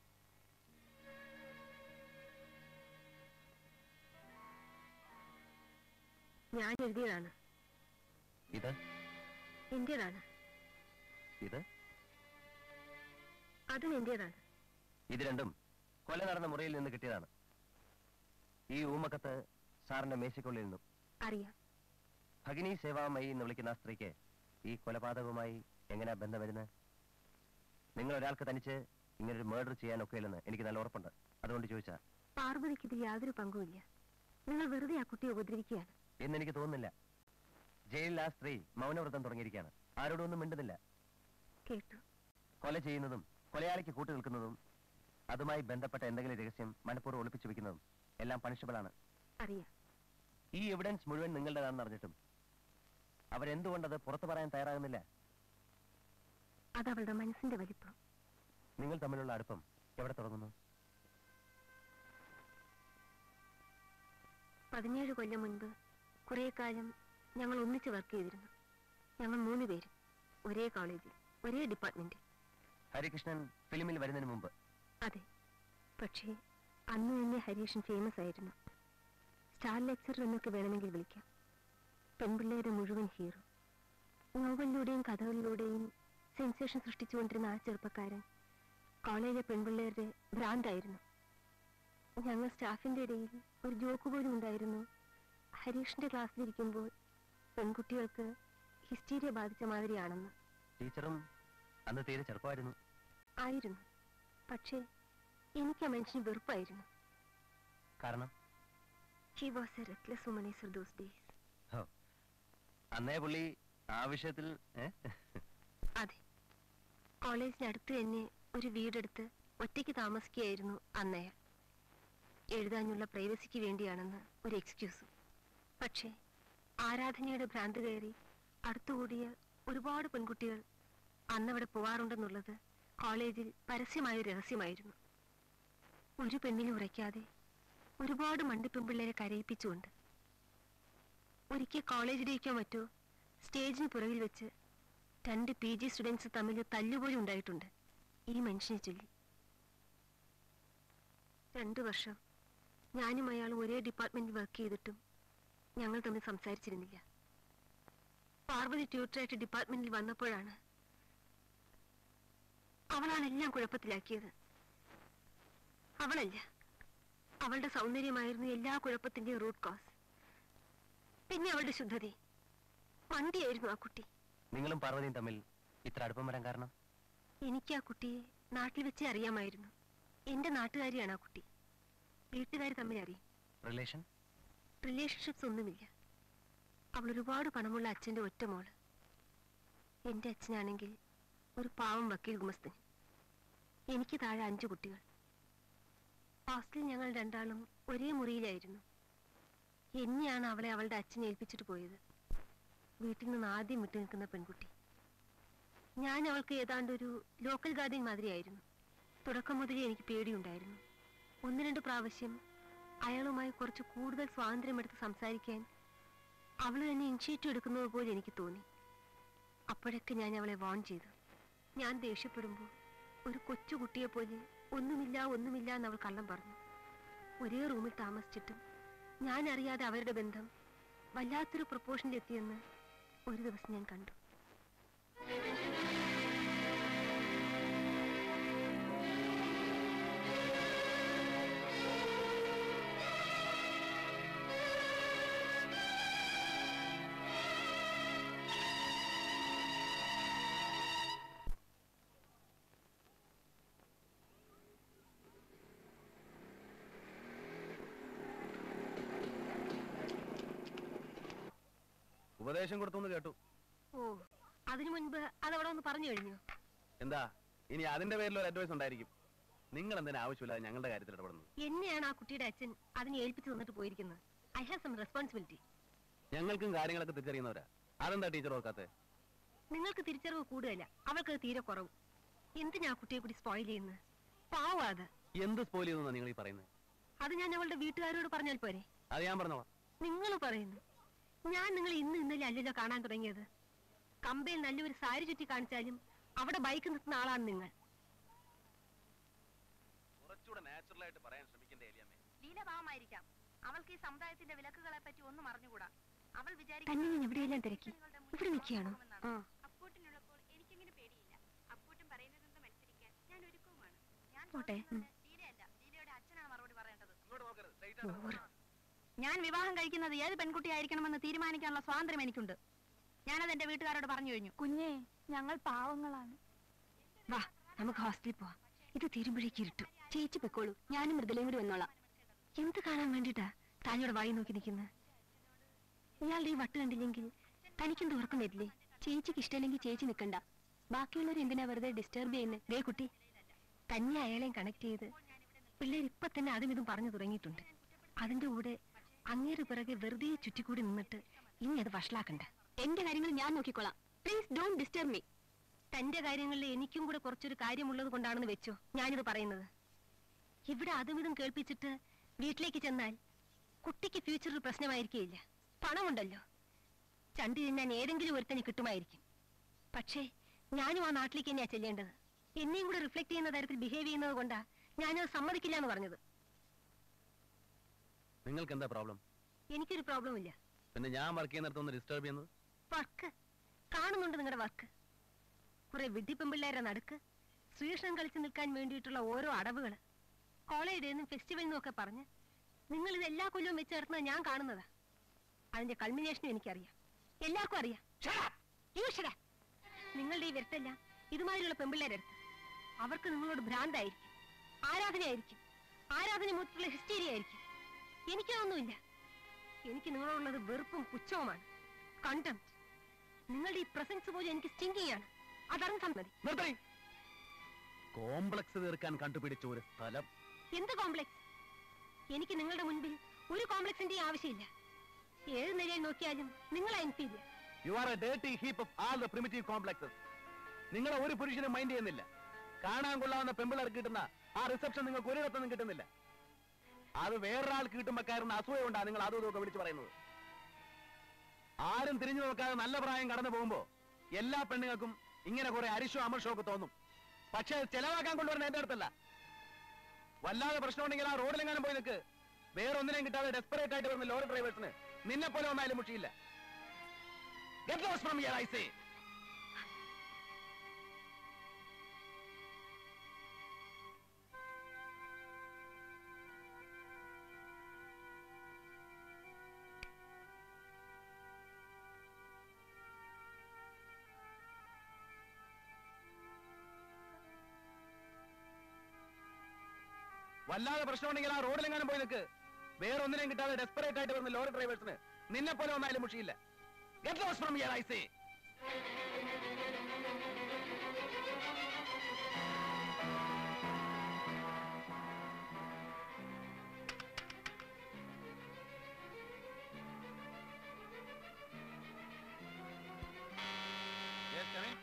ഞാൻ എഴുതിയതാണ് ഇത് എന്റേതാണ് ഇത് അതും എന്റേതാണ് ഇത് രണ്ടും കൊല നടന്ന മുറിയിൽ നിന്ന് കിട്ടിയതാണ് ഈ ഊമക്കത്ത് സാറിന്റെ മേശയ്ക്കുള്ളിൽ നിന്നും അറിയാം ഭഗിനി സേവാമയി എന്ന് വിളിക്കുന്ന ആ സ്ത്രീക്ക് ഈ കൊലപാതകവുമായി എങ്ങനെയാ ബന്ധം വരുന്നത് നിങ്ങൾ ഒരാൾക്ക് തനിച്ച് ഇങ്ങനൊരു മേർഡർ ചെയ്യാൻ ഒക്കെയില്ലെന്ന് എനിക്ക് നല്ല ഉറപ്പുണ്ട് അതുകൊണ്ട് ചോദിച്ചാ പാർവതിക്ക് ഇതിൽ യാതൊരു പങ്കുമില്ല നിങ്ങൾ വെറുതെ ആ കുട്ടിയെ ഉപദ്രവിക്കുകയാണ് എന്നെനിക്ക് തോന്നുന്നില്ല ജയിലിൽ ആ സ്ത്രീ മൗനവ്രതം തുടങ്ങിയിരിക്കുകയാണ് ആരോടും ഒന്നും മിണ്ടുന്നില്ല കേട്ടു കൊല ചെയ്യുന്നതും കൊലയാളിക്ക് കൂട്ടു നിൽക്കുന്നതും അതുമായി ബന്ധപ്പെട്ട എന്തെങ്കിലും രഹസ്യം മനഃപൂർവ്വം ഒളിപ്പിച്ചു വെക്കുന്നതും എല്ലാം പണിഷബിൾ ആണ് അറിയാം ഈ എവിഡൻസ് മുഴുവൻ നിങ്ങളുടേതാണെന്ന് അറിഞ്ഞിട്ടും അവരെന്തുകൊണ്ടത് പുറത്തു പറയാൻ തയ്യാറാകുന്നില്ല അത് അവളുടെ മനസ്സിന്റെ വലിപ്പം നിങ്ങൾ തമ്മിലുള്ള അടുപ്പം എവിടെ തുടങ്ങുന്നു പതിനേഴ് കൊല്ലം മുൻപ് കുറെ കാലം ഞങ്ങൾ ഒന്നിച്ച് വർക്ക് ചെയ്തിരുന്നു ഞങ്ങൾ മൂന്ന് പേരും ഒരേ കോളേജിൽ ഒരേ ഡിപ്പാർട്ട്മെന്റ് ഹരികൃഷ്ണൻ ഫിലിമിൽ വരുന്നതിന് മുമ്പ് അതെ പക്ഷേ അന്ന് തന്നെ ഹരീഷൻ ഫേമസ് ആയിരുന്നു സ്റ്റാർ ലെക്ചറർ എന്നൊക്കെ വേണമെങ്കിൽ വിളിക്കാം പെൺപിള്ളേരുടെ മുഴുവൻ ഹീറോ നോവലിലൂടെയും കഥകളിലൂടെയും സെൻസേഷൻ സൃഷ്ടിച്ചുകൊണ്ടിരുന്ന ആ ചെറുപ്പക്കാരൻ കോളേജിലെ പെൺപിള്ളേരുടെ ഭ്രാന്തായിരുന്നു ഞങ്ങൾ സ്റ്റാഫിന്റെ ഇടയിൽ ഒരു ജോക്ക് പോലും ഉണ്ടായിരുന്നു ഹരീഷിന്റെ ക്ലാസ്സിലിരിക്കുമ്പോൾ പെൺകുട്ടികൾക്ക് ഹിസ്റ്റീരിയ ബാധിച്ച മാതിരിയാണെന്ന് ടീച്ചറും അന്ന് തീരെ ചെറുപ്പമായിരുന്നു ആയിരുന്നു പക്ഷേ എനിക്ക് ആ മനുഷ്യന് വെറുപ്പായിരുന്നു കാരണം he was a reckless womaniser those days ഹോ, അന്നേ പുള്ളി ആ വിഷയത്തിൽ ഏ? അതെ കോളേജിനടുത്ത് തന്നെ ഒരു വീടെടുത്ത് ഒറ്റയ്ക്ക് താമസിക്കുകയായിരുന്നു അന്നയാൾ എഴുതാനുള്ള പ്രൈവസിക്ക് വേണ്ടിയാണെന്ന് ഒരു എക്സ്ക്യൂസും പക്ഷേ ആരാധനയുടെ ഭ്രാന്ത് കയറി അടുത്തുകൂടിയ ഒരുപാട് പെൺകുട്ടികൾ അന്നവിടെ പോവാറുണ്ടെന്നുള്ളത് കോളേജിൽ പരസ്യമായ ഒരു രഹസ്യമായിരുന്നു ഒരു പെണ്ണിനെ ഉറയ്ക്കാതെ ഒരുപാട് മണ്ടിപ്പെൺപിള്ളേരെ കരയിപ്പിച്ചുകൊണ്ട് ഒരിക്കൽ കോളേജിലേക്കോ മറ്റോ സ്റ്റേജിന് പുറകിൽ വെച്ച് രണ്ട് പി ജി സ്റ്റുഡൻസ് തമ്മിൽ തല്ലുപോലും ഉണ്ടായിട്ടുണ്ട് ഈ മനുഷ്യനെ ചൊല്ലി രണ്ടു വർഷം ഞാനും അയാളും ഒരേ ഡിപ്പാർട്ട്മെന്റിൽ വർക്ക് ചെയ്തിട്ടും ഞങ്ങൾ തമ്മിൽ സംസാരിച്ചിരുന്നില്ല പാർവതി ട്യൂട്ടറായിട്ട് ഡിപ്പാർട്ട്മെന്റിൽ വന്നപ്പോഴാണ് അവളാണ് എല്ലാം കുഴപ്പത്തിലാക്കിയത് അവളല്ല അവളുടെ സൗന്ദര്യമായിരുന്നു എല്ലാ കുഴപ്പത്തിന്റെയും റൂട്ട് കോസ് പിന്നെ അവളുടെ ശുദ്ധത മണ്ടിയായിരുന്നു ആ കുട്ടി നിങ്ങളും പാർവതിയും തമ്മിൽ ഇത്ര അടുപ്പം വരാൻ കാരണം എനിക്ക് ആ കുട്ടിയെ നാട്ടിൽ വെച്ചേ അറിയാമായിരുന്നു എന്റെ നാട്ടുകാരിയാണ് ആ കുട്ടി വീട്ടുകാർ തമ്മിൽ അറിയും റിലേഷൻ റിലേഷൻഷിപ്സ് ഒന്നുമില്ല അവൾ ഒരുപാട് പണമുള്ള അച്ഛന്റെ ഒറ്റ മോള് എന്റെ അച്ഛനാണെങ്കിൽ ഒരു പാവം വക്കീൽ ഗുമസ്തൻ എനിക്ക് താഴെ അഞ്ചു കുട്ടികൾ ഹോസ്റ്റലിൽ ഞങ്ങൾ രണ്ടാളും ഒരേ മുറിയിലായിരുന്നു എന്നെയാണ് അവളെ അവളുടെ അച്ഛനെ ഏൽപ്പിച്ചിട്ട് പോയത് വീട്ടിൽ നിന്ന് ആദ്യം വിട്ടു നിൽക്കുന്ന പെൺകുട്ടി ഞാൻ അവൾക്ക് ഏതാണ്ട് ഒരു ലോക്കൽ ഗാർഡിയൻ മാതിരിയായിരുന്നു തുടക്കം മുതലേ എനിക്ക് പേടിയുണ്ടായിരുന്നു ഒന്ന് രണ്ട് പ്രാവശ്യം അയാളുമായി കുറച്ച് കൂടുതൽ സ്വാതന്ത്ര്യമെടുത്ത് സംസാരിക്കാൻ അവൾ തന്നെ ഇനിഷ്യേറ്റീവ് എടുക്കുന്നത് പോലെ എനിക്ക് തോന്നി അപ്പോഴൊക്കെ ഞാൻ അവളെ വാൺ ചെയ്തു ഞാൻ ദേഷ്യപ്പെടുമ്പോൾ ഒരു കൊച്ചു കുട്ടിയെ പോലെ ഒന്നുമില്ല ഒന്നുമില്ല എന്ന് അവൾ കള്ളം പറഞ്ഞു ഒരേ റൂമിൽ താമസിച്ചിട്ടും ഞാൻ അറിയാതെ അവരുടെ ബന്ധം വല്ലാത്തൊരു പ്രപ്പോഷനിലെത്തിയെന്ന് ഒരു ദിവസം ഞാൻ കണ്ടു ഉപദേശം കൊടുത്തു കേട്ടു ഓ അതിനു മുൻപ് അതവിടെ ഒന്ന് പറഞ്ഞു കഴിഞ്ഞു എന്താ ഇനി അതിന്റെ പേരിൽ ഒരു അഡ്വൈസ് ഉണ്ടായിരിക്കും നിങ്ങൾ എന്തിനാ ആവശ്യമില്ലാതെ ഞങ്ങളുടെ കാര്യത്തിൽ ഇടപെടുന്നത് എന്നെയാണ് ആ കുട്ടിയുടെ അച്ഛൻ അതിനെ ഏൽപ്പിച്ചു തന്നിട്ട് പോയിരിക്കുന്നത് ഐ ഹാവ് സം റെസ്പോൺസിബിലിറ്റി ഞങ്ങൾക്കും കാര്യങ്ങളൊക്കെ തിരിച്ചറിയുന്നവരാ അതെന്താ ടീച്ചർ ഓർക്കാത്തെ നിങ്ങൾക്ക് തിരിച്ചറിവ് കൂടുതലല്ല അവൾക്ക് അത് തീരെ കുറവ് എന്തിനാ ആ കുട്ടിയെ കൂടി സ്പോയിൽ ചെയ്യുന്നത് പാവാ അത് എന്ത് സ്പോയിൽ ചെയ്യുന്ന നിങ്ങൾ ഈ പറയുന്നത് അത് ഞാൻ അവളുടെ വീട്ടുകാരോട് പറഞ്ഞാൽ പോരെ അത് ഞാൻ പറഞ്ഞോളാം നിങ്ങൾ പറയുന്നു ഞാൻ നിങ്ങൾ ഇന്ന് ഇന്നലെ അല്ലല്ലോ കാണാൻ തുടങ്ങിയത് കമ്പയിൽ നല്ലൊരു സാരി ചുറ്റി കാണിച്ചാലും അവിടെ ബൈക്ക് നിർത്തുന്ന ആളാണ് നിങ്ങൾ കുറച്ചുകൂടെ നാച്ചുറൽ ആയിട്ട് പറയാൻ ശ്രമിക്കണ്ടേ എലിയമ്മേ ലീല പാവമായിരിക്കാം അവൾക്ക് ഈ സമുദായത്തിന്റെ വിലക്കുകളെ പറ്റി ഒന്നും അറിഞ്ഞുകൂടാ അവൾ തന്നെ ഞാൻ എവിടെയെല്ലാം തിരക്കി ഇവിടെ നിൽക്കുകയാണോ ആ അപ്പൂട്ടിനുള്ളപ്പോൾ എനിക്കങ്ങനെ പേടിയില്ല അപ്പൂട്ടൻ പറയുന്നതെന്തും അനുസരിക്കാൻ ഞാൻ ഒരുക്കവുമാണ് ഞാൻ പോട്ടെ, ഉം. ചോദിക്കുന്നത് ലീലയല്ല ലീലയുടെ അച്ഛനാണ് മറുപടി പറയേണ്ടത് ഇങ്ങോട്ട് നോക്കരുത് straight ഓവർ ഞാൻ വിവാഹം കഴിക്കുന്നത് ഏത് പെൺകുട്ടിയായിരിക്കണമെന്ന് തീരുമാനിക്കാനുള്ള സ്വാതന്ത്ര്യം എനിക്കുണ്ട് ഞാനത് എന്റെ വീട്ടുകാരോട് പറഞ്ഞു കഴിഞ്ഞു കുഞ്ഞേ ഞങ്ങൾ പാവങ്ങളാണ് വാ നമുക്ക് ഹോസ്റ്റലിൽ പോവാം ഇത് തീരുമ്പോഴേക്ക് ഇരുട്ടു ചേച്ചി പൊക്കോളൂ ഞാനും മൃദുലയും കൂടി വന്നോളാം എന്ത് കാണാൻ വേണ്ടിട്ടാ താനോട് വായി നോക്കി നിൽക്കുന്നത് ഇയാളുടെ ഈ വട്ട് കണ്ടില്ലെങ്കിൽ തനിക്കെന്ത് ഉറക്കം വരില്ലേ ചേച്ചിക്ക് ഇഷ്ടമില്ലെങ്കിൽ ചേച്ചി നിൽക്കണ്ട ബാക്കിയുള്ളവർ എന്തിനാ വെറുതെ ഡിസ്റ്റർബ് ചെയ്യുന്നത് ദേ കുട്ടി തന്നെ അയാളെയും കണക്ട് ചെയ്ത് പിള്ളേർ ഇപ്പൊ തന്നെ അതും ഇതും പറഞ്ഞു തുടങ്ങിയിട്ടുണ്ട് അതിന്റെ കൂടെ അങ്ങേര് പിറകെ വെറുതെ ചുറ്റിക്കൂടി നിന്നിട്ട് ഇനി അത് വഷളാക്കണ്ട എന്റെ കാര്യങ്ങൾ ഞാൻ നോക്കിക്കോളാം പ്ലീസ് ഡോണ്ട് ഡിസ്റ്റർബ് മീ തന്റെ കാര്യങ്ങളിൽ എനിക്കും കൂടെ കുറച്ചൊരു കാര്യമുള്ളത് കൊണ്ടാണെന്ന് വെച്ചോ ഞാനിത് പറയുന്നത് ഇവിടെ അതും ഇതും കേൾപ്പിച്ചിട്ട് വീട്ടിലേക്ക് ചെന്നാൽ കുട്ടിക്ക് ഫ്യൂച്ചറിൽ പ്രശ്നമായിരിക്കില്ല പണമുണ്ടല്ലോ ചണ്ടി തിന്നാൻ ഏതെങ്കിലും ഒരുത്തന് കിട്ടുമായിരിക്കും പക്ഷേ ഞാനും ആ നാട്ടിലേക്ക് തന്നെയാ ചെല്ലേണ്ടത് എന്നെയും കൂടെ റിഫ്ലക്ട് ചെയ്യുന്ന തരത്തിൽ ബിഹേവ് ചെയ്യുന്നത് കൊണ്ടാ ഞാനത് സമ്മതിക്കില്ല എന്ന് പറഞ്ഞത് നിങ്ങൾക്ക് എന്താ പ്രോബ്ലം എനിക്കൊരു പ്രോബ്ലം ഇല്ല പിന്നെ ഞാൻ വർക്ക് ചെയ്യുന്നിടത്തൊന്ന് ഡിസ്റ്റർബ് ചെയ്യുന്നത് വർക്ക് കാണുന്നുണ്ട് നിങ്ങളുടെ വർക്ക് കുറെ വിഡ്ഢിപ്പെമ്പിള്ളേരെ നടുക്ക് ശ്രീകൃഷ്ണൻ കളിച്ചു നിൽക്കാൻ വേണ്ടിയിട്ടുള്ള ഓരോ അടവുകൾ കോളേജിൽ നിന്നും ഫെസ്റ്റിവലിൽ നിന്നും ഒക്കെ പറഞ്ഞ് നിങ്ങൾ ഇത് എല്ലാ കൊല്ലവും വെച്ച് നടത്തുന്നത് ഞാൻ കാണുന്നതാ അതിന്റെ കൾമിനേഷനും എനിക്കറിയാം എല്ലാവർക്കും അറിയാം You shut up. നിങ്ങളുടെ ഈ വരുത്തെല്ലാം ഇതുമാതിരിയുള്ള പെമ്പിള്ളേരടുത്ത് അവർക്ക് നിങ്ങളോട് ഭ്രാന്തായിരിക്കും ആരാധനയായിരിക്കും ആരാധന മൂത്തിട്ടുള്ള ഹിസ്റ്റീരിയ ആയിരിക്കും എനിക്കതൊന്നുമില്ല എനിക്ക് നിങ്ങളോടുള്ളത് വെറുപ്പും പുച്ഛവുമാണ് കണ്ടം നിങ്ങളുടെ ഈ പ്രസൻസ് പോലും എനിക്ക് സ്റ്റിങ് ചെയ്യാണ് അതറിഞ്ഞ സമ്മതി നിർത്തണേ കോംപ്ലക്സ് തീർക്കാൻ കണ്ടുപിടിച്ച ഒരു സ്ഥലം എന്ത് കോംപ്ലക്സ് എനിക്ക് നിങ്ങളുടെ മുൻപിൽ ഒരു കോംപ്ലക്സിന്റെയും ആവശ്യമില്ല ഏത് നിലയിൽ നോക്കിയാലും നിങ്ങളെ എനിക്കില്ല you are a dirty heap of all the primitive complexes നിങ്ങളെ ഒരു പുരുഷനും മൈൻഡ് ചെയ്യുന്നില്ല കാണാൻ കൊള്ളാവുന്ന പെമ്പിളർക്ക് കിട്ടുന്ന ആ റിസപ്ഷൻ നിങ്ങൾക്ക് ഒരിടത്തൊന്നും കിട്ടുന്നില്ല അത് വേറൊരാൾക്ക് കിട്ടുമ്പോ കയറുന്ന അസൂയ കൊണ്ടാ നിങ്ങൾ അതും ഇതൊക്കെ വിളിച്ചു പറയുന്നത് ആരും തിരിഞ്ഞു നോക്കാതെ നല്ല പ്രായം കടന്നു പോകുമ്പോ എല്ലാ പെണ്ണുങ്ങൾക്കും ഇങ്ങനെ കുറെ അരിശോ അമർഷോ ഒക്കെ തോന്നും പക്ഷെ അത് ചെലവാക്കാൻ കൊണ്ടുവരുന്ന എന്റെ അടുത്തല്ല വല്ലാതെ പ്രശ്നമുണ്ടെങ്കിൽ ആ റോഡിലെങ്ങാനും പോയി നിൽക്ക് വേറൊന്നിനെയും കിട്ടാതെ ഡെസ്പറേറ്റ് ആയിട്ട് വരുന്ന ലോറി ഡ്രൈവേഴ്സിന് നിന്നെ പോലെ ഒന്നായാലും മുഷിയില്ല Get lost from here, I say. വല്ലാതെ പ്രശ്നമുണ്ടെങ്കിൽ ആ റോഡിലെങ്ങാനും പോയി നിൽക്ക് വേറൊന്നിനെയും കിട്ടാതെ ഡെസ്പറേറ്റ് ആയിട്ട് വരുന്ന ലോറി ഡ്രൈവേഴ്സിന് നിന്നെ പോലെ ഒന്നായാലും മുഷിയില്ല Get lost from here, I say. Yes, come in.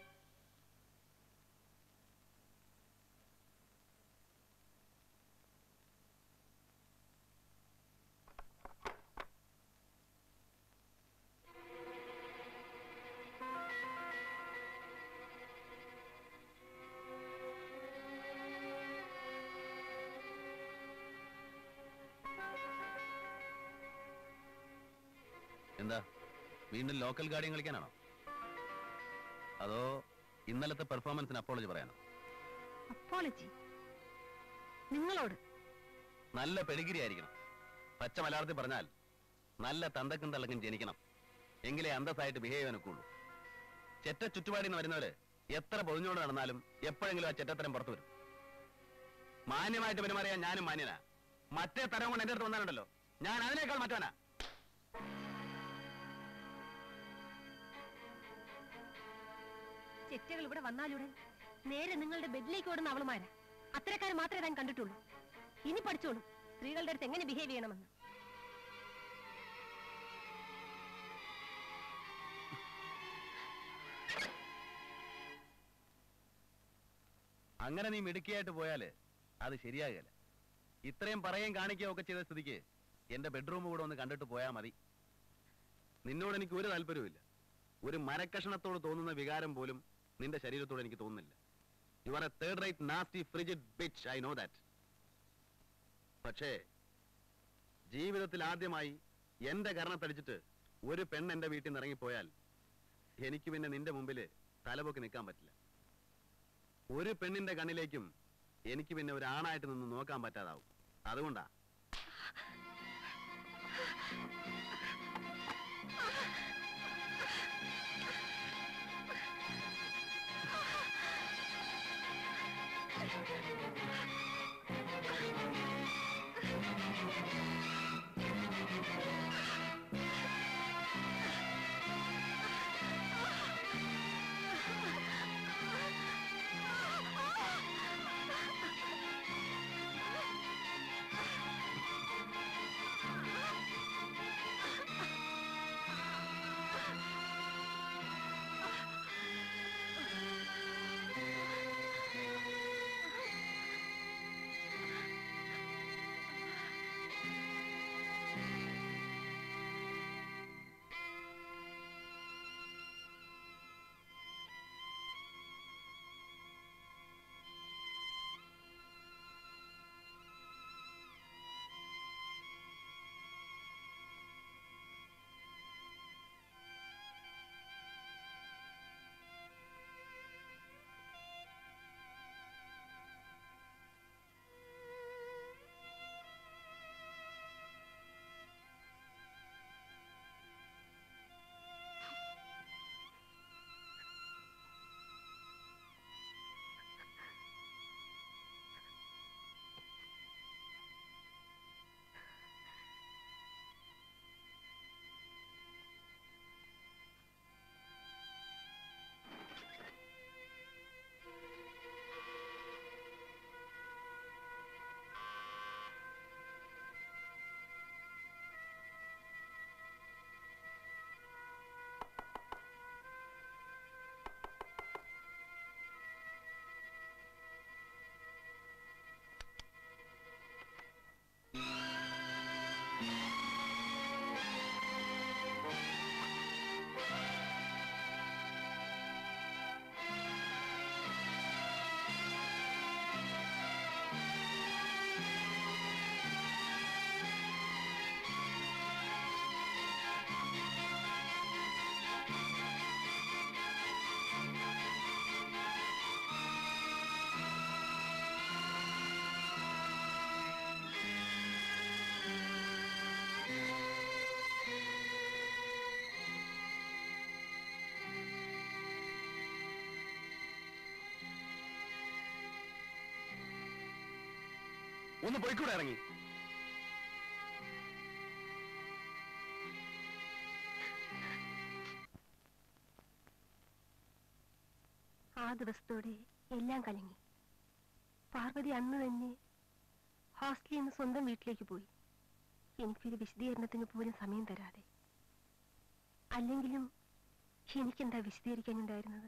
എന്താ വീണ്ടും ലോക്കൽ ഗാർഡിയൻ കളിക്കാനാണോ അതോ ഇന്നലത്തെ പെർഫോമൻസിന് അപ്പോളജി പറയാനോ അപ്പോളജി നിങ്ങളോട് നല്ല പെടിഗിരി ആയിരിക്കണം പച്ച മലയാളത്തിൽ പറഞ്ഞാൽ നല്ല തന്തക്കും തള്ളക്കും ജനിക്കണം എങ്കിലേ അന്തസ്സായിട്ട് ബിഹേവ് ചെയ്യാൻ ഒക്കുള്ളൂ ചെറ്റ ചുറ്റുപാടിൽ നിന്ന് വരുന്നവര് എത്ര പൊതിഞ്ഞോട് നടന്നാലും എപ്പോഴെങ്കിലും ആ ചെറ്റത്തരം പുറത്തു വരും മാന്യമായിട്ട് പെരുമാറിയാൻ ഞാനും മാന്യനാ മറ്റേ തരം കൊണ്ട് എന്റെ അടുത്ത് വന്നാലുണ്ടല്ലോ ഞാൻ അതിനേക്കാൾ മറ്റവനാ ചെറ്റകൾ ഇവിടെ വന്നാലുടൻ നേരെ നിങ്ങളുടെ ബെഡിലേക്ക് ഓടുന്ന അവളുമാരാ അത്തരക്കാരെ മാത്രമേ താൻ കണ്ടിട്ടുള്ളൂ ഇനി പഠിച്ചോളൂ സ്ത്രീകളുടെ അടുത്ത് എങ്ങനെ ബിഹേവ് ചെയ്യണമെന്ന് അങ്ങനെ നീ മിടുക്കിയായിട്ട് പോയാല് അത് ശരിയാകില്ല ഇത്രയും പറയുകയും കാണിക്കുകയും ഒക്കെ ചെയ്ത സ്ഥിതിക്ക് എന്റെ ബെഡ്റൂം കൂടെ ഒന്ന് കണ്ടിട്ട് പോയാ മതി നിന്നോട് എനിക്ക് ഒരു താല്പര്യവുമില്ല ഒരു മരക്കഷണത്തോട് തോന്നുന്ന വികാരം പോലും നിന്റെ ശരീരത്തോട് എനിക്ക് തോന്നുന്നില്ല you are a third rate nasty frigid bitch I know that പക്ഷേ ജീവിതത്തിൽ ആദ്യമായി എന്റെ കരണത്തടിച്ചിട്ട് ഒരു പെണ്ണ് എന്റെ വീട്ടിൽ നിന്ന് ഇറങ്ങിപ്പോയാൽ എനിക്ക് പിന്നെ നിന്റെ മുമ്പിൽ തലപൊക്കി നിൽക്കാൻ പറ്റില്ല ഒരു പെണ്ണിന്റെ കണ്ണിലേക്കും എനിക്ക് പിന്നെ ഒരു ആണായിട്ട് നിന്ന് നോക്കാൻ പറ്റാതാവും അതുകൊണ്ടാ ഒന്ന് പോയിക്കൂടെ ഇറങ്ങി ആ ദിവസത്തോടെ എല്ലാം കലങ്ങി പാർവതി അന്ന് തന്നെ ഹോസ്റ്റലിൽ നിന്ന് സ്വന്തം വീട്ടിലേക്ക് പോയി എനിക്കൊരു വിശദീകരണത്തിന് പോലും സമയം തരാതെ അല്ലെങ്കിലും എനിക്കെന്താ വിശദീകരിക്കാനുണ്ടായിരുന്നത്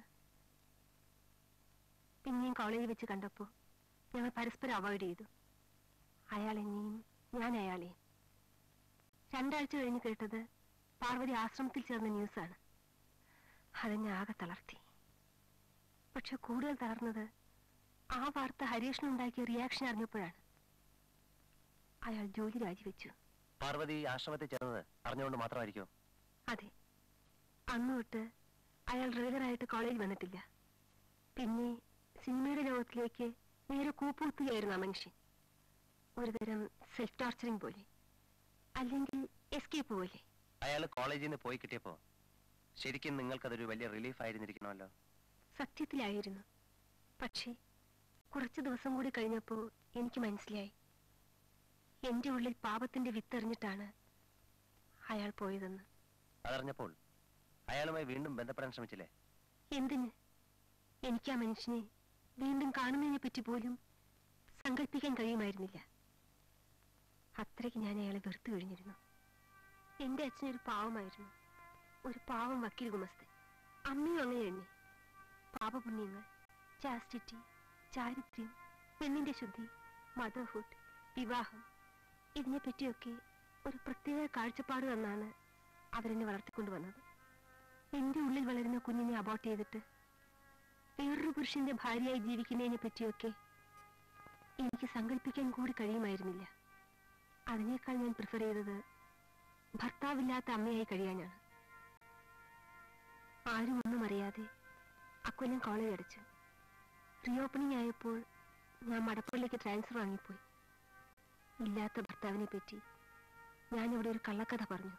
പിന്നെയും കോളേജിൽ വെച്ച് കണ്ടപ്പോൾ ഞങ്ങൾ പരസ്പരം അവോയ്ഡ് ചെയ്തു അയാൾ എന്നെയും ഞാൻ അയാളെയും രണ്ടാഴ്ച കഴിഞ്ഞ് കേട്ടത് പാർവതി ആശ്രമത്തിൽ ചേർന്ന ന്യൂസാണ് അതെന്നെ ആകെ തളർത്തി പക്ഷെ കൂടുതൽ തളർന്നത് ആ വാർത്ത ഹരീഷിനുണ്ടാക്കിയ റിയാക്ഷൻ അറിഞ്ഞപ്പോഴാണ് അയാൾ ജോലി രാജിവെച്ചു പാർവതി ആശ്രമത്തിൽ ചേർന്നത് അറിഞ്ഞുകൊണ്ട് മാത്രമായിരിക്കും അതെ അന്ന് തൊട്ട് അയാൾ റെഗുലറായിട്ട് കോളേജ് വന്നിട്ടില്ല പിന്നെ സിനിമയുടെ ലോകത്തിലേക്ക് നേരെ കൂപ്പുകുത്തുകയായിരുന്നു ആ മനുഷ്യൻ ഒരുതരം സെൽഫ് ടോർച്ചറിങ് പോലെ അല്ലെങ്കിൽ എസ്കേപ്പ് പോലെ അയാൾ കോളേജിൽ നിന്ന് പോയി കിട്ടിയപ്പോ ശരിക്കും നിങ്ങൾക്കതൊരു വലിയ റിലീഫ് ആയിരുന്നിരിക്കണമല്ലോ സത്യത്തിലായിരുന്നു പക്ഷേ കുറച്ച് ദിവസം കൂടി കഴിഞ്ഞപ്പോൾ എനിക്ക് മനസ്സിലായി എന്റെ ഉള്ളിൽ പാപത്തിന്റെ വിത്തെറിഞ്ഞിട്ടാണ് അയാൾ പോയതെന്ന് അതറിഞ്ഞപ്പോൾ അയാളുമായി വീണ്ടും ബന്ധപ്പെടാൻ ശ്രമിച്ചില്ലേ എന്തിന് എനിക്ക് ആ മനുഷ്യനെ വീണ്ടും കാണുന്നതിനെ പറ്റി പോലും സങ്കല്പിക്കാൻ കഴിയുമായിരുന്നില്ല അത്രയ്ക്ക് ഞാൻ അയാളെ വെറുത്തു കഴിഞ്ഞിരുന്നു എന്റെ അച്ഛൻ ഒരു പാവമായിരുന്നു ഒരു പാവം വക്കീൽ ഗുമസ്തൻ അമ്മയും അങ്ങനെ തന്നെ പാപപുണ്യങ്ങൾ ചാസ്റ്റിറ്റി ചാരിത്ര്യം പെണ്ണിന്റെ ശുദ്ധി മദർഹുഡ് വിവാഹം ഇതിനെപ്പറ്റിയൊക്കെ ഒരു പ്രത്യേക കാഴ്ചപ്പാട് തന്നാണ് അവരെന്നെ വളർത്തിക്കൊണ്ടുവന്നത് എന്റെ ഉള്ളിൽ വളരുന്ന കുഞ്ഞിനെ അബോട്ട് ചെയ്തിട്ട് വേറൊരു പുരുഷന്റെ ഭാര്യയായി ജീവിക്കുന്നതിനെ പറ്റിയൊക്കെ എനിക്ക് സങ്കല്പിക്കാൻ കൂടി കഴിയുമായിരുന്നില്ല അതിനേക്കാൾ ഞാൻ പ്രിഫർ ചെയ്തത് ഭർത്താവില്ലാത്ത അമ്മയായി കഴിയാനാണ് ആരും ഒന്നും അറിയാതെ അക്കൊല്ലം കോളേജ് അടച്ചു റീഓപ്പണിംഗ് ആയപ്പോൾ ഞാൻ മടപ്പള്ളിക്ക് ട്രാൻസ്ഫർ വാങ്ങിപ്പോയി ഇല്ലാത്ത ഭർത്താവിനെ പറ്റി ഞാൻ ഇവിടെ ഒരു കള്ളക്കഥ പറഞ്ഞു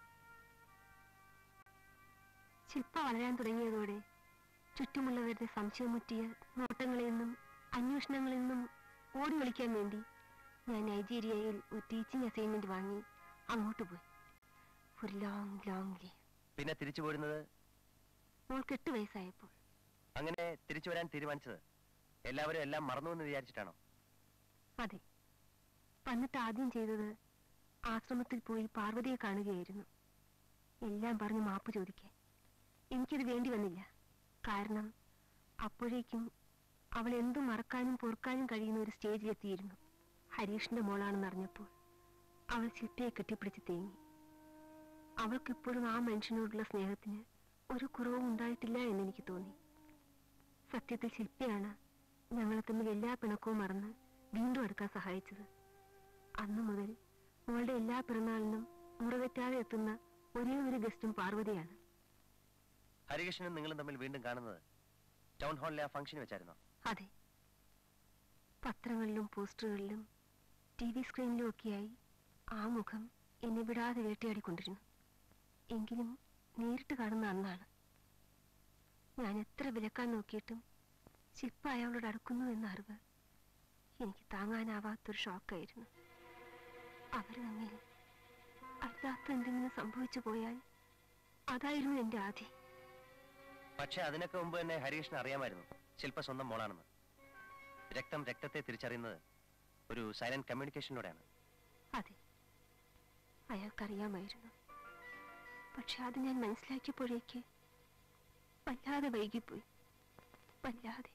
ശില്പ വളരാൻ തുടങ്ങിയതോടെ ചുറ്റുമുള്ളവരുടെ സംശയമുറ്റിയ നോട്ടങ്ങളിൽ നിന്നും അന്വേഷണങ്ങളിൽ നിന്നും ഓടി ഒളിക്കാൻ വേണ്ടി ഞാൻ നൈജീരിയയിൽ ഒരു ടീച്ചിങ് അസൈൻമെന്റ് വാങ്ങി അങ്ങോട്ട് പോയി ഒരു ലോങ് ലോങ് ലീവ് പിന്നെ തിരിച്ചു പോരുന്നത് മോൾക്ക് എട്ട് വയസ്സായപ്പോൾ അങ്ങനെ തിരിച്ചു വരാൻ തീരുമാനിച്ചത് എല്ലാവരും എല്ലാം മറന്നു എന്ന് വിചാരിച്ചിട്ടാണോ അതെ വന്നിട്ട് ആദ്യം ചെയ്തത് ആശ്രമത്തിൽ പോയി പാർവതിയെ കാണുകയായിരുന്നു എല്ലാം പറഞ്ഞ് മാപ്പ് ചോദിക്കാൻ എനിക്കത് വേണ്ടി വന്നില്ല കാരണം അപ്പോഴേക്കും അവൾ എന്തും മറക്കാനും പൊറുക്കാനും കഴിയുന്ന ഒരു സ്റ്റേജിലെത്തിയിരുന്നു ഹരീഷിന്റെ മോളാണെന്ന് അറിഞ്ഞപ്പോൾ അവൾ ശില്പയെ കെട്ടിപ്പിടിച്ച് തേങ്ങി അവൾക്കിപ്പോഴും ആ മനുഷ്യനോടുള്ള സ്നേഹത്തിന് ഒരു കുറവും ഉണ്ടായിട്ടില്ല എന്ന് എനിക്ക് തോന്നി സത്യത്തിൽ ശില്പയാണ് ഞങ്ങളെ തമ്മിൽ എല്ലാ പിണക്കവും മറന്ന് വീണ്ടും അടുക്കാൻ സഹായിച്ചത് അന്നു മുതൽ മോളുടെ എല്ലാ പിറന്നാളിനും മുറതെറ്റാതെ എത്തുന്ന ഒരേ ഒരു ഗസ്റ്റും പാർവതിയാണ് ഹരികൃഷ്ണനും നിങ്ങളും തമ്മിൽ വീണ്ടും കാണുന്നത് ടൗൺ ഹാളിലെ ആ ഫംഗ്ഷൻ വെച്ചായിരുന്നോ അതെ പത്രങ്ങളിലും പോസ്റ്ററുകളിലും ടി വി സ്ക്രീനിലും ഒക്കെയായി ആ മുഖം എന്നെ വിടാതെ വേട്ടയാടിക്കൊണ്ടിരുന്നു എങ്കിലും നേരിട്ട് കാണുന്ന അന്നാണ് ഞാൻ എത്ര വിലക്കാൻ നോക്കിയിട്ടും ശില്പ അയാളോട് അടുക്കുന്നു എന്ന അറിവ് എനിക്ക് താങ്ങാനാവാത്തൊരു ഷോക്കായിരുന്നു അവർ തമ്മിൽ അല്ലാത്ത എന്തെങ്കിലും സംഭവിച്ചു പോയാൽ അതായിരുന്നു എന്റെ ആധി പക്ഷെ അതിനൊക്കെ മുമ്പ് തന്നെ ഹരികൃഷ്ണൻ അറിയാമായിരുന്നു ശില്പ സ്വന്തം മോളാണെന്ന് രക്തം രക്തത്തെ തിരിച്ചറിയുന്നത് ഒരു സൈലന്റ് കമ്മ്യൂണിക്കേഷനിലൂടെയാണ് അതെ അയാൾക്കറിയാമായിരുന്നു പക്ഷെ അത് ഞാൻ മനസ്സിലാക്കിയപ്പോഴേക്ക് വല്ലാതെ വൈകിപ്പോയി വല്ലാതെ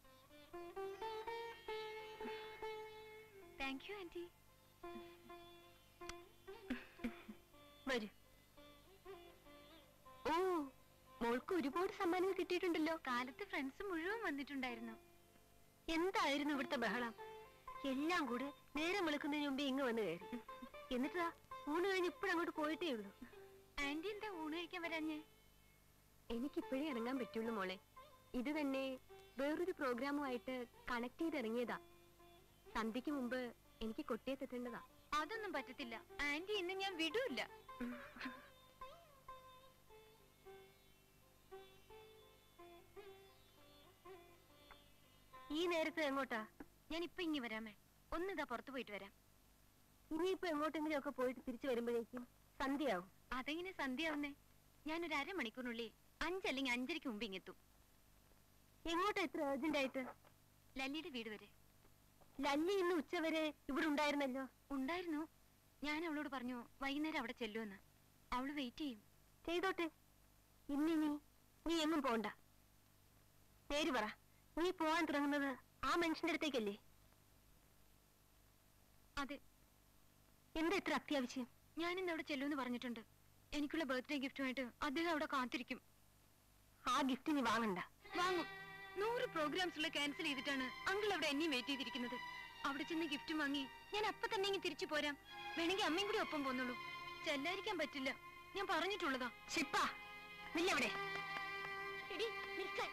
താങ്ക് യു ആന്റി വരൂ ഓ മോൾക്ക് ഒരുപാട് സമ്മാനങ്ങൾ കിട്ടിയിട്ടുണ്ടല്ലോ കാലത്ത് ഫ്രണ്ട്സ് മുഴുവൻ വന്നിട്ടുണ്ടായിരുന്നു എന്തായിരുന്നു ഇവിടുത്തെ ബഹളം എല്ലാം കൂടെ നേരം വെളുക്കുന്നതിന് മുമ്പേ ഇങ്ങ് വന്ന് കയറി എന്നിട്ടാ ഊണ് കഴിഞ്ഞ് ഇപ്പോഴങ്ങോട്ട് പോയിട്ടേ ഉള്ളൂ ആന്റി എന്താ ഊണ് കഴിക്കാൻ വരാഞ്ഞേ എനിക്കിപ്പോഴേ ഇറങ്ങാൻ പറ്റുള്ളൂ മോളെ ഇത് തന്നെ വേറൊരു പ്രോഗ്രാമുമായിട്ട് കണക്ട് ചെയ്ത് ഇറങ്ങിയതാ സന്ധ്യക്ക് മുമ്പ് എനിക്ക് കൊട്ടിയത്തെത്തേണ്ടതാ അതൊന്നും പറ്റത്തില്ല ആന്റി ഇന്ന് ഞാൻ വിടൂല്ല ഈ നേരത്ത് എങ്ങോട്ടാ ഞാൻ ഇപ്പൊ ഇങ്ങി വരാമേ ഒന്നിതാ പുറത്തു പോയിട്ട് വരാം ഇനിയിപ്പോ എങ്ങോട്ടെങ്കിലും ഒക്കെ പോയിട്ട് തിരിച്ചു വരുമ്പോഴേക്കും സന്ധ്യയാവും അതെങ്ങനെ സന്ധ്യയാവുന്നേ ഞാൻ ഒരു അരമണിക്കൂറിനുള്ളിൽ അഞ്ചല്ലെങ്കിൽ അഞ്ചരയ്ക്ക് മുമ്പ് ഇങ്ങെത്തും എങ്ങോട്ടാ ഇത്ര അർജന്റ് ആയിട്ട് ലല്ലിയുടെ വീട് വരെ ലല്ലി ഇന്ന് ഉച്ചവരെ ഇവിടെ ഉണ്ടായിരുന്നല്ലോ ഉണ്ടായിരുന്നു ഞാൻ അവളോട് പറഞ്ഞു വൈകുന്നേരം അവിടെ ചെല്ലുമെന്ന് അവള് വെയിറ്റ് ചെയ്യും ചെയ്തോട്ടെ ഇന്നിനി നീ എങ്ങും പോണ്ട നേര് പറ നീ പോവാൻ തുടങ്ങുന്നത് ആ മനുഷ്യന്റെ അടുത്തേക്കല്ലേ അതെ എന്താ ഇത്ര അത്യാവശ്യം ഞാൻ ഇന്ന് അവിടെ ചെല്ലുമെന്ന് പറഞ്ഞിട്ടുണ്ട് എനിക്കുള്ള ബർത്ത്ഡേ ഗിഫ്റ്റുമായിട്ട് അദ്ദേഹം അവിടെ കാത്തിരിക്കും ആ ഗിഫ്റ്റ് നീ വാങ്ങണ്ട വാങ്ങും നൂറ് പ്രോഗ്രാംസ് ഉള്ള ക്യാൻസൽ ചെയ്തിട്ടാണ് അങ്കിൾ അവിടെ എന്നെയും വെയിറ്റ് ചെയ്തിരിക്കുന്നത് അവിടെ ചെന്ന് ഗിഫ്റ്റ് വാങ്ങി ഞാൻ അപ്പൊ തന്നെ ഇങ്ങ് തിരിച്ചു പോരാം വേണമെങ്കിൽ അമ്മയും കൂടി ഒപ്പം പോന്നുള്ളൂ ചെല്ലാതിരിക്കാൻ പറ്റില്ല ഞാൻ പറഞ്ഞിട്ടുള്ളതാ ശിപ്പ നില്ലവിടെ എടി നിൽക്കാൻ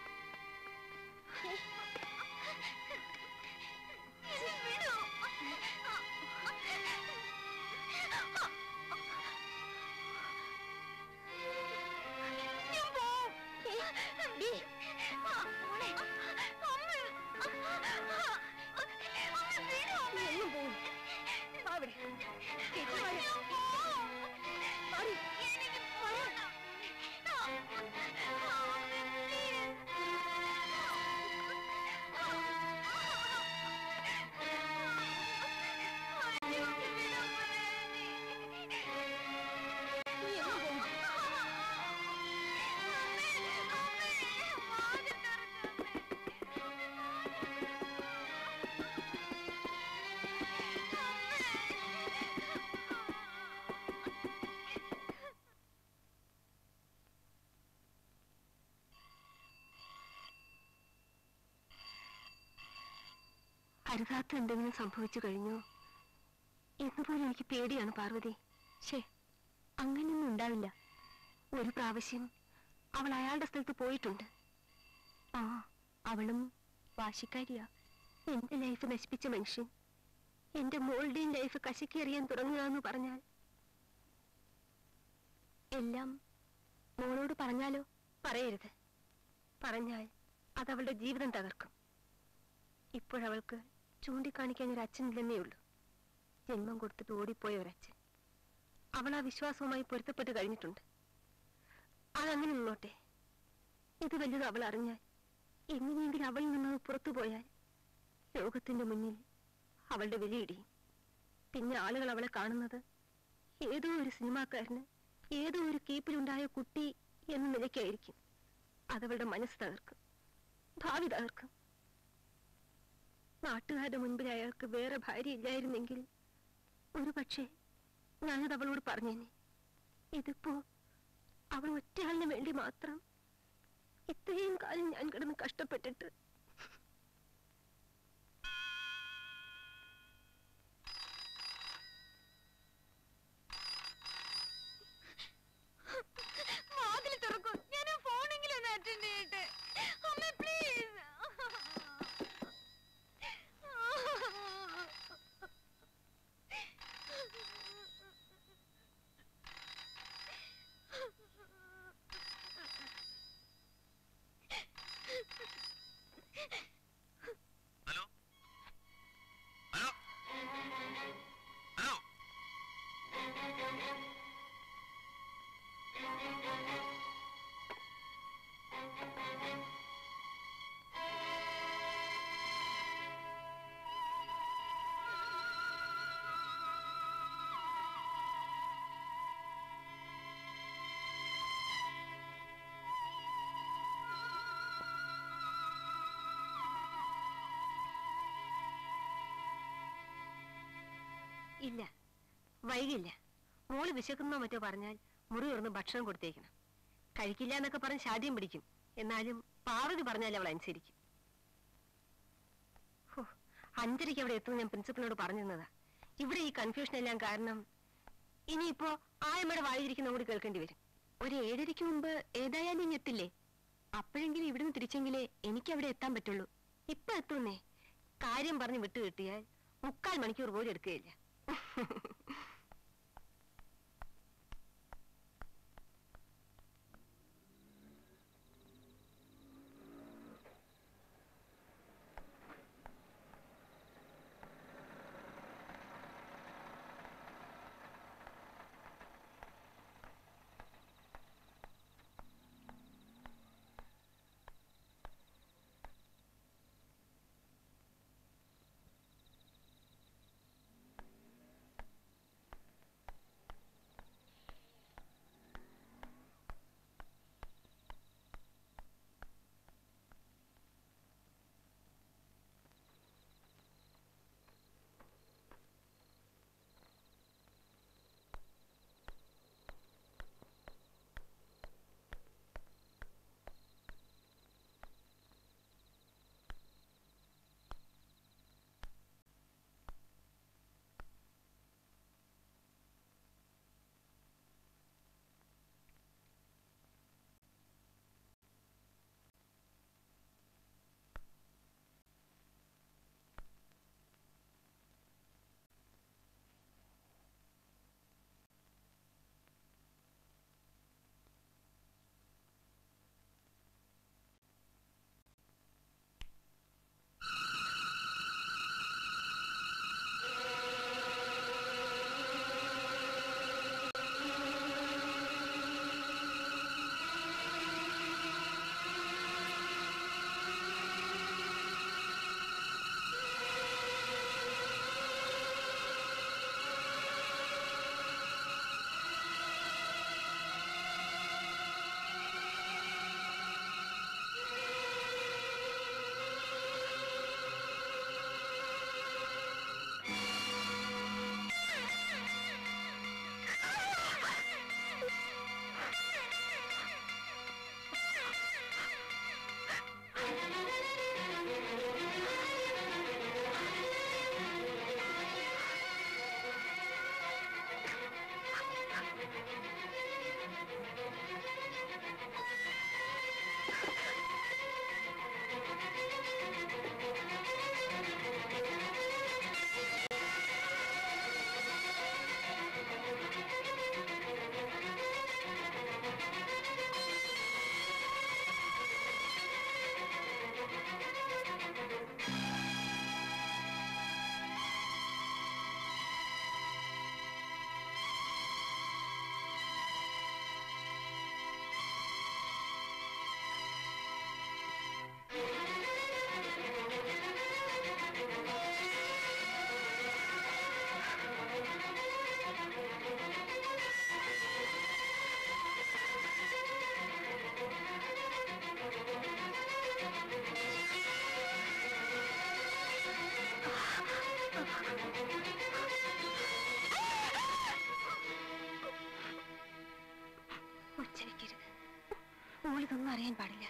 അരുതാത്ത എന്തെങ്കിലും സംഭവിച്ചു കഴിഞ്ഞോ എന്നുപോലും എനിക്ക് പേടിയാണ് പാർവതി ശേ അങ്ങനെയൊന്നും ഉണ്ടാവില്ല ഒരു പ്രാവശ്യം അവൾ അയാളുടെ സ്ഥലത്ത് പോയിട്ടുണ്ട് ആ അവളും വാശിക്കാരിയാ എന്റെ ലൈഫ് നശിപ്പിച്ച മനുഷ്യൻ എന്റെ മോളുടെയും ലൈഫ് കശക്കിയെറിയാൻ തുടങ്ങുക എന്ന് പറഞ്ഞാൽ എല്ലാം മോളോട് പറഞ്ഞാലോ പറയരുത് പറഞ്ഞാൽ അതവളുടെ ജീവിതം തകർക്കും ഇപ്പോഴവൾക്ക് ചൂണ്ടിക്കാണിക്കാൻ ഒരു അച്ഛനില്ലെന്നേ ഉള്ളൂ ജന്മം കൊടുത്തിട്ട് ഓടിപ്പോയ ഒരച്ഛൻ അവൾ ആ വിശ്വാസവുമായി പൊരുത്തപ്പെട്ട് കഴിഞ്ഞിട്ടുണ്ട് അതങ്ങനെ നിന്നോട്ടെ ഇത് വലുത് അവൾ അറിഞ്ഞാൽ എങ്ങനെയെങ്കിലും അവളിൽ നിന്ന് പുറത്തു പോയാൽ ലോകത്തിന്റെ മുന്നിൽ അവളുടെ വിലയിടിയും പിന്നെ ആളുകൾ അവളെ കാണുന്നത് ഏതോ ഒരു സിനിമാക്കാരന് ഏതോ ഒരു കീപ്പിലുണ്ടായ കുട്ടി എന്ന നിലയ്ക്കായിരിക്കും അതവളുടെ മനസ്സ് തകർക്കും ഭാവി തകർക്കും നാട്ടുകാരുടെ മുൻപിൽ അയാൾക്ക് വേറെ ഭാര്യ ഇല്ലായിരുന്നെങ്കിൽ ഒരു പക്ഷേ ഞാനത് അവളോട് പറഞ്ഞേനെ ഇതിപ്പോ അവൾ ഒറ്റയാളിന് വേണ്ടി മാത്രം ഇത്രയും കാലം ഞാൻ കിടന്ന് കഷ്ടപ്പെട്ടിട്ട് വാതിൽ തുറക്കും ഞാൻ ഫോണെങ്കിലും ഒന്ന് അറ്റൻഡ് ചെയ്യട്ടെ അമ്മ പ്ലീസ് ഹലോ ഹലോ ഹലോ ഇല്ല വൈകില്ല മോള് വിശക്കുന്നോ മറ്റോ പറഞ്ഞാൽ മുറി തുറന്ന് ഭക്ഷണം കൊടുത്തേക്കണം കഴിക്കില്ല എന്നൊക്കെ പറഞ്ഞ് ശാഠ്യം പിടിക്കും എന്നാലും പാർവതി പറഞ്ഞാൽ അവൾ അനുസരിക്കും ഹോ, അഞ്ചരയ്ക്ക് അവിടെ എത്തുമെന്ന് ഞാൻ പ്രിൻസിപ്പലിനോട് പറഞ്ഞിരുന്നതാ ഇവിടെ ഈ കൺഫ്യൂഷൻ എല്ലാം കാരണം ഇനിയിപ്പോ ആയമ്മയുടെ വായിരിക്കുന്ന കൂടി കേൾക്കേണ്ടി വരും ഒരു ഏഴരയ്ക്ക് മുമ്പ് ഏതായാലും ഇനി എത്തില്ലേ അപ്പോഴെങ്കിലും ഇവിടുന്ന് തിരിച്ചെങ്കിലേ എനിക്ക് അവിടെ എത്താൻ പറ്റുള്ളൂ ഇപ്പൊ എത്തുന്നേ കാര്യം പറഞ്ഞ് വിട്ടു കിട്ടിയാൽ മുക്കാൽ മണിക്കൂർ പോലും എടുക്കുകയില്ല ഒച്ച വെക്കരുത് മോളിതൊന്നും അറിയാൻ പാടില്ല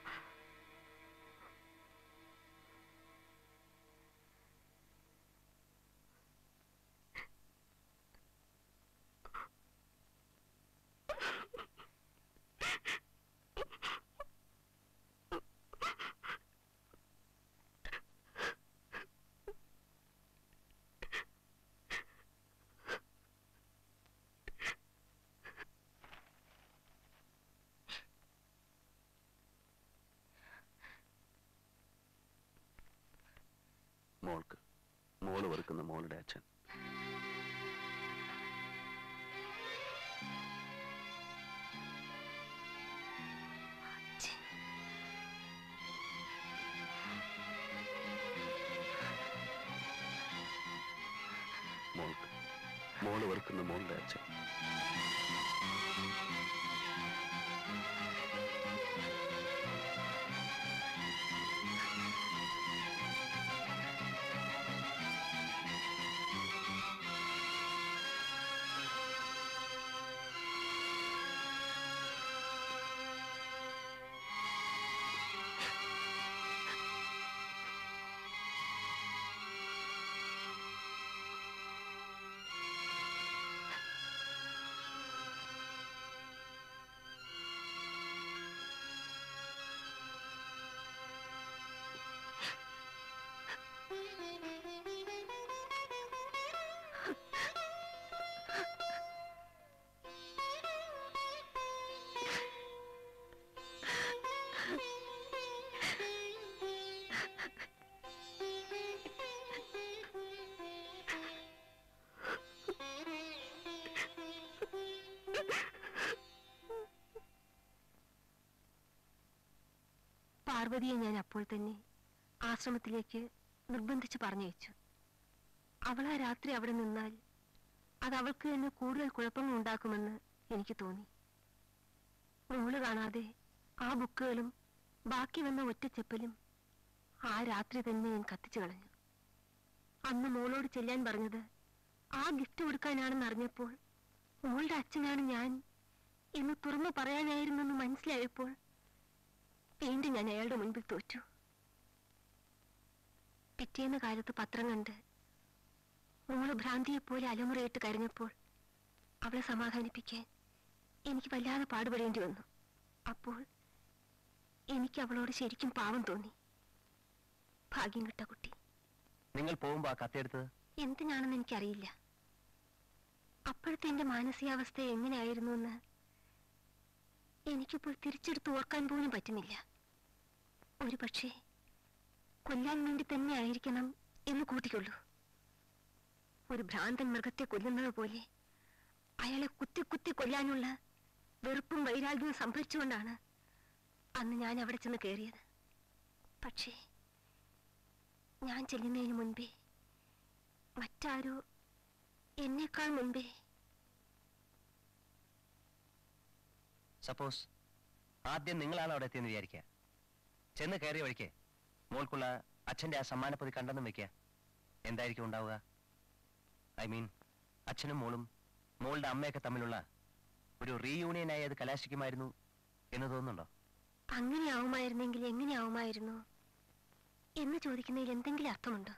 മോൾക്ക് മോള് വെറുക്കുന്ന മോളുടെ അച്ഛൻ മോൾക്ക് മോള് വെറുക്കുന്ന മോളുടെ അച്ഛൻ പാർവതിയെ ഞാൻ അപ്പോൾ തന്നെ ആശ്രമത്തിലേക്ക് നിർബന്ധിച്ച് പറഞ്ഞയച്ചു അവൾ ആ രാത്രി അവിടെ നിന്നാൽ അത് അവൾക്ക് തന്നെ കൂടുതൽ കുഴപ്പങ്ങൾ ഉണ്ടാക്കുമെന്ന് എനിക്ക് തോന്നി മോള് കാണാതെ ആ ബുക്കുകളും ബാക്കി വന്ന ഒറ്റച്ചെപ്പലും ആ രാത്രി തന്നെ ഞാൻ കത്തിച്ചു കളഞ്ഞു അന്ന് മോളോട് ചെല്ലാൻ പറഞ്ഞത് ആ ഗിഫ്റ്റ് കൊടുക്കാനാണെന്ന് അറിഞ്ഞപ്പോൾ മോളുടെ അച്ഛനാണ് ഞാൻ എന്ന് തുറന്നു പറയാനായിരുന്നെന്ന് മനസ്സിലായപ്പോൾ വീണ്ടും ഞാൻ അയാളുടെ മുൻപിൽ തോറ്റു പിറ്റേന്ന് കാലത്ത് പത്രം കണ്ട് മോള് ഭ്രാന്തിയെപ്പോലെ അലമുറയിട്ട് കരഞ്ഞപ്പോൾ അവളെ സമാധാനിപ്പിക്കാൻ എനിക്ക് വല്ലാതെ പാടുപെടേണ്ടി വന്നു അപ്പോൾ എനിക്ക് അവളോട് ശരിക്കും പാവം തോന്നി ഭാഗ്യം കിട്ട കുട്ടി നിങ്ങൾ പോകുമ്പോ ആ കത്തെടുത്തത് എന്തിനാണെന്ന് എനിക്കറിയില്ല അപ്പോഴത്തെ എന്റെ മാനസികാവസ്ഥ എങ്ങനെയായിരുന്നു എന്ന് എനിക്കിപ്പോൾ തിരിച്ചെടുത്ത് ഓർക്കാൻ പോലും പറ്റുന്നില്ല ഒരു പക്ഷേ കൊല്ലാൻ വേണ്ടി തന്നെ ആയിരിക്കണം എന്ന് കൂട്ടിക്കൊള്ളൂ ഒരു ഭ്രാന്തൻ മൃഗത്തെ കൊല്ലുന്നത് പോലെ അയാളെ കുത്തി കുത്തി കൊല്ലാനുള്ള വെറുപ്പും വൈരാഗ്യവും സംഭരിച്ചുകൊണ്ടാണ് അന്ന് ഞാൻ അവിടെ ചെന്ന് കയറിയത് പക്ഷേ ഞാൻ ചെല്ലുന്നതിന് മുൻപേ മറ്റാരോ എന്നേക്കാൾ മുൻപേ സപ്പോസ് ആദ്യം നിങ്ങളാണ് അവിടെ എത്തിയെന്ന് വിചാരിക്കുക ചെന്ന് കയറിയ വഴിക്ക് മോൾക്കുള്ള അച്ഛന്റെ ആ സമ്മാനപ്പൊതി കണ്ടെന്നും വെക്കുക എന്തായിരിക്കും ഉണ്ടാവുക ഐ മീൻ അച്ഛനും മോളും മോളുടെ അമ്മയൊക്കെ തമ്മിലുള്ള ഒരു റീയൂണിയനായി അത് കലാശിക്കുമായിരുന്നു എന്ന് തോന്നുന്നുണ്ടോ അങ്ങനെ ആവുമായിരുന്നെങ്കിൽ എങ്ങനെ ആവുമായിരുന്നു എന്ന് ചോദിക്കുന്നതിൽ എന്തെങ്കിലും അർത്ഥമുണ്ടോ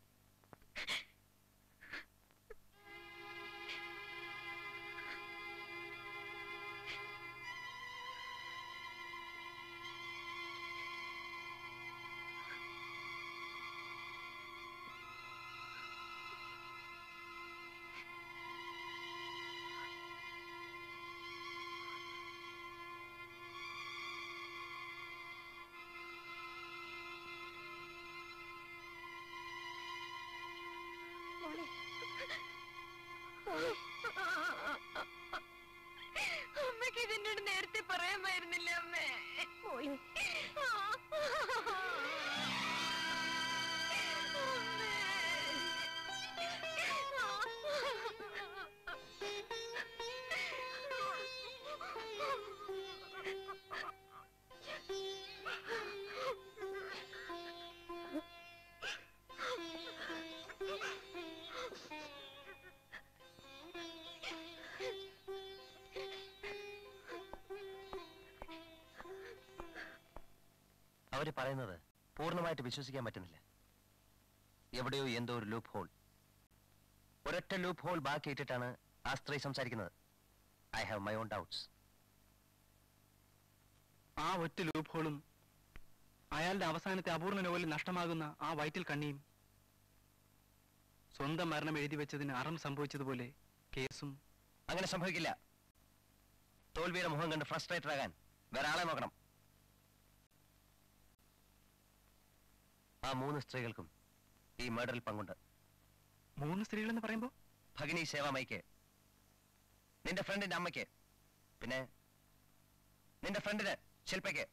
അമ്മക്ക് ഇതിനോട് നേരത്തെ പറയാമായിരുന്നില്ല അമ്മേ മോളെ അവര് പറയുന്നത് പൂർണ്ണമായിട്ട് വിശ്വസിക്കാൻ പറ്റുന്നില്ല എവിടെയോ എന്തോ ഒരു ലൂപ്പ് ഹോൾ ഒരൊറ്റ ലൂപ്പ് ഹോൾ ബാക്കി ഇട്ടിട്ടാണ് ആ സ്ത്രീ സംസാരിക്കുന്നത് I have my own doubts ആ ഒറ്റ ലൂപ്പ് ഹോളും അയാളുടെ അവസാനത്തെ അപൂർണ നോവലിൽ നഷ്ടമാകുന്ന ആ വയറ്റിൽ കണ്ണിയും സ്വന്തം മരണം എഴുതി വെച്ചതിന് അറം സംഭവിച്ചതുപോലെ കേസും അങ്ങനെ സംഭവിക്കില്ല തോൽവിയുടെ മുഖം കണ്ട് ഫ്രസ്ട്രേറ്റഡ് ആകാൻ വേറെ ആളെ നോക്കണം ആ മൂന്ന് സ്ത്രീകൾക്കും ഈ മർഡറിൽ പങ്കുണ്ട് മൂന്ന് സ്ത്രീകളെന്ന് പറയുമ്പോ ഭഗിനി സേവാമയ്ക്ക് നിന്റെ ഫ്രണ്ടിന്റെ അമ്മയ്ക്ക് പിന്നെ നിന്റെ ഫ്രണ്ടിന് ശില്പയ്ക്ക്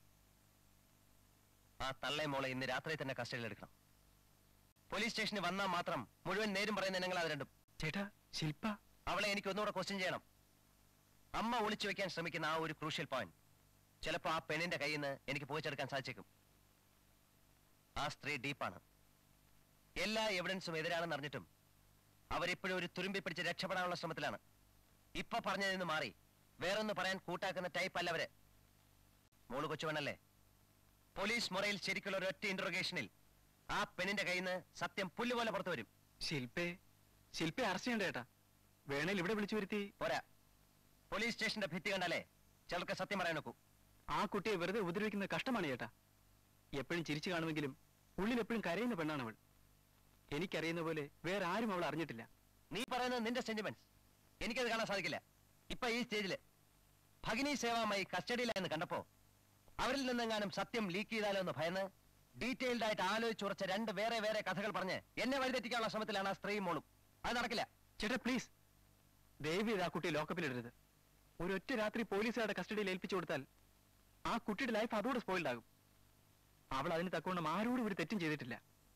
ആ തള്ളേ മോളെ ഇന്ന് രാത്രി തന്നെ കസ്റ്റഡിയിൽ എടുക്കണം പോലീസ് സ്റ്റേഷനിൽ വന്നാൽ മാത്രം മുഴുവൻ നേരും പറയുന്ന ഇനങ്ങൾ അത് രണ്ടും ചേട്ടാ ശില്പ അവളെ എനിക്ക് ഒന്നുകൂടെ ക്വസ്റ്റ്യൻ ചെയ്യണം അമ്മ ഒളിച്ചു വെക്കാൻ ശ്രമിക്കുന്ന ആ ഒരു ക്രൂഷ്യൽ പോയിന്റ് ചിലപ്പോ ആ പെണ്ണിന്റെ കയ്യിൽ നിന്ന് എനിക്ക് പോയിച്ചെടുക്കാൻ സാധിച്ചേക്കും ആ സ്ത്രീ ഡീപ്പാണ് എല്ലാ എവിഡൻസും എതിരാണെന്ന് അറിഞ്ഞിട്ടും അവരിപ്പോഴും ഒരു തുരുമ്പി പിടിച്ച് രക്ഷപ്പെടാനുള്ള ശ്രമത്തിലാണ് ഇപ്പൊ പറഞ്ഞതിൽ നിന്ന് മാറി വേറൊന്ന് പറയാൻ കൂട്ടാക്കുന്ന ടൈപ്പ് അല്ല അവര് മോള് കൊച്ചുവണ്ണല്ലേ പോലീസ് മുറയിൽ ശരിക്കുള്ള ഒരൊറ്റ ഇന്ററോഗേഷനിൽ ആ പെണ്ണിന്റെ കയ്യിൽ നിന്ന് സത്യം പുല്ലുപോലെ പുറത്തു വരും ശില്പേ ശില്പയെ അറസ്റ്റ് ചെയ്യണ്ട ചേട്ടാ വേണേൽ ഇവിടെ വിളിച്ചു വരുത്തി പോരാ പോലീസ് സ്റ്റേഷന്റെ ഭിത്തി കണ്ടാലേ ചിലർക്ക് സത്യം പറയാൻ നോക്കൂ ആ കുട്ടിയെ വെറുതെ ഉപദ്രവിക്കുന്നത് കഷ്ടമാണ് ചേട്ടാ എപ്പോഴും ചിരിച്ചു കാണുമെങ്കിലും ഉള്ളിൽ എപ്പോഴും കരയുന്ന പെണ്ണാണ് അവൾ എനിക്കറിയുന്ന പോലെ വേറെ ആരും അവൾ അറിഞ്ഞിട്ടില്ല നീ പറയുന്നത് നിന്റെ സെന്റിമെന്റ്സ് എനിക്കത് കാണാൻ സാധിക്കില്ല ഇപ്പൊ ഈ സ്റ്റേജില് ഭഗിനി സേവാമായി കസ്റ്റഡിയിലായെന്ന് കണ്ടപ്പോ അവരിൽ നിന്നെങ്ങാനും സത്യം ലീക്ക് ചെയ്താലോ എന്ന് ഭയന്ന് ഡീറ്റെയിൽഡ് ആയിട്ട് ആലോചിച്ചുറച്ച രണ്ട് വേറെ വേറെ കഥകൾ പറഞ്ഞ് എന്നെ വഴിതെറ്റിക്കാനുള്ള ശ്രമത്തിലാണ് ആ സ്ത്രീയും മോളും അത് നടക്കില്ല ചേട്ടാ പ്ലീസ് ദയവ് ചെയ്ത് ആ കുട്ടിയെ ലോക്കപ്പിലിടരുത് ഒരൊറ്റ രാത്രി പോലീസുകാരുടെ കസ്റ്റഡിയിൽ ഏൽപ്പിച്ചു കൊടുത്താൽ ആ കുട്ടിയുടെ ലൈഫ് അതോടെ സ്പോയിൽഡ് ആകും അവൾ അതിന് തക്കവണ്ണം ആരോടും ഒരു തെറ്റും ചെയ്തിട്ടില്ല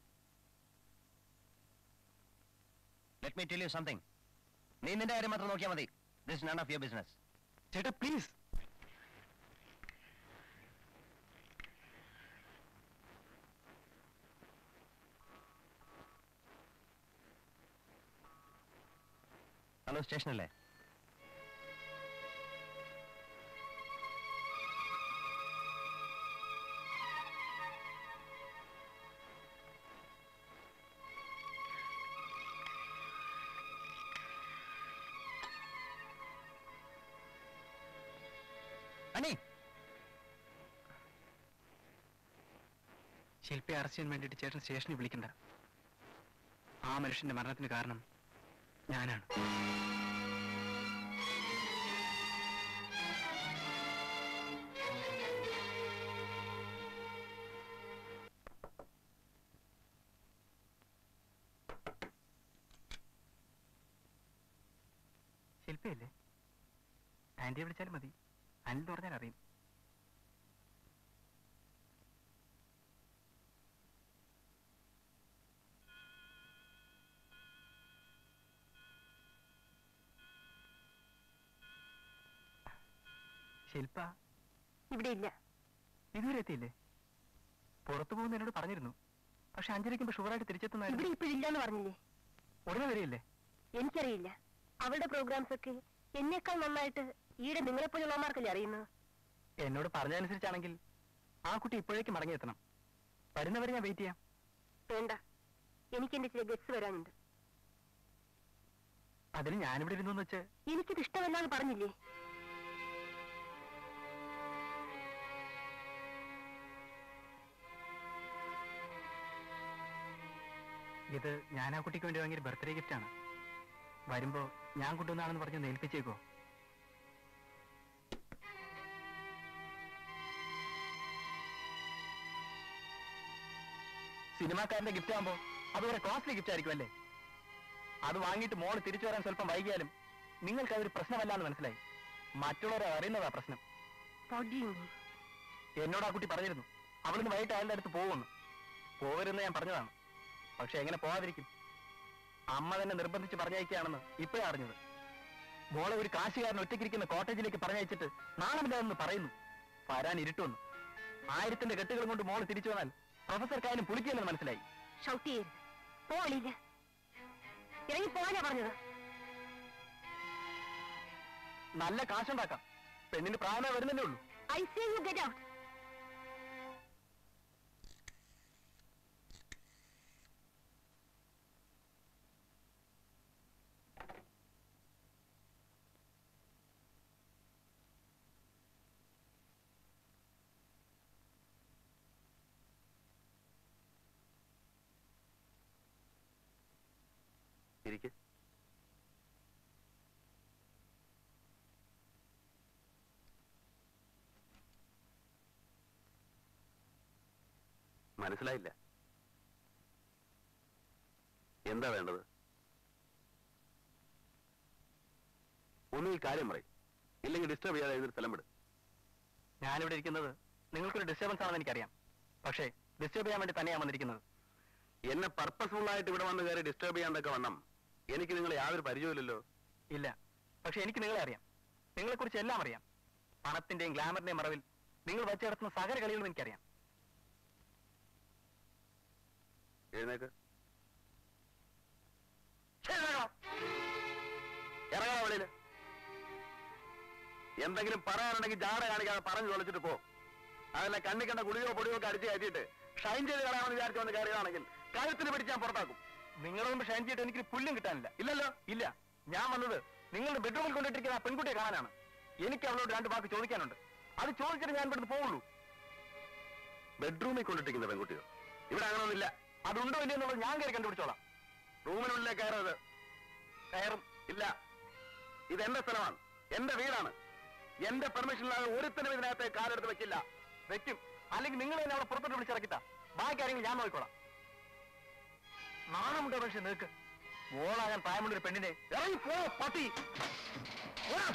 let me tell you something നീ നിന്റെ കാര്യം മാത്രം നോക്കിയാൽ മതി this none of your business ചേട്ടാ പ്ലീസ് ഹലോ സ്റ്റേഷനല്ലേ അനി ശില്പയെ അറസ്റ്റ് ചെയ്യാൻ വേണ്ടിയിട്ട് ചേട്ടൻ സ്റ്റേഷനിൽ വിളിക്കണ്ട ആ മനുഷ്യന്റെ മരണത്തിന് കാരണം ഞാനാണ് ശില്പയല്ലേ ആന്റിയെ വിളിച്ചാലും മതി അനിൽ പറഞ്ഞാൽ അറിയും ശില്പ ഇവിടെ ഇല്ല ഇതുവരെ എത്തിയില്ലേ പുറത്തു പോകുന്ന എന്നോട് പറഞ്ഞിരുന്നു പക്ഷെ അഞ്ചരയ്ക്കുമ്പോ ഷുവറായിട്ട് തിരിച്ചെത്തുന്ന ഇവിടെ ഇപ്പോഴില്ലെന്ന് പറഞ്ഞില്ലേ ഉടനെ വരികയില്ലേ എനിക്കറിയില്ല അവളുടെ പ്രോഗ്രാംസ് ഒക്കെ എന്നേക്കാൾ നന്നായിട്ട് ഈടെ നിങ്ങളെപ്പോലുള്ളമാർക്കല്ലേ അറിയുന്നത് എന്നോട് പറഞ്ഞതനുസരിച്ചാണെങ്കിൽ ആ കുട്ടി ഇപ്പോഴേക്ക് മടങ്ങിയെത്തണം വരുന്നവരെ ഞാൻ വെയിറ്റ് ചെയ്യാം വേണ്ട എനിക്ക് എന്റെ ചില ഗറ്റ്സ് വരാനുണ്ട് അതിന് ഞാനിവിടെ ഇരുന്നു വെച്ച് എനിക്കിത് ഇഷ്ടമല്ലാന്ന് പറഞ്ഞില്ലേ ഇത് ഞാൻ ആ കുട്ടിക്ക് വേണ്ടി വാങ്ങിയ ബർത്ത്ഡേ ഗിഫ്റ്റ് ആണ് വരുമ്പോ ഞാൻ കൊണ്ടുവന്നാണെന്ന് പറഞ്ഞ് ഒന്ന് ഏൽപ്പിച്ചേക്കോ സിനിമാക്കാരന്റെ ഗിഫ്റ്റ് ആകുമ്പോ അതുപോലെ കോസ്റ്റ്ലി ഗിഫ്റ്റ് ആയിരിക്കും അല്ലേ അത് വാങ്ങിയിട്ട് മോള് തിരിച്ചു വരാൻ സ്വല്പം വൈകിയാലും നിങ്ങൾക്ക് അതൊരു പ്രശ്നമല്ല എന്ന് മനസ്സിലായി മറ്റുള്ളവരെ അറിയുന്നതാ പ്രശ്നം What do you mean? എന്നോട് ആ കുട്ടി പറഞ്ഞിരുന്നു അവിടുന്ന് വൈകിട്ട് അയാളുടെ അടുത്ത് പോകുമെന്ന് പോകരുതെന്ന് ഞാൻ പറഞ്ഞതാണ് പക്ഷെ എങ്ങനെ പോകാതിരിക്കും അമ്മ തന്നെ നിർബന്ധിച്ച് പറഞ്ഞയക്കുകയാണെന്ന് ഇപ്പോഴാ അറിഞ്ഞത് മോളെ ഒരു കാശുകാരൻ ഒറ്റയ്ക്കിരിക്കുന്ന കോട്ടേജിലേക്ക് പറഞ്ഞയച്ചിട്ട് നാളെ മില്ലാതെന്ന് പറയുന്നു വരാൻ ഇരുട്ടുമെന്ന് ആയിരത്തിന്റെ കെട്ടുകളും കൊണ്ട് മോള് തിരിച്ചു വന്നാൽ പ്രൊഫസർക്കായാലും പുളിക്കില്ലെന്ന് മനസ്സിലായി ഷൗട്ട് ചെയ്യരുത് പോളില്ല ഇറങ്ങി പോകാനാ പറഞ്ഞത് നല്ല കാശുണ്ടാക്കാം പെണ്ണിന് പ്രായമേ വരുന്നല്ലേ ഉള്ളൂ I say you get out ഇരിക്ക് മനസ്സിലായില്ല എന്താ വേണ്ടത് ഒന്നുകിൽ കാര്യം പറയും ഇല്ലെങ്കിൽ ഡിസ്റ്റർബ് ചെയ്യാതെ എഴുതി സ്ഥലം വിടും ഞാനിവിടെ ഇരിക്കുന്നത് നിങ്ങൾക്കൊരു ഡിസ്റ്റർബൻസ് ആണെന്ന് എനിക്കറിയാം പക്ഷേ ഡിസ്റ്റർബ് ചെയ്യാൻ വേണ്ടി തന്നെയാണ് വന്നിരിക്കുന്നത് എന്നെ പർപ്പസ്ഫുൾ ആയിട്ട് ഇവിടെ വന്ന് കയറി ഡിസ്റ്റർബ് ചെയ്യാണ്ടൊക്കെ വണ്ണം എനിക്ക് നിങ്ങളെ യാതൊരു പരിചയമില്ലല്ലോ ഇല്ല പക്ഷെ എനിക്ക് നിങ്ങളെ അറിയാം നിങ്ങളെക്കുറിച്ച് എല്ലാം അറിയാം പണത്തിന്റെയും ഗ്ലാമറിന്റെയും മറവിൽ നിങ്ങൾ വെച്ച് കിടത്തുന്ന സകല കളികളും എനിക്കറിയാം എഴുന്നേക്ക് ഇറങ്ങാ വെളിയില് എന്തെങ്കിലും പറയാനുണ്ടെങ്കിൽ ജാട കാണിക്കാതെ പറഞ്ഞു തൊളിച്ചിട്ട് പോ അതല്ല കണ്ണി കണ്ട ഗുളികയോ പൊടിയോ ഒക്കെ അടിച്ച് കയറ്റിയിട്ട് ഷൈൻ ചെയ്ത് കളയാമെന്ന് വിചാരിച്ചു വന്ന് കയറിയതാണെങ്കിൽ കഴുത്തിന് പിടിച്ച് ഞാൻ പുറത്താക്കും നിങ്ങളുടെ മുമ്പ് ഷൈൻ ചെയ്തിട്ട് എനിക്ക് പുല്ലും കിട്ടാനില്ല ഇല്ലല്ലോ ഇല്ല ഞാൻ വന്നത് നിങ്ങളുടെ ബെഡ്റൂമിൽ കൊണ്ടിട്ടിരിക്കുന്ന ആ പെൺകുട്ടിയെ കാണാനാണ് എനിക്ക് അവളോട് രണ്ട് വാക്ക് ചോദിക്കാനുണ്ട് അത് ചോദിച്ചിട്ട് ഞാൻ ഇവിടുന്ന് പോവുള്ളൂ ബെഡ്റൂമിൽ കൊണ്ടിട്ടിരിക്കുന്ന പെൺകുട്ടിയോ ഇവിടെ അങ്ങനൊന്നുമില്ല അതുണ്ടോ ഇല്ലയോ എന്നുള്ളത് ഞാൻ കയറി കണ്ടുപിടിച്ചോളാം റൂമിനുള്ളിലേ കയറരുത് കയറും ഇല്ല ഇത് എന്റെ സ്ഥലമാണ് എന്റെ വീടാണ് എന്റെ പെർമിഷനില്ലാതെ ഒരുത്തനും ഇതിനകത്ത് കാലെടുത്ത് വെക്കില്ല വെക്കും അല്ലെങ്കിൽ നിങ്ങൾ തന്നെ അവിടെ പുറത്തോട്ട് വിളിച്ചിറക്കിത്താ ബാക്കി കാര്യങ്ങൾ ഞാൻ നോക്കിക്കോളാം നാണമുണ്ടോ പക്ഷെ നിൽക്ക് മോളാകാൻ പ്രായമുള്ള ഒരു പെണ്ണിനെ ഇറങ്ങി പോ പട്ടി ഓടാ.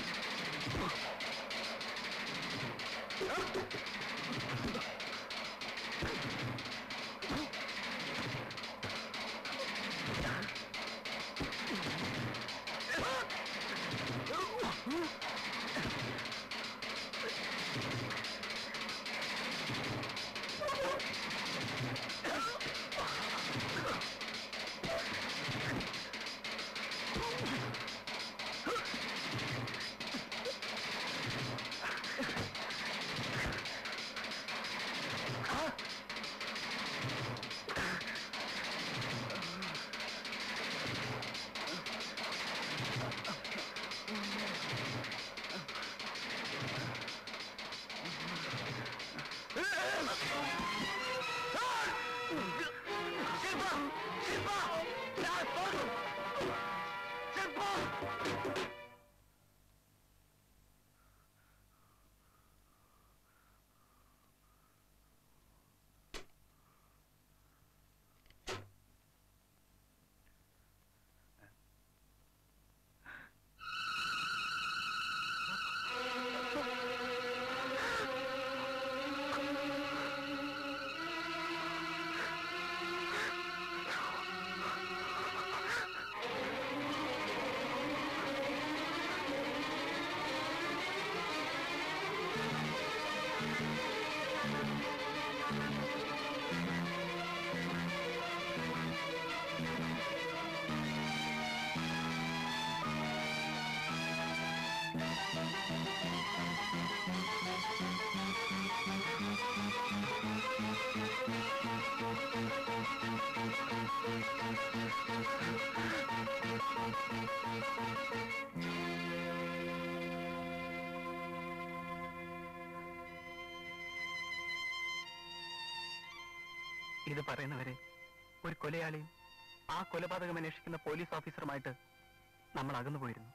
ഇത് പറയുന്നവരെ ഒരു കൊലയാളിയും ആ കൊലപാതകം അന്വേഷിക്കുന്ന പോലീസ് ഓഫീസറുമായിട്ട് നമ്മൾ അകന്നു പോയിരുന്നു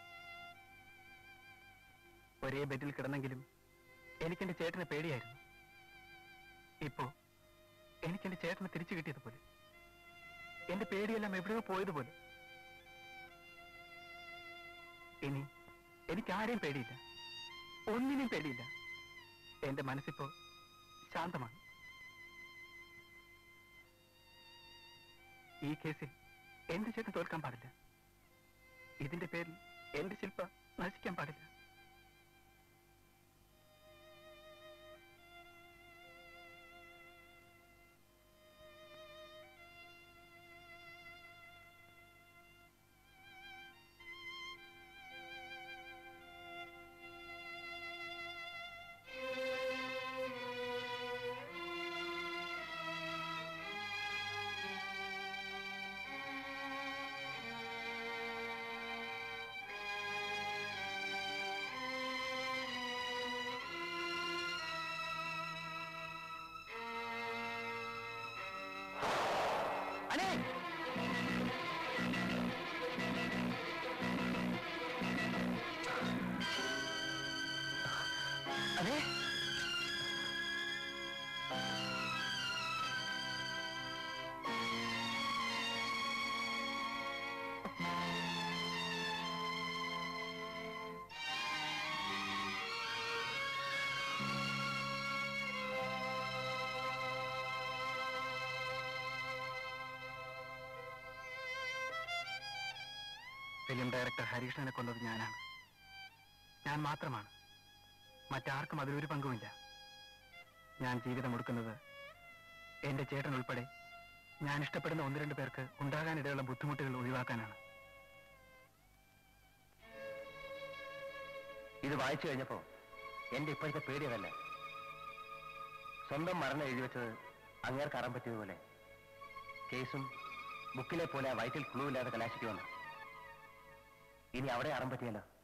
ഒരേ ബെഡിൽ കിടന്നെങ്കിലും എനിക്കെന്റെ ചേട്ടനെ പേടിയായിരുന്നു ഇപ്പോ എനിക്കെന്റെ ചേട്ടനെ തിരിച്ചു കിട്ടിയതുപോലെ എന്റെ പേടിയെല്ലാം എവിടെയോ പോയതുപോലെ ഇനി എനിക്ക് ആരെയും പേടിയില്ല ഒന്നിനെയും പേടിയില്ല എന്റെ മനസ്സിപ്പോ ശാന്തമാണ് ഈ കേസിൽ എന്റെ ചേട്ടൻ തോൽക്കാൻ പാടില്ല ഇതിന്റെ പേരിൽ എന്റെ ശില്പ നശിക്കാൻ പാടില്ല ഫിലിം ഡയറക്ടർ ഹരീഷ്ണനെ കൊന്നത് ഞാനാണ് ഞാൻ മാത്രമാണ് മറ്റാർക്കും അതിലൊരു പങ്കുമില്ല ഞാൻ ജീവിതം ഒടുക്കുന്നത് എന്റെ ചേട്ടൻ ഉൾപ്പെടെ ഞാൻ ഇഷ്ടപ്പെടുന്ന ഒന്ന് രണ്ട് പേർക്ക് ഉണ്ടാകാനിടയുള്ള ബുദ്ധിമുട്ടുകൾ ഒഴിവാക്കാനാണ് ഇത് വായിച്ചു കഴിഞ്ഞപ്പോ എന്റെ ഇപ്പോഴത്തെ പേടി അതല്ല സ്വന്തം മരണം എഴുതി വെച്ചത് അങ്ങേർക്ക് അറിയാൻ പറ്റിയതുപോലെ കേസും ബുക്കിലെ പോലെ ആ വയറ്റിൽ ക്ലൂ ഇല്ലാതെ കലാശിക്കുമെന്ന് ഇനി അവിടെ അറിയാൻ പറ്റിയല്ലോ